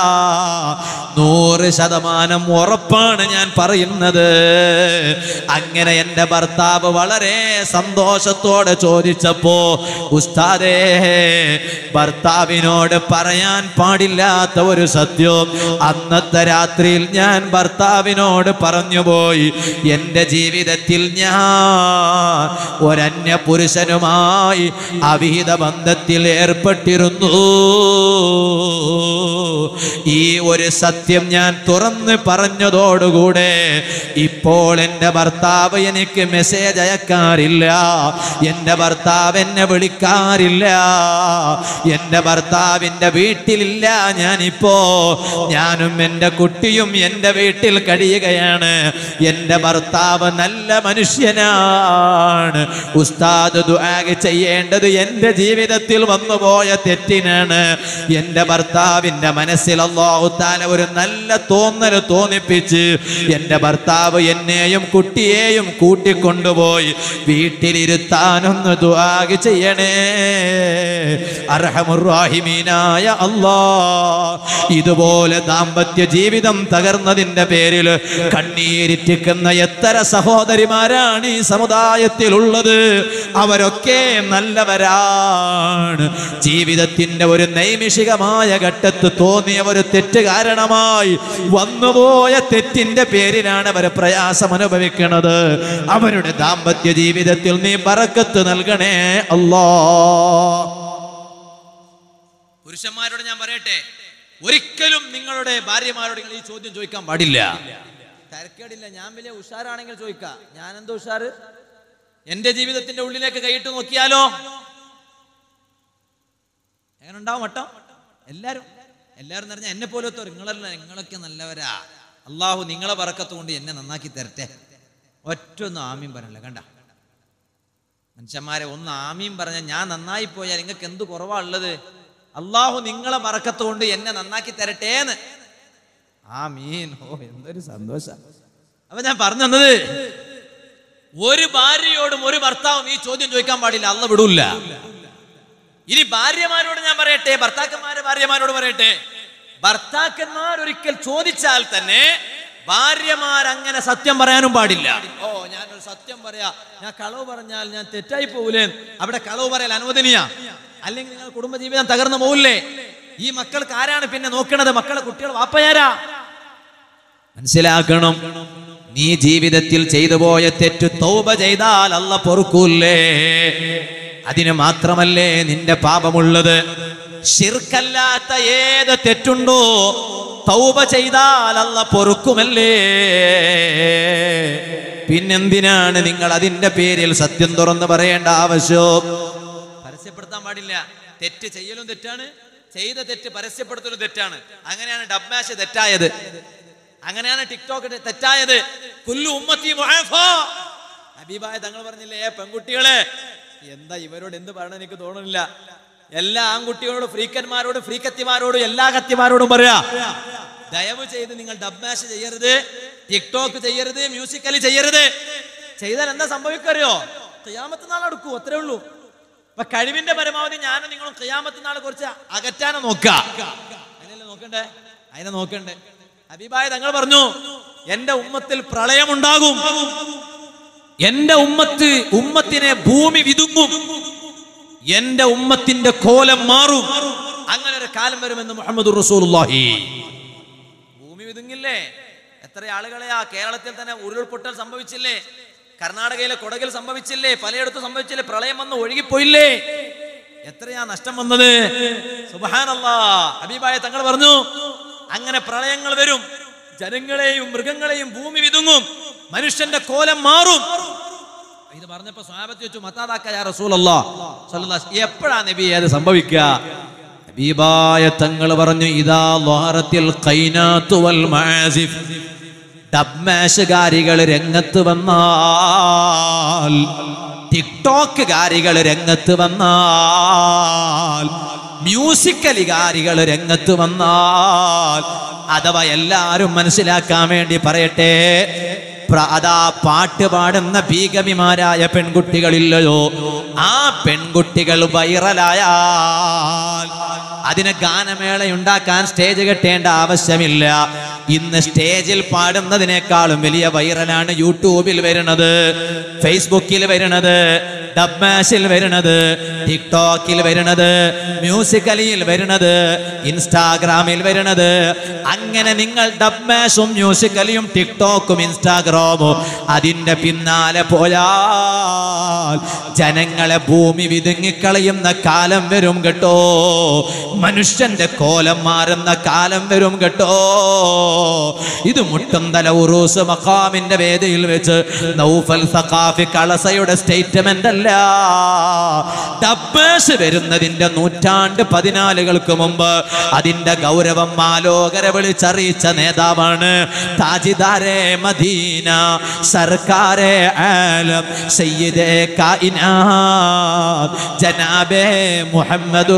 നൂറ് ശതമാനം ഉറപ്പാണ് ഞാൻ പറയുന്നത് അങ്ങനെ എൻ്റെ ഭർത്താവ് വളരെ സന്തോഷത്തോടെ ചോദിച്ചപ്പോ ഉസ്താദേ ഭർത്താവിനോട് പറയാൻ പാടില്ലാത്ത ഒരു സത്യം അന്നത്തെ രാത്രിയിൽ ഞാൻ ഭർത്താവിനോട് പറഞ്ഞുപോയി എൻ്റെ ജീവിതത്തിൽ ഞാൻ ഒരന്യ പുരുഷനുമായി അവിഹിത ബന്ധത്തിൽ ഏർപ്പെട്ടിരുന്നു ഈ ഒരു സത്യം ഞാൻ തുറന്ന് പറഞ്ഞതോടുകൂടെ ഇപ്പോൾ എൻ്റെ ഭർത്താവ് എനിക്ക് മെസ്സേജ് അയക്കാറില്ല എൻ്റെ ഭർത്താവ് എന്നെ വിളിക്കാറില്ല എൻ്റെ ഭർത്താവിൻ്റെ വീട്ടിലില്ല ഞാനിപ്പോ ഞാനും എൻ്റെ കുട്ടിയും എൻ്റെ വീട്ടിൽ കഴിയുകയാണ് എൻ്റെ ഭർത്താവ് നല്ല മനുഷ്യനാണ് ഉസ്താദ് ദുആഗ് ചെയ്യേണ്ടത് എൻ്റെ ജീവിതത്തിൽ വന്നുപോയ തെറ്റിനാണ് എൻ്റെ ഭർത്താവിൻ്റെ മനസ്സിൽ അല്ലാഹു താല ഒരു നല്ല തോന്നൽ തോന്നിപ്പിച്ച് എൻ്റെ ഭർത്താവ് എന്നെയും കുട്ടിയെയും കൂട്ടിക്കൊണ്ടുപോയി വീട്ടിലിരുത്താനൊന്ന് ദുആഗ് ചെയ്യണേ അർഹമുറാഹിമീനായ അല്ലാ ഇതുപോലെ ദാമ്പത്യ ജീവിതം തകർന്നതിന്റെ പേരിൽ കണ്ണീരിറ്റിക്കുന്ന എത്ര സഹോദരിമാരാണ് ഈ സമുദായത്തിലുള്ളത് അവരൊക്കെ നല്ലവരാണ് ജീവിതത്തിന്റെ ഒരു നൈമിഷികമായ ഘട്ടത്ത് തോന്നിയ ഒരു തെറ്റ് കാരണമായി വന്നുപോയ തെറ്റിന്റെ പേരിലാണ് അവർ പ്രയാസം അനുഭവിക്കുന്നത് അവരുടെ ദാമ്പത്യ ജീവിതത്തിൽ നീ ബറക്കത്ത് നൽകണേ അല്ലാ പുരുഷന്മാരോട് ഞാൻ പറയട്ടെ ഒരിക്കലും നിങ്ങളുടെ ഭാര്യമാരോട് നിങ്ങൾ ഈ ചോദ്യം ചോദിക്കാൻ പാടില്ല തരക്കേടില്ല ഞാൻ വലിയ ഉഷാറാണെങ്കിൽ ചോദിക്കാം ഞാൻ എന്താ ഉഷാറ് എന്റെ ജീവിതത്തിന്റെ ഉള്ളിലേക്ക് കൈയിട്ട് നോക്കിയാലോ എങ്ങനെ ഉണ്ടാവും വട്ടം എല്ലാരും എല്ലാരും പറഞ്ഞാൽ എന്നെ പോലത്തെ നിങ്ങളല്ല നിങ്ങളൊക്കെ നല്ലവരാ അള്ളാഹു നിങ്ങളെ പറക്കത്തുകൊണ്ട് എന്നെ നന്നാക്കി തരട്ടെ ഒറ്റ ഒന്നും ആമീൻ പറയല്ല കണ്ട മനുഷ്യന്മാരെ ഒന്ന് ആമീൻ പറഞ്ഞ ഞാൻ നന്നായി പോയാൽ നിങ്ങൾക്ക് എന്ത് കുറവാ ഉള്ളത് അള്ളാഹു നിങ്ങളെ മറക്കത്തുകൊണ്ട് എന്നെ നന്നാക്കി തരട്ടെ എന്ന് ആമീൻ ഓ എന്തൊരു സന്തോഷം അപ്പൊ ഞാൻ പറഞ്ഞു തന്നത് ഒരു ഭാര്യയോടും ഒരു ഭർത്താവും ഈ ചോദ്യം ചോദിക്കാൻ പാടില്ല അല്ല വിടൂല്ല ഇനി ഭാര്യമാരോട് ഞാൻ പറയട്ടെ ഭർത്താക്കന്മാരെ ഭാര്യമാരോട് പറയട്ടെ ഭർത്താക്കന്മാർ ഒരിക്കൽ ചോദിച്ചാൽ തന്നെ ഭാര്യമാർ അങ്ങനെ സത്യം പറയാനും പാടില്ല ഓ ഞാനൊരു സത്യം പറയാ ഞാൻ കളവ് പറഞ്ഞാൽ ഞാൻ തെറ്റായി പോകൂലേ അവിടെ കളവ് പറയൽ അനുവദനീയ അല്ലെങ്കിൽ നിങ്ങൾ കുടുംബജീവിതം തകർന്നു പോകില്ലേ ഈ മക്കൾക്ക് ആരാണ് പിന്നെ നോക്കണത് മക്കളെ കുട്ടികൾ വാപ്പയാരാ മനസ്സിലാക്കണം നീ ജീവിതത്തിൽ ചെയ്തു പോയ തെറ്റ് തൗബ ചെയ്താൽ അല്ല പൊറുക്കൂല്ലേ അതിന് മാത്രമല്ലേ നിന്റെ പാപമുള്ളത് ശിർക്കല്ലാത്ത ഏത് തെറ്റുണ്ടോ തൗബ ചെയ്താൽ അല്ല പൊറുക്കുമല്ലേ പിന്നെന്തിനാണ് നിങ്ങൾ അതിന്റെ പേരിൽ സത്യം തുറന്ന് പറയേണ്ട ആവശ്യം പരസ്യപ്പെടുത്താൻ പാടില്ല തെറ്റ് ചെയ്യലും തെറ്റാണ് ചെയ്ത തെറ്റ് പരസ്യപ്പെടുത്തലും തെറ്റാണ് അങ്ങനെയാണ് ഡബ്മാഷ് തെറ്റായത് അങ്ങനെയാണ് ടിക്ടോക്ക് തെറ്റായത് കുല്ലു ഉമ്മത്തി മുആഫ. ഹബീബായ തങ്ങൾ പറഞ്ഞില്ലേ "ഏ പെൺകുട്ടികളെ എന്താ ഇവരോട് എന്ത് പറയണം എനിക്ക് തോന്നുന്നില്ല എല്ലാ ആൺകുട്ടികളോടും ഫ്രീക്കന്മാരോടും ഫ്രീക്കത്തിമാരോടും എല്ലാ കത്തിമാരോടും പറയാ ദയവ് ചെയ്ത് നിങ്ങൾ ഡബ്മാഷ് ചെയ്യരുത് ടിക്ടോക്ക് ചെയ്യരുത് മ്യൂസിക്കലി ചെയ്യരുത് ചെയ്താൽ എന്താ സംഭവിക്കറിയോ ഖിയാമത്ത് നാൾ അടുക്കൂ അത്രേ ഉള്ളൂ അപ്പൊ കഴിവിന്റെ പരമാവധി ഞാനും നിങ്ങളും ഖിയാമത്ത് നാളെ കുറച്ച് അകറ്റാനെ നോക്ക അതിനല്ലേ നോക്കണ്ടേ അതിനെ നോക്കണ്ടേ ഹബീബായ തങ്ങൾ പറഞ്ഞു എന്റെ ഉമ്മത്തിൽ പ്രളയമുണ്ടാകും എന്റെ ഉമ്മത്ത് ഉമ്മത്തിനെ ഭൂമി വിതുങ്ങും എന്റെ ഉമ്മത്തിന്റെ കോലം മാറും അങ്ങനെ ഒരു കാലം വരുമെന്ന് മുഹമ്മദ് റസൂലുള്ളാഹി ഭൂമി വിതുങ്ങില്ലേ എത്ര ആളുകളെയാ കേരളത്തിൽ തന്നെ ഉരുൾപൊട്ടൽ സംഭവിച്ചില്ലേ കർണാടകയിലെ കൊടകിൽ സംഭവിച്ചില്ലേ പലയിടത്തും സംഭവിച്ചില്ലേ പ്രളയം വന്ന് ഒഴുകിപ്പോയില്ലേ എത്രയാ നഷ്ടം വന്നത് സുബഹാനല്ലാ ഹബീബായ തങ്ങൾ പറഞ്ഞു അങ്ങനെ പ്രളയങ്ങൾ വരും ജനങ്ങളെയും മൃഗങ്ങളെയും ഭൂമി വിതുങ്ങും മനുഷ്യന്റെ കോലം മാറും ഇത് പറഞ്ഞപ്പോ സ്വാപത്തി വെച്ചു മത്താതാക്ക യാ റസൂലല്ലാ സ്വല്ലല്ലാഹു എപ്പോഴാ നബി അത് സംഭവിക്കുക ഹബീബായ തങ്ങൾ പറഞ്ഞു ഇതാ ളഹറത്തിൽ ഖൈനാത്തു വൽ മആസിഫ് ഡബ്മാഷുകാരികൾ രംഗത്ത് വന്നാൽ ടിക്ടോക്കുകാരികൾ രംഗത്ത് വന്നാൽ മ്യൂസിക്കലുകാരികൾ രംഗത്ത് വന്നാൽ അഥവാ എല്ലാരും മനസ്സിലാക്കാൻ വേണ്ടി പറയട്ടെ പ്ര- അതാ പാട്ട് പാടുന്ന ഭീകമിമാരായ പെൺകുട്ടികളില്ലയോ ആ പെൺകുട്ടികൾ വൈറലായാൽ അതിന് ഗാനമേള ഉണ്ടാക്കാൻ സ്റ്റേജ് കെട്ടേണ്ട ആവശ്യമില്ല ഇന്ന് സ്റ്റേജിൽ പാടുന്നതിനേക്കാളും വലിയ വൈറലാണ് യൂട്യൂബിൽ വരുന്നത് ഫേസ്ബുക്കിൽ വരുന്നത് ഡബ്മാഷിൽ വരുന്നത് ടിക്ടോക്കിൽ വരുന്നത് മ്യൂസിക്കലിയിൽ വരുന്നത് ഇൻസ്റ്റാഗ്രാമിൽ വരുന്നത് അങ്ങനെ നിങ്ങൾ ഡബ്മാഷും മ്യൂസിക്കലിയും ടിക്ടോക്കും ഇൻസ്റ്റാഗ്രാമും അതിന്റെ പിന്നാലെ പോയാൽ ജനങ്ങളെ ഭൂമി വിതുങ്ങിക്കളയുന്ന കാലം വരും കേട്ടോ മനുഷ്യന്റെ കോലം മാറുന്ന കാലം വരും കേട്ടോ ഇത് മുട്ടുന്തല ഉറൂസ് മഖാമിന്റെ വേദിയിൽ വെച്ച് നൗഫൽ സഖാഫി കളസയുടെ സ്റ്റേറ്റ്മെന്റ് അല്ല ഡബ്ബേഴ്സ് വരുന്നതിന്റെ നൂറ്റാണ്ട് പതിനാലുകൾക്ക് മുമ്പ് അതിന്റെ ഗൗരവം മാലോകര വിളിച്ചറിയിച്ച നേതാവാണ് താജിദാരെ മദീന സർക്കാരെ ആലം സയ്യിദേ കായിനാത്ത് ജനാബേ മുഹമ്മദുർ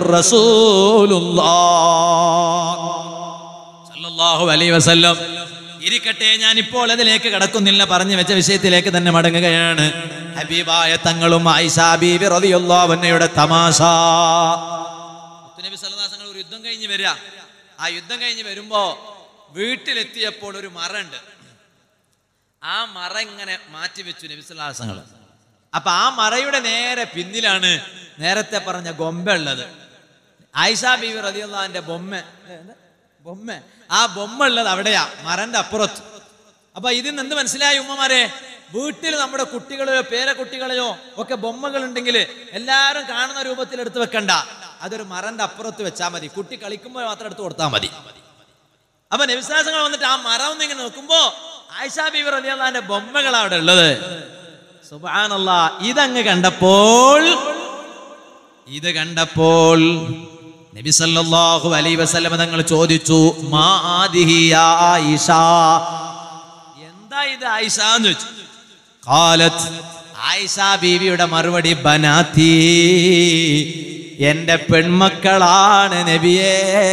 റസൂലുള്ളാഹ് സല്ലല്ലാഹു അലൈഹി വസല്ലം ഇരിക്കട്ടെ ഞാൻ ഇപ്പോൾ അതിലേക്ക് കടക്കുന്നില്ല പറഞ്ഞു വെച്ച വിഷയത്തിലേക്ക് തന്നെ മടങ്ങുകയാണ് ഹബീബായ തങ്ങളും ആയിഷ ബീബി റളിയല്ലാഹു അൻഹയുടെ തമാശ മുത്തുനബി സല്ലല്ലാഹു അലൈഹി വസല്ലം ഒരു യുദ്ധം കഴിഞ്ഞ് വരിക ആ യുദ്ധം കഴിഞ്ഞ് വരുമ്പോ വീട്ടിലെത്തിയപ്പോൾ ഒരു മറുണ്ട് ആ മറ ഇങ്ങനെ മാറ്റി വെച്ചു നബി സല്ലല്ലാഹു അലൈഹി വസല്ലം അപ്പൊ ആ മറയുടെ നേരെ പിന്നിലാണ് നേരത്തെ പറഞ്ഞ ഗൊമ്പ ഉള്ളത് ആയിഷ ബീവി റളിയല്ലാഹുവിന്റെ ബൊമ്മ ഏ, എന്താ? ബൊമ്മ ആ ബൊമ്മ ഉള്ളത് അവിടെയാ മരന്റെ അപ്പുറത്ത് അപ്പൊ ഇതിൽ നിന്ന് എന്ത് മനസ്സിലായി ഉമ്മമാരെ വീട്ടിൽ നമ്മുടെ കുട്ടികളെയോ പേരക്കുട്ടികളെയോ ഒക്കെ ബൊമ്മകൾ ഉണ്ടെങ്കിൽ എല്ലാവരും കാണുന്ന രൂപത്തിൽ എടുത്ത് വെക്കണ്ട അതൊരു മരന്റെ അപ്പുറത്ത് വെച്ചാൽ മതി കുട്ടി കളിക്കുമ്പോൾ മാത്രം എടുത്ത് കൊടുത്താൽ മതി അപ്പൊ നബിശ്വാസങ്ങൾ വന്നിട്ട് ആ മരം ഒന്ന് ഇങ്ങനെ നോക്കുമ്പോ ആയിഷാ ബീവി റളിയല്ലാഹുവിന്റെ ബൊമ്മകളാ അവിടെ ഉള്ളത് സുബ്ഹാനല്ലാ ഇതങ്ങ് കണ്ടപ്പോൾ ഇത് കണ്ടപ്പോൾ നബി സല്ലല്ലാഹു അലൈഹി വസല്ലം തങ്ങൾ ചോദിച്ചു മാ ആദിഹി യാ ആയിഷ എന്താ ഇത് ആയിഷ എന്ന് ചോദിച്ചു ഖാലത്ത് ആയിഷ ബീവിയുടെ മറുപടി ബനാത്തി എന്റെ പെൺമക്കളാണ് നബിയേ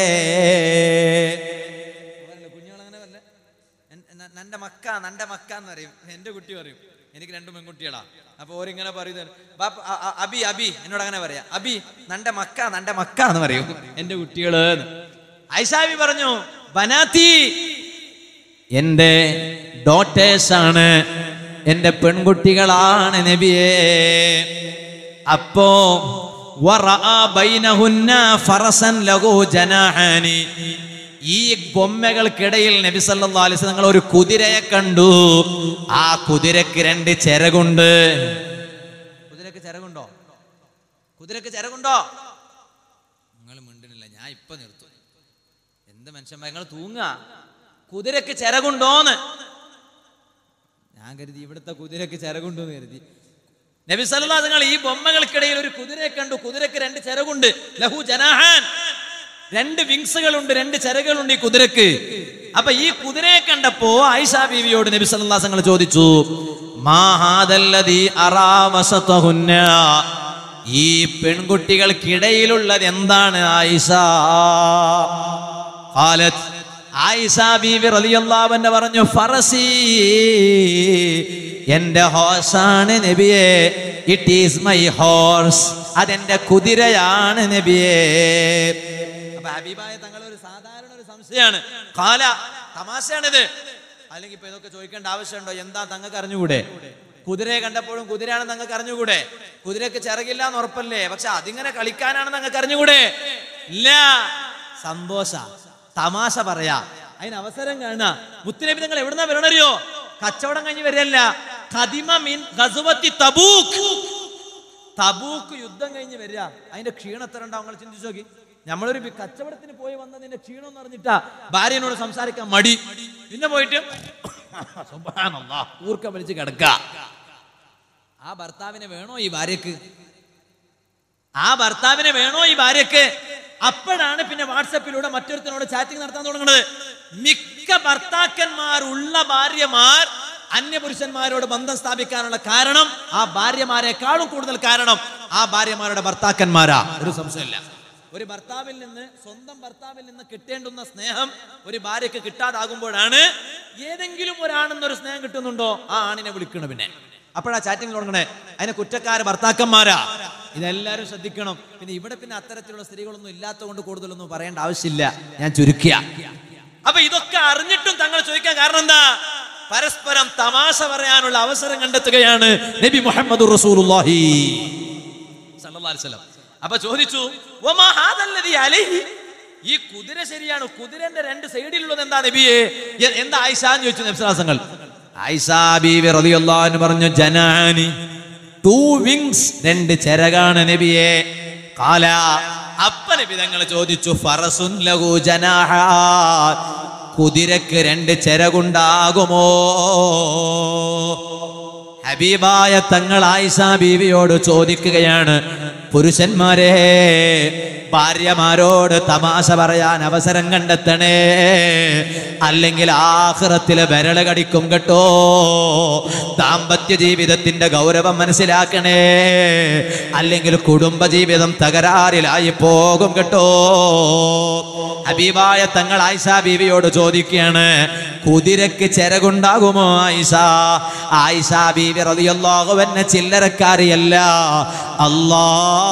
കുഞ്ഞുങ്ങളങ്ങനെ വല്ല നന്റെ മക്ക നന്റെ മക്ക എന്ന് പറയും എന്റെ കുട്ടി പറയും എനിക്ക് രണ്ട് പെൺകുട്ടികളാ അപ്പൊ ഓരിങ്ങനെ പറയുന്നത് ബാപ്പ അ- അ- അബി അബി എന്നോട് അങ്ങനെ പറയാ അബി നന്റെ മക്ക നന്റെ മക്ക എന്ന് പറയും എന്റെ കുട്ടികള് എന്ന്. ഐഷാബി പറഞ്ഞു ബനാത്തി എന്റെ ഡോട്ടേഴ്സ് ആണ് എന്റെ പെൺകുട്ടികളാണ് നബിയേ അപ്പോ വറആ ബൈനഹുന്ന ഫറസൻ ലഹു ജനാഹാനി ഈ ബൊമ്മകൾക്കിടയിൽ നബി സല്ലല്ലാഹു അലൈഹി വസല്ലം ഒരു കുതിരയെ കണ്ടു ആ കുതിരക്ക് രണ്ട് ചിറകുണ്ട് കുതിരക്ക് ചിറകുണ്ടോ കുതിരക്ക് ചിറകുണ്ടോ നിങ്ങൾ മിണ്ടുന്നില്ല ഞാൻ ഇപ്പൊ നിർത്തും എന്ത് മനുഷ്യന്മാർ നിങ്ങൾ തൂങ്ങുക കുതിരക്ക് ചിറകുണ്ടോന്ന് ഞാൻ കരുതി ഇവിടുത്തെ കുതിരക്ക് ചിറകുണ്ടോ എന്ന് കരുതി നബി സല്ലല്ലാഹു അലൈഹി വസല്ലം ഈ ബൊമ്മകൾക്കിടയിൽ ഒരു കുതിരയെ കണ്ടു കുതിരക്ക് രണ്ട് ചിറകുണ്ട് ലഹു ജനാഹാൻ രണ്ട് വിങ്സുകളുണ്ട് രണ്ട് ചിറകുകളുണ്ട് ഈ കുതിരക്ക് അപ്പൊ ഈ കുതിരയെ കണ്ടപ്പോ ആയിഷ ബീവിയോട് നബി സല്ലല്ലാഹു അലൈഹി വസല്ലം ചോദിച്ചു മാ ഹാദല്ലദീ അറാ വസതഹുന്ന ഈ പെൺകുട്ടികൾക്കിടയിലുള്ളത് എന്താണ് ആയിഷ ഖാലത്ത് ആയിഷ ബീവി റളിയല്ലാഹു അൻഹ പറഞ്ഞു ഫറസി എന്റെ ഹോസാണ് നബിയെ ഇറ്റ് ഈസ് മൈ ഹോഴ്സ് അതെന്റെ കുതിരയാണ് നബിയെ അപ്പൊ ഹബീബായ തങ്ങൾ ഒരു സാധാരണ ഒരു സംശയമാണ് കാല തമാശയാണിത് അല്ലെങ്കിൽ ഇപ്പൊ ഇതൊക്കെ ചോദിക്കേണ്ട ആവശ്യമുണ്ടോ എന്താ തങ്ങൾക്ക് അറിഞ്ഞുകൂടെ കുതിരയെ കണ്ടപ്പോഴും കുതിരയാണെന്ന് തങ്ങൾക്ക് അറിഞ്ഞുകൂടെ കുതിരക്ക് ചിറകില്ല എന്ന് ഉറപ്പല്ലേ പക്ഷെ അതിങ്ങനെ കളിക്കാനാണെന്ന് നിങ്ങൾക്ക് അറിഞ്ഞുകൂടെ ഇല്ല സന്തോഷ തമാശ പറയാ അതിന് അവസരം കാണുക മുത്തുനബി നിങ്ങൾ എവിടുന്നാ വരണറിയോ കച്ചവടം കഴിഞ്ഞ് വരില്ല ഖദിമ മിൻ ഗസ്വത്തി തബൂക്ക് തബൂക്ക് യുദ്ധം കഴിഞ്ഞ് വരിക അതിന്റെ ക്ഷീണം എത്ര ഉണ്ടാവും നിങ്ങൾ ചിന്തിച്ചു നോക്കി നമ്മളൊരു ബി- കച്ചവടത്തിന് പോയി വന്നതിന്റെ ക്ഷീണം എന്ന് പറഞ്ഞിട്ടാ ഭാര്യനോട് സംസാരിക്കാൻ മടി പിന്നെ പോയിട്ട് സുബ്ഹാനല്ലാഹ്, ഊർക്കം വലിച്ച് കിടക്ക ആ ഭർത്താവിനെ വേണോ ഈ ഭാര്യക്ക് ആ ഭർത്താവിനെ വേണോ ഈ ഭാര്യക്ക് അപ്പോഴാണ് പിന്നെ വാട്സപ്പിലൂടെ മറ്റൊരുത്തനോട് ചാറ്റിംഗ് നടത്താൻ തുടങ്ങുന്നത് മിക്ക ഭർത്താക്കന്മാരുള്ള ഭാര്യമാർ അന്യപുരുഷന്മാരോട് ബന്ധം സ്ഥാപിക്കാനുള്ള കാരണം ആ ഭാര്യമാരെക്കാളും കൂടുതൽ കാരണം ആ ഭാര്യമാരുടെ ഭർത്താക്കന്മാരാ ഒരു സംശയമില്ല ഒരു ഭർത്താവിൽ നിന്ന് സ്വന്തം ഭർത്താവിൽ നിന്ന് കിട്ടേണ്ടുന്ന സ്നേഹം ഒരു ഭാര്യക്ക് കിട്ടാതാകുമ്പോഴാണ് ഏതെങ്കിലും ഒരാണെന്നൊരു സ്നേഹം കിട്ടുന്നുണ്ടോ ആ ആണിനെ വിളിക്കണം പിന്നെ അപ്പോഴാ ചാറ്റിംഗ് തുടങ്ങണേ അതിന് കുറ്റക്കാര് ഭർത്താക്കന്മാരാ ഇതെല്ലാരും ശ്രദ്ധിക്കണം പിന്നെ ഇവിടെ പിന്നെ അത്തരത്തിലുള്ള സ്ത്രീകളൊന്നും ഇല്ലാത്തത് കൊണ്ട് കൂടുതലൊന്നും പറയേണ്ട ആവശ്യമില്ല ഞാൻ ചുരുക്കിയ അപ്പൊ ഇതൊക്കെ അറിഞ്ഞിട്ടും തങ്ങൾ ചോദിക്കാൻ കാരണം എന്താ പരസ്പരം തമാശ പറയാനുള്ള അവസരം കണ്ടെത്തുകയാണ് നബി മുഹമ്മദ് റസൂലുള്ളാഹി സല്ലല്ലാഹു അലൈഹി വസല്ലം. അപ്പൊ ചോദിച്ചു "വമാ ഹാദല്ലദി അലൈഹി?" ഈ കുതിര ശരിയാണ് കുതിരന്റെ രണ്ട് സൈഡിലുള്ളത് എന്താ നബിയെ എ- എന്താ ആയിഷ എന്ന് ചോദിച്ചു നബ്സാസങ്ങൾ ആയിഷ ബീവി റളിയല്ലാഹു അൻഹ പറഞ്ഞു ജനാനി ടു വിങ്സ് രണ്ട് ചിറകാണ് നബിയെ കാല അപ്പ നബി തങ്ങൾ ചോദിച്ചു ഫറസുൻ ലഹു ജനാഹ കുതിരക്ക് രണ്ട് ചിറകുണ്ടാകുമോ ഹബീബായ തങ്ങൾ ആയിഷ ബീവിയോട് ചോദിക്കുകയാണ് പുരുഷന്മാരെ ഭാര്യമാരോട് തമാശ പറയാൻ അവസരം കണ്ടെത്തണേ അല്ലെങ്കിൽ ആഹ്റത്തില് വിരള് കടിക്കും കേട്ടോ ദാമ്പത്യ ജീവിതത്തിന്റെ ഗൗരവം മനസ്സിലാക്കണേ അല്ലെങ്കിൽ കുടുംബ ജീവിതം തകരാറിലായി പോകും കേട്ടോ ഹബീബായ തങ്ങൾ ആയിഷ ബീവിയോട് ചോദിക്കുകയാണ് കുതിരക്ക് ചിറകുണ്ടാകുമോ ആയിഷ ആയിഷ ബീവി റളിയല്ലാഹു അൻഹ ചില്ലറക്കാരിയല്ല അല്ലാ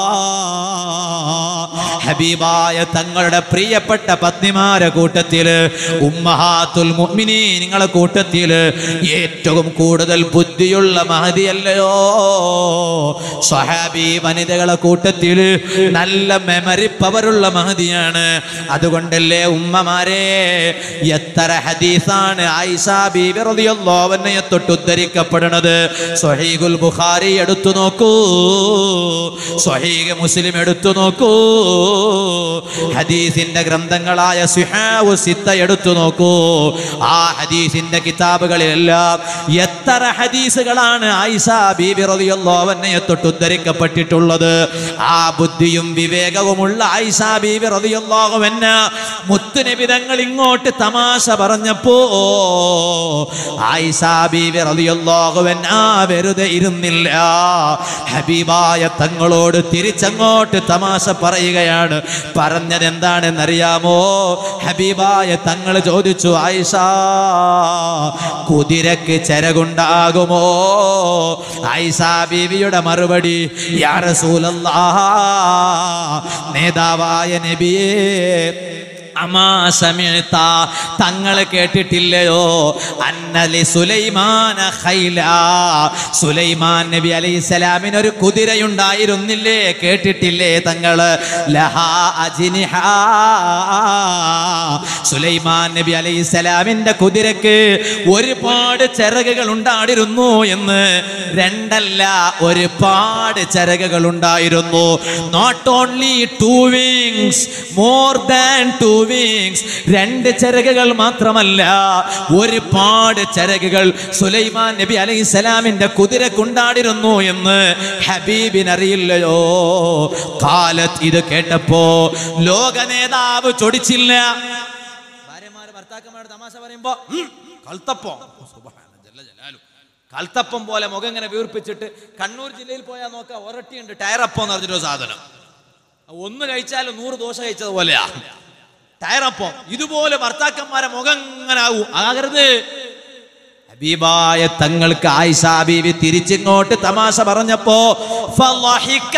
ഹബീബായ തങ്ങളുടെ പ്രിയപ്പെട്ട പത്നിമാരെ കൂട്ടത്തില് ഉമ്മഹാത്തുൽ മുഅ്മിനീ നിങ്ങളെ കൂട്ടത്തില് ഏറ്റവും കൂടുതൽ ബുദ്ധിയുള്ള മഹതിയല്ലയോ സ്വഹാബി വനിതകളെ കൂട്ടത്തില് നല്ല മെമ്മറി പവറുള്ള മഹതിയാണ് അതുകൊണ്ടല്ലേ ഉമ്മമാരെ എത്ര ഹദീസാണ് ആയിഷ ബീബി റളിയല്ലാഹു അൻഹയെ തൊട്ട് ഉദ്ധരിക്കപ്പെടുന്നത് സ്വഹീഹുൽ ബുഖാരി എടുത്തു നോക്കൂ സ്വഹീഹ് മുസ്ലിം എടുത്തു നോക്കൂ ഹദീസിന്റെ ഗ്രന്ഥങ്ങളായ സുഹാവു സിത്ത എടുത്തു നോക്കൂ ആ ഹദീസിന്റെ കിതാബുകളിലെല്ലാം എത്ര ഹദീസുകളാണ് ആയിഷ ബീബി റളിയല്ലാഹു അൻഹയെ തൊട്ട് ഉദ്ധരിക്കപ്പെട്ടിട്ടുള്ളത് ആ ബുദ്ധിയും വിവേകവുമുള്ള ആയിഷ ബീബി റളിയല്ലാഹു അൻഹ മുത്തുനബി തങ്ങൾ ഇങ്ങോട്ട് തമാശ പറഞ്ഞപ്പോ ആയിഷ ബീബി റളിയല്ലാഹു അൻഹ വെറുതെ ഇരുന്നില്ല ഹബീബായ തങ്ങളോട് തിരിച്ചങ്ങോട്ട് തമാശ പറയുകയാണ് പറഞ്ഞത് എന്താണെന്നറിയാമോ ഹബീബായ തങ്ങൾ ചോദിച്ചു ആയിഷ കുതിരക്ക് ചിറകുണ്ടാകുമോ ആയിഷ ബീവിയുടെ മറുപടി യാ റസൂലല്ലാഹ് നേതാവായ നബിയേ അമാസമിഴ്ത്ത തങ്ങൾ കേട്ടിട്ടില്ലയോ അന്നലി സുലൈമാന ഖൈല സുലൈമാൻ നബി അലൈഹിസ്സലാമിന് ഒരു കുതിരയുണ്ടായിരുന്നില്ലേ കേട്ടിട്ടില്ലേ തങ്ങള് ലഹാ അജിനിഹ സുലൈമാൻ നബി അലൈഹിസ്സലാമിന്റെ കുതിരക്ക് ഒരുപാട് ചിറകുകൾ ഉണ്ടായിരുന്നു എന്ന് രണ്ടല്ല ഒരുപാട് ചിറകുകൾ ഉണ്ടായിരുന്നു not only two wings more than two wings രണ്ട് ചിറകുകൾ മാത്രമല്ല ഒരുപാട് ചിറകുകൾ സുലൈമാൻ നബി അലൈഹി സ്വലാമിന്റെ കുതിരക്കുണ്ടായിരുന്നു എന്ന് ഹബീബിനറിയില്ലയോ കാലത്ത് ഇത് കേട്ടപ്പോ ലോക നേതാവ് ചൊടിച്ചില്ല ഭാര്യമാര് ഭർത്താക്കന്മാരുടെ തമാശ പറയുമ്പോ "ഉം, കൽത്തപ്പം സുബ്ഹാന ജല്ല ജലാലു. കൽത്തപ്പം പോലെ മുഖം ഇങ്ങനെ വീർപ്പിച്ചിട്ട് കണ്ണൂർ ജില്ലയിൽ പോയാൽ നോക്കാം ഒരട്ടിയുണ്ട് ടയറപ്പം എന്ന് പറഞ്ഞിട്ടൊരു സാധനം ഒന്ന് കഴിച്ചാലും നൂറ് ദോശ കഴിച്ചത് പോലെയാ ടയറപ്പം ഇതുപോലെ ഭർത്താക്കന്മാരെ മുഖം ഇങ്ങനെ ആവൂ ആകരുത് ഹബീബായ തങ്ങൾക്ക് ആയിഷ ബീവി തിരിച്ചിങ്ങോട്ട് തമാശ പറഞ്ഞപ്പോ ഫളഹിക.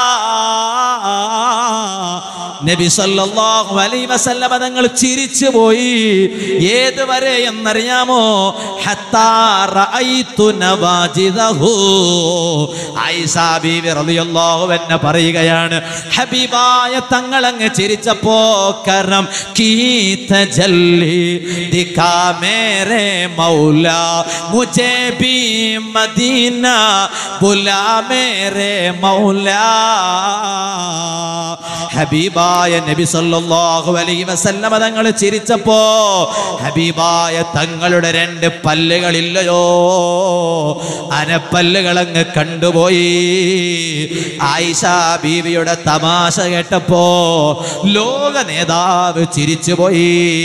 നബി സല്ലല്ലാഹു അലൈഹി വസല്ലമ തങ്ങൾ ചിരിച്ചു പോയി ഏതുവരെ എന്നറിയാമോ ഹത്താ റഅയ്തു നവാജിദഹു ആയിഷ ബീവി റളിയല്ലാഹു അൻഹ പറയുകയാണ് ഹബീബായ തങ്ങൾ അങ്ങ് ചിരിച്ചപ്പോ കരം കീത ജല്ലി ദിഖാ മേരെ മൗല മുझे भी മദീന ബുലാ മേരെ മൗല ഹബീബായ നബി സല്ലല്ലാഹു അലൈഹി വസല്ലമ തങ്ങൾ ചിരിച്ചപ്പോ ഹബീബായ തങ്ങളുടെ രണ്ട് പല്ലുകളില്ലയോ അനപ്പല്ലുകൾ അങ്ങ് കണ്ടുപോയി ആയിഷ ബീവിയുടെ തമാശ കേട്ടപ്പോ ലോക നേതാവ് ചിരിച്ചുപോയി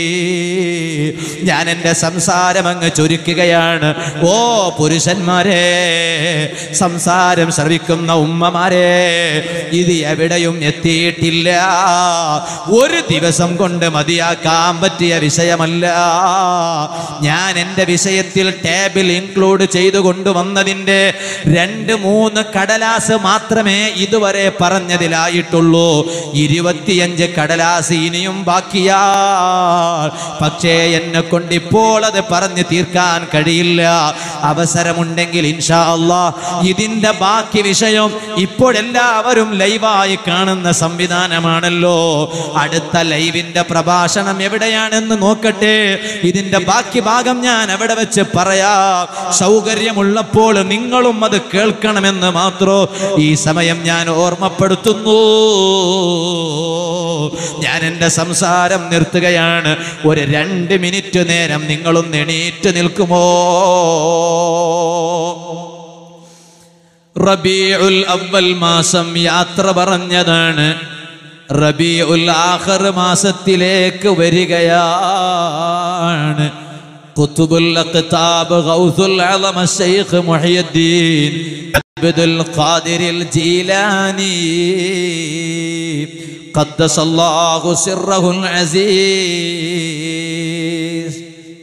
ഞാൻ എൻ്റെ സംസാരം അങ്ങ് ചുരുക്കുകയാണ് ഓ പുരുഷന്മാരെ സംസാരം ശ്രവിക്കുന്ന ഉമ്മമാരെ ഇത് എവിടെയും എത്തിയിട്ടില്ല ഒരു ദിവസം കൊണ്ട് മതിയാക്കാൻ പറ്റിയ വിഷയമല്ല ഞാൻ എൻ്റെ വിഷയത്തിൽ ടേബിൾ ഇൻക്ലൂഡ് ചെയ്തു കൊണ്ടുവന്നതിൻ്റെ രണ്ട് മൂന്ന് കടലാസ് മാത്രമേ ഇതുവരെ പറഞ്ഞതിലായിട്ടുള്ളൂ ഇരുപത്തിയഞ്ച് കടലാസ് ഇനിയും ബാക്കിയാ പക്ഷേ എന്നെ കൊണ്ട് ഇപ്പോൾ അത് പറഞ്ഞു തീർക്കാൻ കഴിയില്ല അവസരമുണ്ടെങ്കിൽ ഇൻഷാ അല്ലാ ഇതിന്റെ ബാക്കി വിഷയം ഇപ്പോഴെല്ലാവരും ലൈവായി കാണുന്ന സംവിധാനമാണല്ലോ അടുത്ത ലൈവിന്റെ പ്രഭാഷണം എവിടെയാണെന്ന് നോക്കട്ടെ ഇതിന്റെ ബാക്കി ഭാഗം ഞാൻ അവിടെ വെച്ച് പറയാം സൗകര്യമുള്ളപ്പോൾ നിങ്ങളും അത് കേൾക്കണമെന്ന് മാത്രം ഈ സമയം ഞാൻ ഓർമ്മപ്പെടുത്തുന്നു ഞാൻ എൻ്റെ സംസാരം നിർത്തുകയാണ് ഒരു രണ്ട് മിനിറ്റ് നേരം നിങ്ങളൊന്ന് എണീറ്റ് നിൽക്കുമോ റബീഉൽ അവൽ മാസം യാത്ര പറഞ്ഞതാണ് റബീഉൽ ആഖർ മാസത്തിലേക്ക് വരികയാണ് ഖുതുബുൽ അഖ്താബ് ഗൗസുൽ അളമ ശൈഖ് മുഹിയുദ്ദീൻ അബ്ദുൽ ഖാദിറിൽ ജീലാനി ഖദ്ദസല്ലാഹു സിർറഹുൽ അസീസ്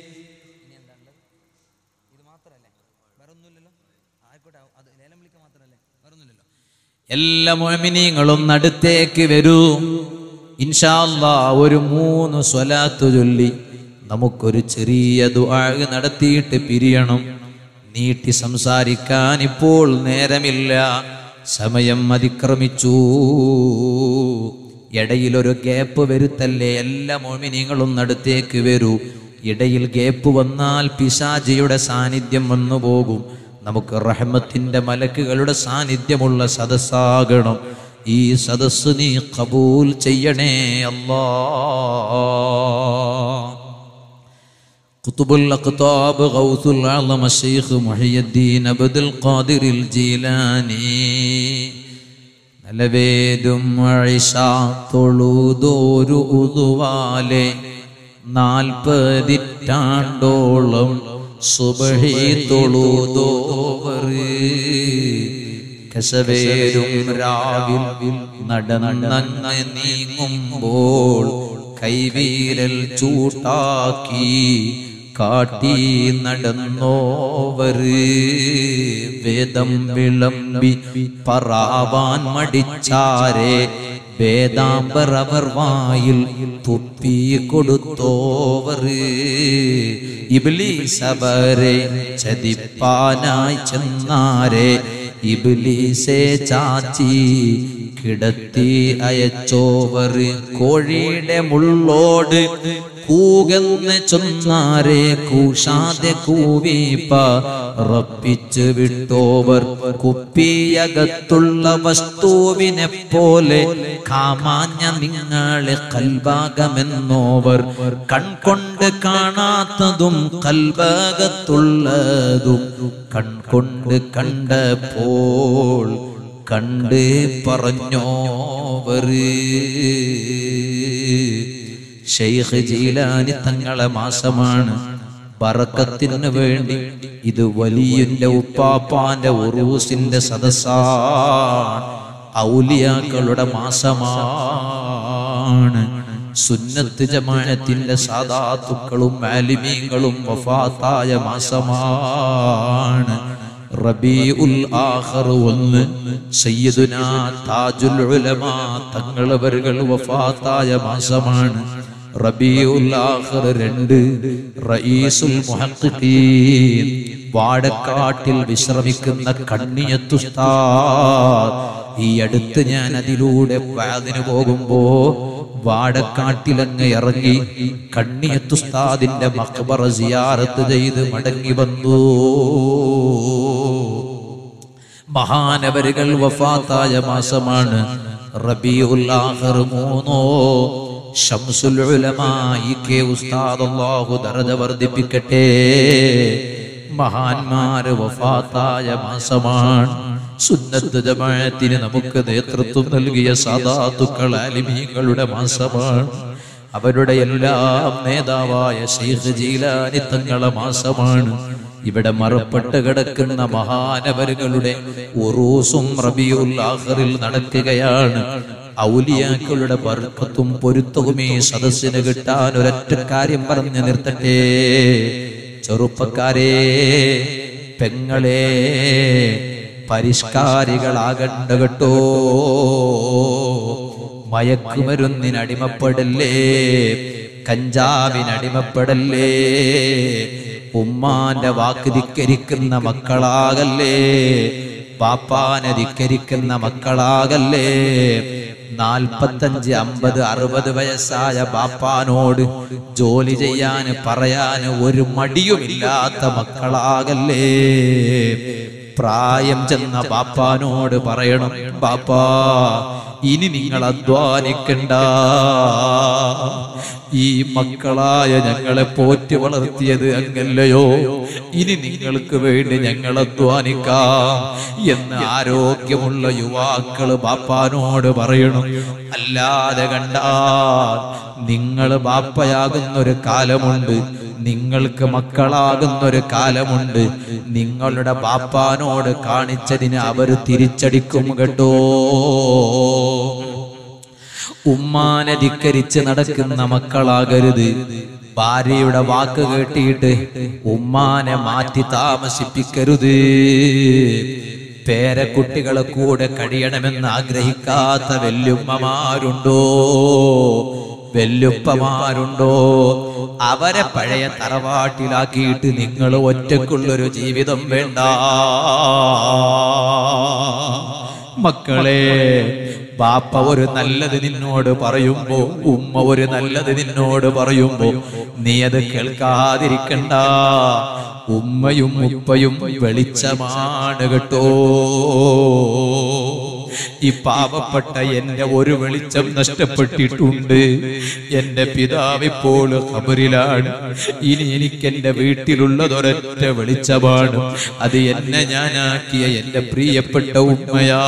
എല്ലാ മോമിനിങ്ങളും അടുത്തേക്ക് വരൂ ഇൻഷാല്ലാ ഒരു മൂന്ന് സ്വലാത്തു ചൊല്ലി നമുക്കൊരു ചെറിയ ദുആ നടത്തിയിട്ട് പിരിയണം നീട്ടി സംസാരിക്കാൻ ഇപ്പോൾ നേരമില്ല സമയം അതിക്രമിച്ചു ഇടയിലൊരു ഗ്യാപ്പ് വരുത്തല്ലേ എല്ലാ മോമിനിങ്ങളും അടുത്തേക്ക് വരൂ ഇടയിൽ ഗ്യാപ്പ് വന്നാൽ പിശാചിയുടെ സാന്നിധ്യം വന്നു പോകും നമുക്ക് റഹ്മത്തിന്റെ മലക്കുകളുടെ സാന്നിധ്യമുള്ള സദസ്സാകണം ഈ സദസ് നീ കബൂൽ ചെയ്യണേ അല്ലാ قطب الأقطاب غوث العظم الشيخ محي الدين عبد القادر الجيلاني നലവേദും അഴിഷ തൊഴുതോരു ഉതുവാലെ നാൽപ്പതിറ്റാണ്ടോളം സുബഹി തൊഴുതോവറ് കശവേരും രാവിൽ നടന്നങ്ങ് നീങ്ങുമ്പോൾ കൈവീരൽ ചൂട്ടാക്കി കാട്ടി നടന്നോവര് വേദം വിളമ്പി പറവാൻ മടിച്ചാരെ വേദാംബറവർ വായിൽ തുപ്പി കൊടുത്തോവര് ഇബ്ലീസവരെ ചതിപ്പാനായി ചെന്നാരെ ഇബ്ലീസെ ചാച്ചി കിടത്തി അയച്ചോവർ കോഴിയുടെ മുള്ളോട് കൂകന്ന് ചൊന്നാരെ കൂഷാതെ കൂവിപ്പ റപ്പിച്ച് വിട്ടോവർ കുപ്പിയകത്തുള്ള വസ്തുവിനെ പോലെ കാമാഞ്ഞ നിങ്ങളെ കൽഭാഗമെന്നോവർ കൺകൊണ്ട് കാണാത്തതും കൽഭാഗത്തുള്ളതും കൺകൊണ്ട് കണ്ടപ്പോൾ കണ്ട് പറഞ്ഞോവര് ഷെയ്ഖ് ജീലാനി തങ്ങളെ മാസമാണ് ബറക്കത്തിന് വേണ്ടി ഇത് വലിയന്റെ ഉപ്പാപ്പാന്റെ ഉറൂസിന്റെ സദസ്സാണ് ഔലിയാക്കളുടെ മാസമാണ് സുന്നത്ത് ജമാഅത്തിന്റെ സാദാത്തുക്കളും ആലിമീങ്ങളും വഫാത്തായ മാസമാണ് റബീഉൽ ആഖർ ഒന്ന് സയ്യിദുനാ താജുൽ ഉലമാ തങ്ങളവരുകൾ വഫാത്തായ മാസമാണ് റബീഉൽ ആഖർ രണ്ട് റഈസുൽ മുഹഖിഖീൻ വാടക്കാട്ടിൽ വിശ്രമിക്കുന്ന കണ്ണിയത്തുസ്താദ് ഈ അടുത്ത് ഞാൻ അതിലൂടെ വാതിന് പോകുമ്പോ വാടക്കാട്ടിലങ്ങ് ഇറങ്ങി കണ്ണിയത്തുസ്താദിന്റെ മക്ബറ സിയാറത്ത് ചെയ്ത് മടങ്ങി വന്നു മഹാനവരുകൾ വഫാത്തായ മാസമാണ് റബീഉൽ ആഖിർ മൂന്നോ ഷംസുൽ ഉലമാ ഇ കെ ഉസ്താദ് അല്ലാഹു ദർജ വർദ്ധിപ്പിക്കട്ടെ മഹാന്മാര് വഫാത്തായ മാസമാണ് സുന്നത്ത് ജമാഅത്തിന് നമുക്ക് നേതൃത്വം നൽകിയ സാദാത്തുക്കൾ ആലിമീങ്ങളുടെ മാസമാണ് അവരുടെ എല്ലാം നേതാവായ ശൈഖ് ജീലാനി തങ്ങളെ മാസമാണ് ഇവിടെ മറപ്പെട്ട് കിടക്കുന്ന മഹാനവരുകളുടെ ഉറൂസും റബിയുൽ ആഖറിൽ നടക്കുകയാണ് ഔലിയാക്കളുടെ ബർക്കത്തും പൊരുത്തവും ഈ സദസ്സിന് കിട്ടാൻ ഒരൊറ്റ കാര്യം പറഞ്ഞു നിർത്തട്ടെ ചെറുപ്പക്കാരെ പെങ്ങളെ പരിഷ്കാരികളാകണ്ട കേട്ടോ മയക്കുമരുന്നിനടിമപ്പെടല്ലേ കഞ്ചാവിനടിമപ്പെടല്ലേ ഉമ്മാന്റെ വാക്ക് ധിക്കരിക്കുന്ന മക്കളാകല്ലേ പാപ്പാനെ ധിക്കരിക്കുന്ന മക്കളാകല്ലേ നാൽപ്പത്തഞ്ച് അമ്പത് അറുപത് വയസ്സായ ബാപ്പാനോട് ജോലി ചെയ്യാൻ പറയാൻ ഒരു മടിയുമില്ലാത്ത മക്കളാകല്ലേ പ്രായം ചെന്ന ബാപ്പാനോട് പറയണം ബാപ്പാ ഇനി നിങ്ങൾ അധ്വാനിക്കണ്ട ഈ മക്കളായ ഞങ്ങളെ പോറ്റി വളർത്തിയത് അങ്ങല്ലയോ ഇനി നിങ്ങൾക്ക് വേണ്ടി ഞങ്ങൾ അധ്വാനിക്കാം എന്ന് ആരോഗ്യമുള്ള യുവാക്കള് ബാപ്പാനോട് പറയണം അല്ലാതെ കണ്ടാൽ നിങ്ങൾ ബാപ്പയാകുന്ന ഒരു കാലമുണ്ട് നിങ്ങൾക്ക് മക്കളാകുന്ന ഒരു കാലമുണ്ട് നിങ്ങളുടെ ബാപ്പാനോട് കാണിച്ചതിന് അവര് തിരിച്ചടിക്കും കേട്ടോ ഉമ്മാനെ ധിക്കരിച്ച് നടക്കുന്ന മക്കളാകരുത് ഭാര്യയുടെ വാക്ക് കേട്ടിട്ട് ഉമ്മാനെ മാറ്റി താമസിപ്പിക്കരുത് പേരക്കുട്ടികളെ കൂടെ കഴിയണമെന്ന് ആഗ്രഹിക്കാത്ത വല്യുമ്മമാരുണ്ടോ വെല്ലുപ്പമാരുണ്ടോ അവരെ പഴയ തറവാട്ടിലാക്കിയിട്ട് നിങ്ങൾ ഒറ്റക്കുള്ളൊരു ജീവിതം വേണ്ട മക്കളെ ബാപ്പ ഒരു നല്ലത് നിന്നോട് പറയുമ്പോ ഉമ്മ ഒരു നല്ലത് നിന്നോട് പറയുമ്പോ നീ അത് കേൾക്കാതിരിക്കണ്ട ഉമ്മയും ഉപ്പയും വെളിച്ചമാണ് കേട്ടോ ഈ പാവപ്പെട്ട എന്റെ ഒരു വെളിച്ചം നഷ്ടപ്പെട്ടിട്ടുണ്ട് എന്റെ പിതാവ് ഇപ്പോൾ ഖബറിലാണ് ഇനി എനിക്ക് എന്റെ വീട്ടിലുള്ളതൊരൊറ്റ വെളിച്ചമാണ് അത് എന്നെ ഞാനാക്കിയ എന്റെ പ്രിയപ്പെട്ട ഉമ്മയാ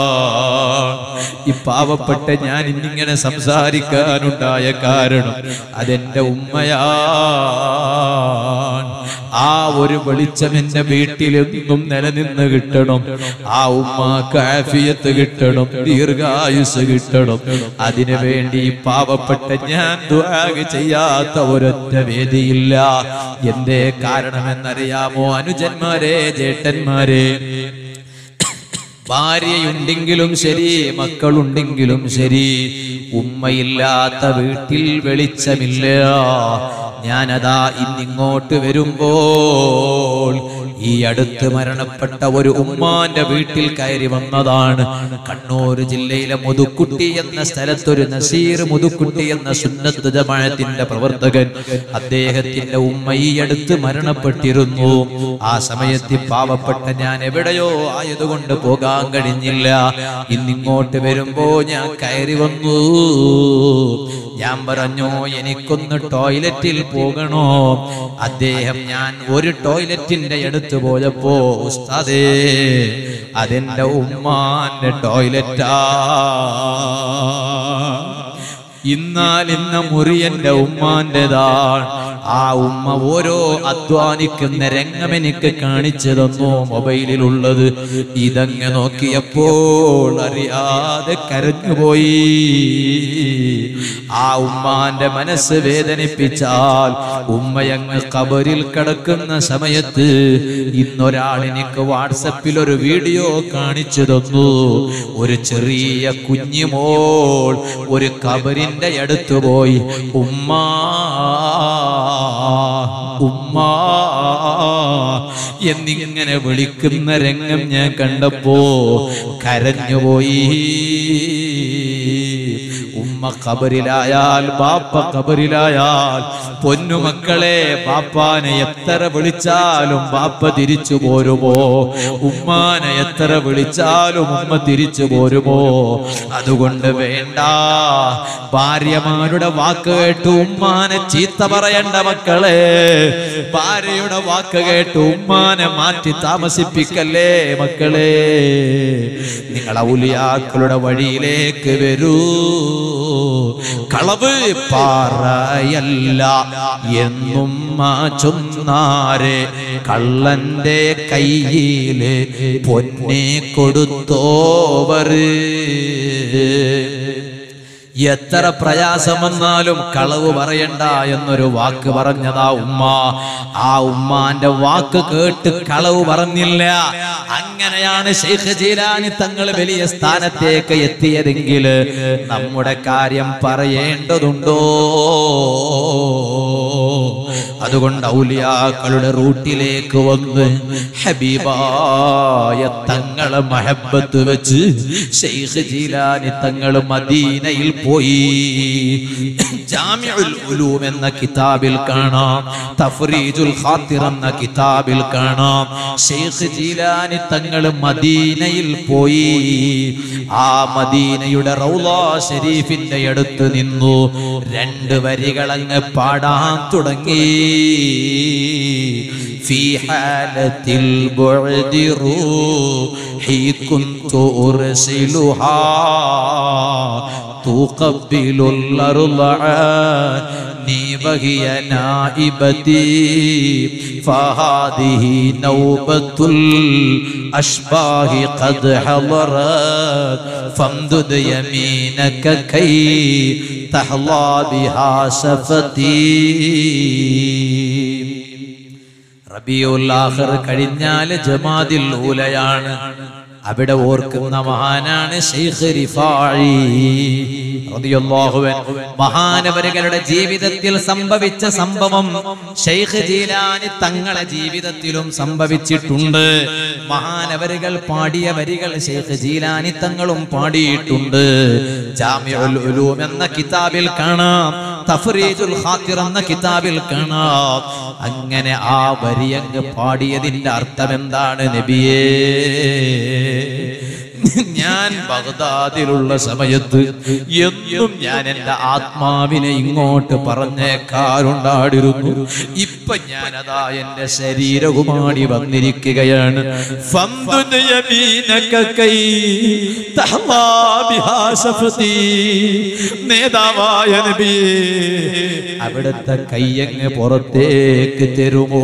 ഈ പാവപ്പെട്ട ഞാൻ ഇന്നിങ്ങനെ സംസാരിക്കാനുണ്ടായ കാരണം അതെന്റെ ഉമ്മയാ ആ ഒരു വെളിച്ചം എന്റെ വീട്ടിലെന്നും നിലനിന്ന് കിട്ടണം ആ ഉമ്മാക്ക് ആഫിയത്ത് കിട്ടണം ദീർഘായുസ് കിട്ടണം അതിനു വേണ്ടി ഈ പാവപ്പെട്ട ഞാൻ ദുആഗ് ചെയ്യാത്ത ഒരൊറ്റ വേദിയില്ല എന്തേ കാരണമെന്നറിയാമോ അനുജന്മാരെ ജേട്ടന്മാരെ ഭാര്യയുണ്ടെങ്കിലും ശരി മക്കളുണ്ടെങ്കിലും ശരി ഉമ്മയില്ലാത്ത വീട്ടിൽ വെളിച്ചമില്ല ഞാനതാ ഇന്നിങ്ങോട്ട് വരുമ്പോൾ ഈ അടുത്ത് മരണപ്പെട്ട ഒരു ഉമ്മാന്റെ വീട്ടിൽ കയറി വന്നതാണ് കണ്ണൂർ ജില്ലയിലെ മുതുക്കുട്ടി എന്ന സ്ഥലത്തൊരു നസീർ മുതുക്കുട്ടി എന്ന സുന്നത്ത് ജമാഅത്തിന്റെ പ്രവർത്തകൻ അദ്ദേഹത്തിന്റെ ഉമ്മ ഈ അടുത്ത് മരണപ്പെട്ടിരുന്നു ആ സമയത്ത് ഈ പാവപ്പെട്ട ഞാൻ എവിടെയോ ആയതുകൊണ്ട് പോകാൻ കഴിഞ്ഞില്ല ഇന്നിങ്ങോട്ട് വരുമ്പോ ഞാൻ കയറി വന്നു ഞാൻ പറഞ്ഞു എനിക്കൊന്ന് ടോയ്ലറ്റിൽ പോകണോ അദ്ദേഹം ഞാൻ ഒരു ടോയ്ലറ്റിന്റെ അടുത്ത് പോയപ്പോ ഉസ്താദേ അതെന്റെ ഉമ്മാന്റെ ടോയ്ലറ്റാ ഇന്നാൽ ഇന്ന മുറി എന്റെ ഉമ്മാന്റെതാണ് ആ ഉമ്മ ഓരോ അധ്വാനിക്കുന്ന രംഗം എനിക്ക് കാണിച്ചു തന്നു മൊബൈലിലുള്ളത് ഇതങ്ങ് നോക്കിയപ്പോൾ അറിയാതെ കരഞ്ഞുപോയി ആ ഉമ്മാന്റെ മനസ്സ് വേദനിപ്പിച്ചാൽ ഉമ്മയങ്ങ് കബറിൽ കിടക്കുന്ന സമയത്ത് ഇന്നൊരാൾ എനിക്ക് വാട്സപ്പിൽ ഒരു വീഡിയോ കാണിച്ചു തന്നു ഒരു ചെറിയ കുഞ്ഞുമോൾ ഒരു കബറിന്റെ അടുത്ത് പോയി ഉമ്മ ഉമ്മ എന്നിങ്ങനെ വിളിക്കുന്ന രംഗം ഞാൻ കണ്ടപ്പോ കരഞ്ഞുപോയി ഉമ്മ കബറിലായാൽ ബാപ്പ കബറിലായാൽ പൊന്നുമക്കളെ ബാപ്പാനെ എത്ര വിളിച്ചാലും ബാപ്പ തിരിച്ചു പോരുമോ ഉമ്മാനെ എത്ര വിളിച്ചാലും ഉമ്മ തിരിച്ചു പോരുമോ അതുകൊണ്ട് വേണ്ട ഭാര്യമാരുടെ വാക്ക് കേട്ട് ഉമ്മാനെ ചീത്ത പറയണ്ട മക്കളെ ഭാര്യയുടെ വാക്ക് കേട്ട് ഉമ്മാനെ മാറ്റി താമസിപ്പിക്കല്ലേ മക്കളെ നിങ്ങൾ ഔലിയാക്കളുടെ വഴിയിലേക്ക് വരൂ കളവ് പാറയല്ല എന്നും ചൊന്നാരെ കള്ളന്റെ കയ്യില് പൊന്നെ കൊടുത്തോവറ് എത്ര പ്രയാസം വന്നാലും കളവ് പറയണ്ട എന്നൊരു വാക്ക് പറഞ്ഞതാ ഉമ്മ ആ ഉമ്മാന്റെ വാക്ക് കേട്ട് കളവ് പറഞ്ഞില്ല അങ്ങനെയാണ് ഷെയ്ഖ് ജീലാനി തങ്ങൾ വലിയ സ്ഥാനത്തേക്ക് എത്തിയതെങ്കിൽ നമ്മുടെ കാര്യം പറയേണ്ടതുണ്ടോ അതുകൊണ്ട് ഔലിയാക്കളുടെ റൂട്ടിലേക്ക് വന്ന് ഹബീബായ തങ്ങളെ മഹബത്ത് വെച്ച് ഷെയ്ഖ് ജീലാനി തങ്ങൾ മദീനയിൽ പോയി ജാമിഉൽ ഉലൂം എന്ന കിതാബിൽ കാണാം തഫ്രീജുൽ ഖാത്തിർ എന്ന കിതാബിൽ കാണാം ഷെയ്ഖ് ജീലാനി തങ്ങൾ മദീനയിൽ പോയി ആ മദീനയുടെ റൗള ഷരീഫിന്റെ അടുത്ത് നിന്നു രണ്ട് വരികൾ അങ്ങ് പാടാൻ തുടങ്ങി في حالة البعد روحي كنت أرسلها تقبل الأرض عني وهي نائبتي فهذه نوبة الأشباه قد حضرت فامدد يمينك كي تحظى بها شفتي റബിയുൽ ആഖിർ കഴിഞ്ഞാല് ജമാദിൽ ഊലയാണ് അവിടെ ഓർക്കുന്ന മഹാനാണ് ഷെയ്ഖ് റിഫായി റളിയല്ലാഹു അൻഹു. മഹാനവരുകളുടെ ജീവിതത്തിൽ സംഭവിച്ച സംഭവം ഷെയ്ഖ് ജീലാനി തങ്ങളെ ജീവിതത്തിലും സംഭവിച്ചിട്ടുണ്ട് മഹാനവരുകൾ പാടിയ വരികൾ ഷെയ്ഖ് ജീലാനി തങ്ങളും പാടിയിട്ടുണ്ട് ജാമിഉൽ ഉലൂം എന്ന കിതാബിൽ കാണാം തഫ്രീജുൽ ഖാത്തിർ എന്ന കിതാബിൽ കാണാം അങ്ങനെ ആ വരിയങ്ങ് പാടിയതിന്റെ അർത്ഥം എന്താണ് നബിയേ ഞാൻ ബഗ്ദാദിലുള്ള സമയത്ത് എന്നും ഞാൻ എന്റെ ആത്മാവിനെ ഇങ്ങോട്ട് പറഞ്ഞേക്കാറുണ്ടായിരുന്നു ഇപ്പൊ ഞാൻ അതാ എന്റെ ശരീരകുമാടി വന്നിരിക്കുകയാണ് ഫംദുൻ യമീനക കൈ തഹ്വാ ബിഹാ ശഫതി. നേതാവായ നബിയേ അവിടുത്തെ കയ്യങ്ങ് പുറത്തേക്ക് തരുമോ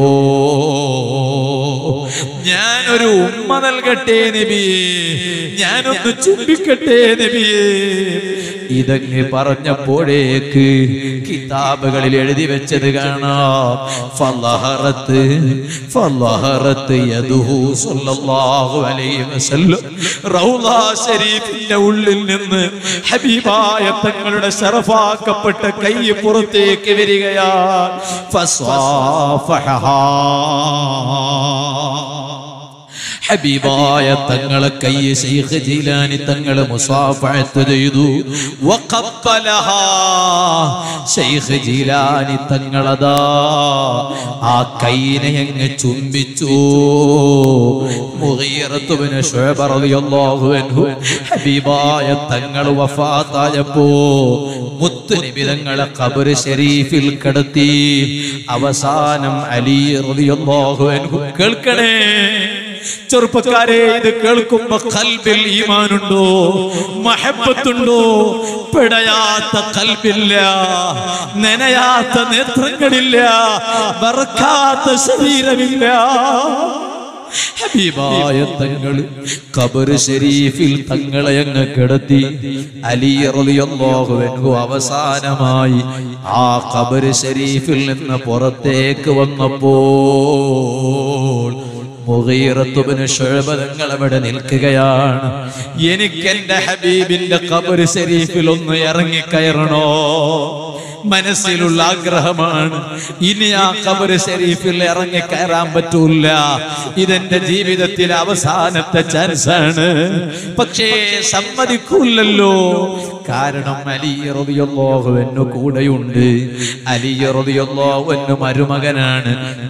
ഞാനൊരു ഉമ്മ നൽകട്ടെ നബിയേ ഞാനൊന്ന് ചുംബിക്കട്ടെ നബിയേ ഇതങ്ങ് പറഞ്ഞപ്പോഴേക്ക് കിതാബുകളിൽ എഴുതി വെച്ചത് കാണാം ഫലഹറത്ത് ഫലഹറത്ത് യദുഹു സല്ലല്ലാഹു അലൈഹി വസല്ലം റൗള ശരീഫിന്റെ ഉള്ളിൽ നിന്ന് ഹബീബായ തങ്ങളുടെ ശറഫാക്കപ്പെട്ട കൈ പുറത്തേക്ക് വരികയാ ഫസ്വാഫഹ ഹബീബായ തങ്ങളെ കൈ ശൈഖ് ജീലാനി തങ്ങളെ മുസാഫഅത്ത് ചെയ്തു വഖബ്ബലഹാ ശൈഖ് ജീലാനി തങ്ങളതാ ആ കൈനെ അങ്ങ് ചുംബിച്ചു മുഗീറത്ത് ബിൻ ശുഅബ റളിയല്ലാഹു അൻഹു ഹബീബായ തങ്ങൾ വഫാത്തായപ്പോ മുത്ത് നബി തങ്ങളെ ഖബർ ശരീഫിൽ കടത്തി അവസാനം അലി റളിയല്ലാഹു അൻഹു കേൾക്കണേ ചെറുപ്പക്കാരെ ഇത് കേൾക്കുമ്പോ കൽബിൽ ഈമാനുണ്ടോ മഹബത്തുണ്ടോ പിടയാത്ത കൽബില്ല നനയാത്ത നേത്രങ്ങളില്ല വറക്കാത്ത ശരീരമില്ല ഹബീബായ തങ്ങൾ ഖബർ ഷരീഫിൽ തങ്ങളെ അങ്ങ് കിടത്തി അലി റളിയല്ലാഹു അൻഹു അവസാനമായി ആ ഖബർ ഷരീഫിൽ നിന്ന് പുറത്തേക്ക് വന്നപ്പോൾ മുഗീറത്തുബ്നു ശുഅബ തങ്ങൾ അവിടെ നിൽക്കുകയാണ് എനിക്ക് എന്റെ ഹബീബിന്റെ ഖബർ ഷരീഫിൽ ഒന്ന് ഇറങ്ങി കയറണോ മനസ്സിലുള്ള ആഗ്രഹമാണ് ഇനി ആ ഖബർ ഷരീഫിൽ ഇറങ്ങി കയറാൻ പറ്റൂല ഇതെന്റെ ജീവിതത്തിലെ അവസാനത്തെ ചാൻസ് ആണ് പക്ഷേ സമ്മതിക്കൂലല്ലോ കാരണം അലി റളിയല്ലാഹു അൻഹു കൂടെയുണ്ട് അലി റളിയല്ലാഹു അൻഹു മരുമകനാണ്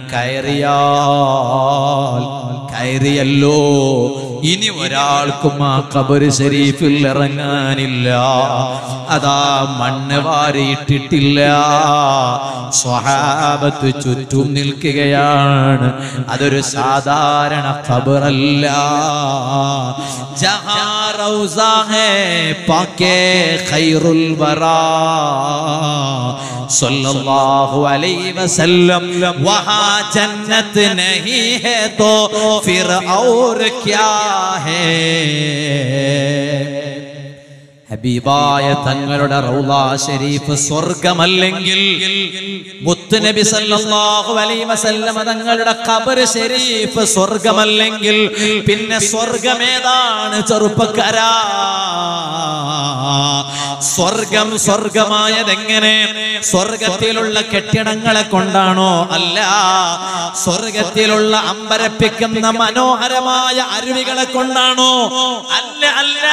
കയറിയാൽ കയറിയല്ലോ ഇനി ഒരാൾക്കും ആ ഖബർ ഷരീഫിൽ ഇറങ്ങാനില്ല അതാ മണ്ണ് വാരിയിട്ടിട്ടില്ല സ്വഹാബത്ത് ചുറ്റും നിൽക്കുകയാണ് അതൊരു സാധാരണ ഖബറല്ല ജഹാ റൗസാ ഹേ പാക്കേ ഖൈറുൽ വറാ सल्लल्लाहु अलैहि वसल्लम वहाँ जन्नत नहीं है तो फिर और क्या है ഹബീബായ തങ്ങളുടെ റൗലാ ഷരീഫ് സ്വർഗമല്ലെങ്കിൽ മുത്തുനബി സല്ലല്ലാഹു അലൈഹി വസല്ലമ തങ്ങളുടെ ഖബർ ഷരീഫ് സ്വർഗമല്ലെങ്കിൽ പിന്നെ സ്വർഗമേതാണ് ചെറുപ്പക്കാരാ സ്വർഗം സ്വർഗമായതെങ്ങനെ സ്വർഗത്തിലുള്ള കെട്ടിടങ്ങളെ കൊണ്ടാണോ അല്ല സ്വർഗത്തിലുള്ള അമ്പരപ്പിക്കുന്ന മനോഹരമായ അരുവികളെ കൊണ്ടാണോ അല്ല അല്ല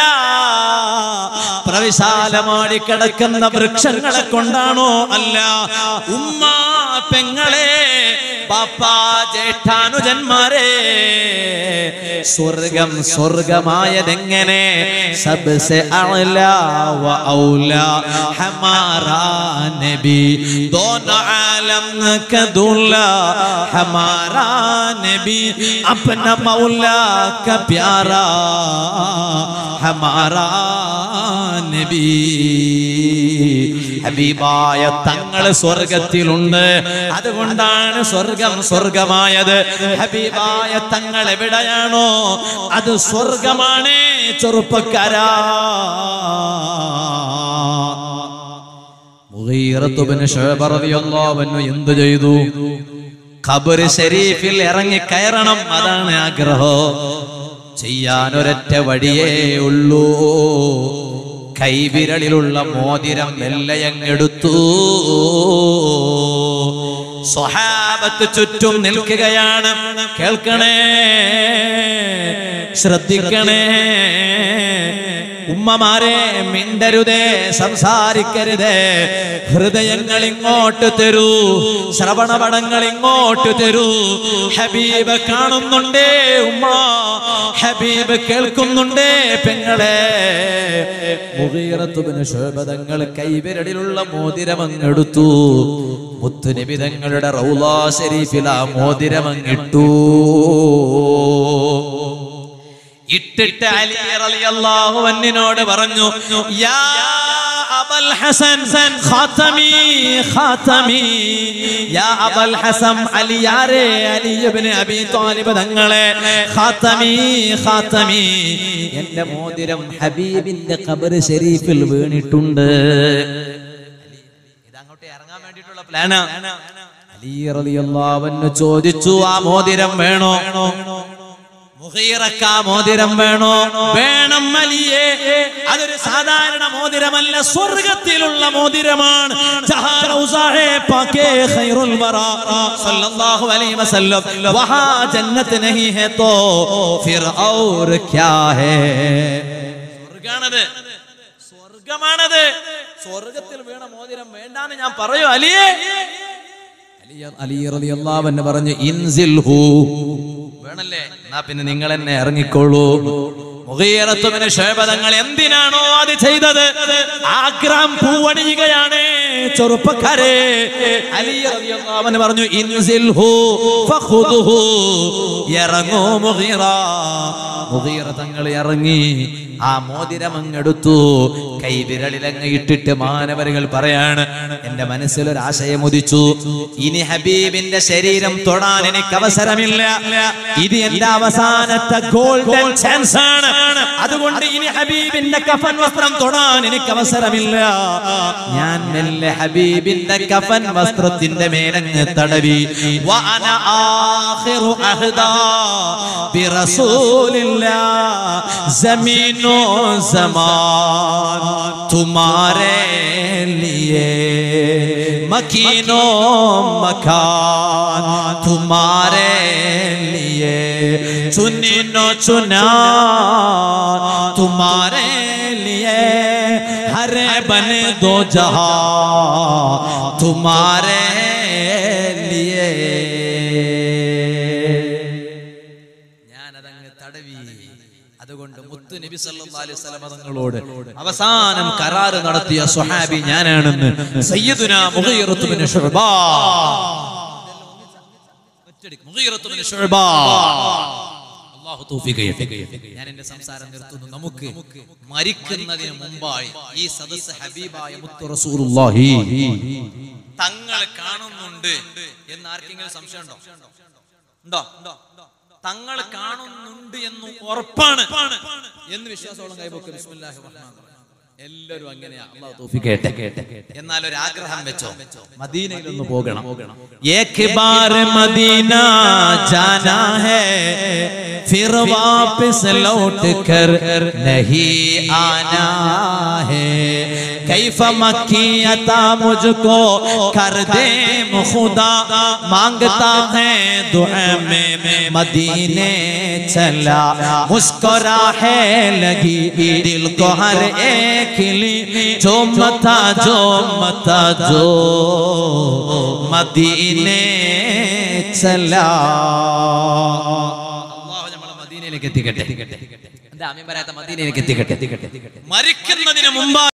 പ്രവിശാലമാടി കിടക്കുന്ന വൃക്ഷങ്ങളെ കൊണ്ടാണോ അല്ല ഉമ്മ പെങ്ങളെ പാപ്പാ ജേഷ്ഠാനുജന്മാരെ സ്വർഗം സ്വർഗമായതെങ്ങനെ സബ്സെ അഅ്ലാ വ ഔലാ ഹമാരാ നബി दोनों आलम का दूल्हा हमारा नबी अपना मौला का प्यारा हमारा നബി ഹബീബായ തങ്ങൾ സ്വർഗത്തിലുണ്ട് അതുകൊണ്ടാണ് സ്വർഗം സ്വർഗമായത് ഹബീബായ തങ്ങൾ എവിടെയാണോ അത് സ്വർഗമാണ് ചെറുപ്പക്കാരാ മുഗീറത്തുബ്നു ശുഅബ റളിയല്ലാഹു അൻഹു എന്ത് ചെയ്തു ഖബർ ഷരീഫിൽ ഇറങ്ങി കയറണം അതാണ് ആഗ്രഹം ചെയ്യാൻ ഒരൊറ്റ വഴിയേ ഉള്ളൂ കൈവിരലിലുള്ള മോതിരം മെല്ലയങ്ങെടുത്തു സ്വഹാബത്ത് ചുറ്റും നിൽക്കുകയാണ് കേൾക്കണേ ശ്രദ്ധിക്കണേ ഉമ്മമാരെ മിണ്ടരുതേ സംസാരിക്കരുതേ ഹൃദയങ്ങൾ ഇങ്ങോട്ട് തരൂ ശ്രവണപടങ്ങൾ ഇങ്ങോട്ട് തരൂ ഹബീബ് കാണുന്നുണ്ടേ ഉമ്മ ഹബീബ് കേൾക്കുന്നുണ്ടേ പെങ്ങളെ മുഗീറത്തുബിന് ശോഭതങ്ങൾ കൈവിരടിലുള്ള മോതിരമങ്ങെടുത്തു മുത്തുനിബിതങ്ങളുടെ റൗലാ ശരീഫിൽ ആ മോതിരമങ്ങിട്ടു ഇട്ടിട്ട് അലി റളിയല്ലാഹു അൻഹിനോട് പറഞ്ഞു യാ അബൽ ഹസൻ ഖാതമി ഖാതമി യാ അബൽ ഹസൻ അലിയാരെ അലി ഇബ്നു അബി ത്വാലിബ് തങ്ങളെ ഖാതമി ഖാതമി എന്റെ മോതിരം ഹബീബിന്റെ ഖബർ ശരീഫിൽ വീണിട്ടുണ്ട് ഇത് അങ്ങോട്ട് ഇറങ്ങാൻ വേണ്ടിയിട്ടുള്ള പ്ലാനാ അലി റളിയല്ലാഹു അൻഹു ചോദിച്ചു ആ മോതിരം വേണോ മുഹീറക്ക മോതിരം വേണോ വേണം അലിയേ അതൊരു സാധാരണ മോതിരമല്ല സ്വർഗത്തിലുള്ള മോതിരമാണ് ജഹാറൗസാഹേ പാക്കേ ഖൈറുൽ വറാ സല്ലല്ലാഹു അലൈഹി വസല്ലം വഹാ ജന്നത്ത് നഹി ഹേ തോ ഫിർ ഔർ ക്യാ ഹേ സ്വർഗാണത് സ്വർഗമാണത് സ്വർഗത്തിൽ വീണ മോതിരം വേണ്ടാന്ന് ഞാൻ പറയൂ അലിയേ അലി റളിയല്ലാഹു അൻഹു പറഞ്ഞു ഇൻസിൽഹു വേണല്ലേ എന്നാ പിന്നെ നിങ്ങൾ എന്നെ ഇറങ്ങിക്കോളൂ മുഗീറത്തുബ്നു ശുഅബ തങ്ങൾ എന്തിനാണോ അത് ചെയ്തത് ആഗ്രാം പൂവണിയുകയാണ് ചെറുപ്പക്കാരെ അലി റളിയല്ലാഹു അൻഹു പറഞ്ഞു ഇൻസിൽഹു ഫഖുദുഹു ഇറങ്ങൂ മുഗീറ മുഗീറ തങ്ങൾ ഇറങ്ങി ആ മോതിരം അങ്ങെടുത്തു കൈവിരലിലങ്ങ് ഇട്ടിട്ട് മാനവരുകൾ പറയാണ് എന്റെ മനസ്സിലൊരു ആശയം ഉദിച്ചു ഇനി ഹബീബിന്റെ ശരീരം തൊടാൻ എനിക്ക് അവസരമില്ല ഇത് എന്റെ അവസാനത്തെ ഗോൾഡൻ ചാൻസ് ആണ് അതുകൊണ്ട് ഇനി ഹബീബിന്റെ കഫൻ വസ്ത്രം തൊടാൻ എനിക്ക് അവസരമില്ല ഞാൻ മെല്ലെ ഹബീബിന്റെ കഫൻ വസ്ത്രത്തിന്റെ മേലങ്ങ് തടവി വഅന ആഖിറു അഹ്ദാ ബിറസൂലില്ലാ ജമീനോ സമാൻ തുമാരെ लिए मकीनो मकान तुम्हारे लिए चुनिनो चुना तुम्हारे लिए हरे बन दो जहा तुम्हारे लिए ഞാനതങ്ങ് തടവി അതുകൊണ്ട് മുത്തു നബി സല്ലല്ലാഹു അലൈഹി വസല്ലം തങ്ങളോട് അവസാനം കരാറ് നടത്തിയ സ്വഹാബി ഞാനാണെന്ന് സയ്യിദുന മുഗീറത്ത് ബിൻ ശുഅബ മുഗീറത്ത് ബിൻ ശുഅബ അല്ലാഹു തൗഫീഖ് ചെയ്യട്ടെ ഞാൻ എന്റെ സംസാരം നിർത്തുന്നു നമുക്ക് മരിക്കുന്നതിന് മുമ്പായി ഈ സദസ്സ് ഹബീബായ മുത്തു റസൂലുള്ളാഹി തങ്ങൾ കാണുന്നുണ്ട് എന്ന് ആർക്കെങ്കിലും സംശയം ഉണ്ടോ ഉണ്ടോ തങ്ങൾ കാണുന്നുണ്ട് എന്ന് ഉറപ്പാണ് എന്ന് വിശ്വാസമുള്ള കൈപൊക്കെ ബിസ്മില്ലാഹിർ റഹ്മാനിർ റഹീം. എല്ലാവരും അങ്ങനെയാ അല്ലാഹു തൗഫീഖ് ചെയ്യട്ടെ എന്നാൽ ഒരു ആഗ്രഹം വെച്ചോ മദീനയിൽ ഒന്ന് പോകണം एक बार मदीना जाना है फिर वापस लौट कर नहीं आना है कैफ मक्की अता मुझको कर दे खुदा मांगता है दुआ में मदीने चला मुस्कुरा है लगी दिल को हर एक ली जो मता जो मता जो മദീനെ ചലാ അല്ലാഹു നമ്മളെ മദീനയിലേക്ക് എത്തിക്കട്ടെ എന്താ അമീൻ പറയാത്ത മദീനയിലേക്ക് എത്തിക്കട്ടെ മരിക്കുന്നതിന് മുമ്പ്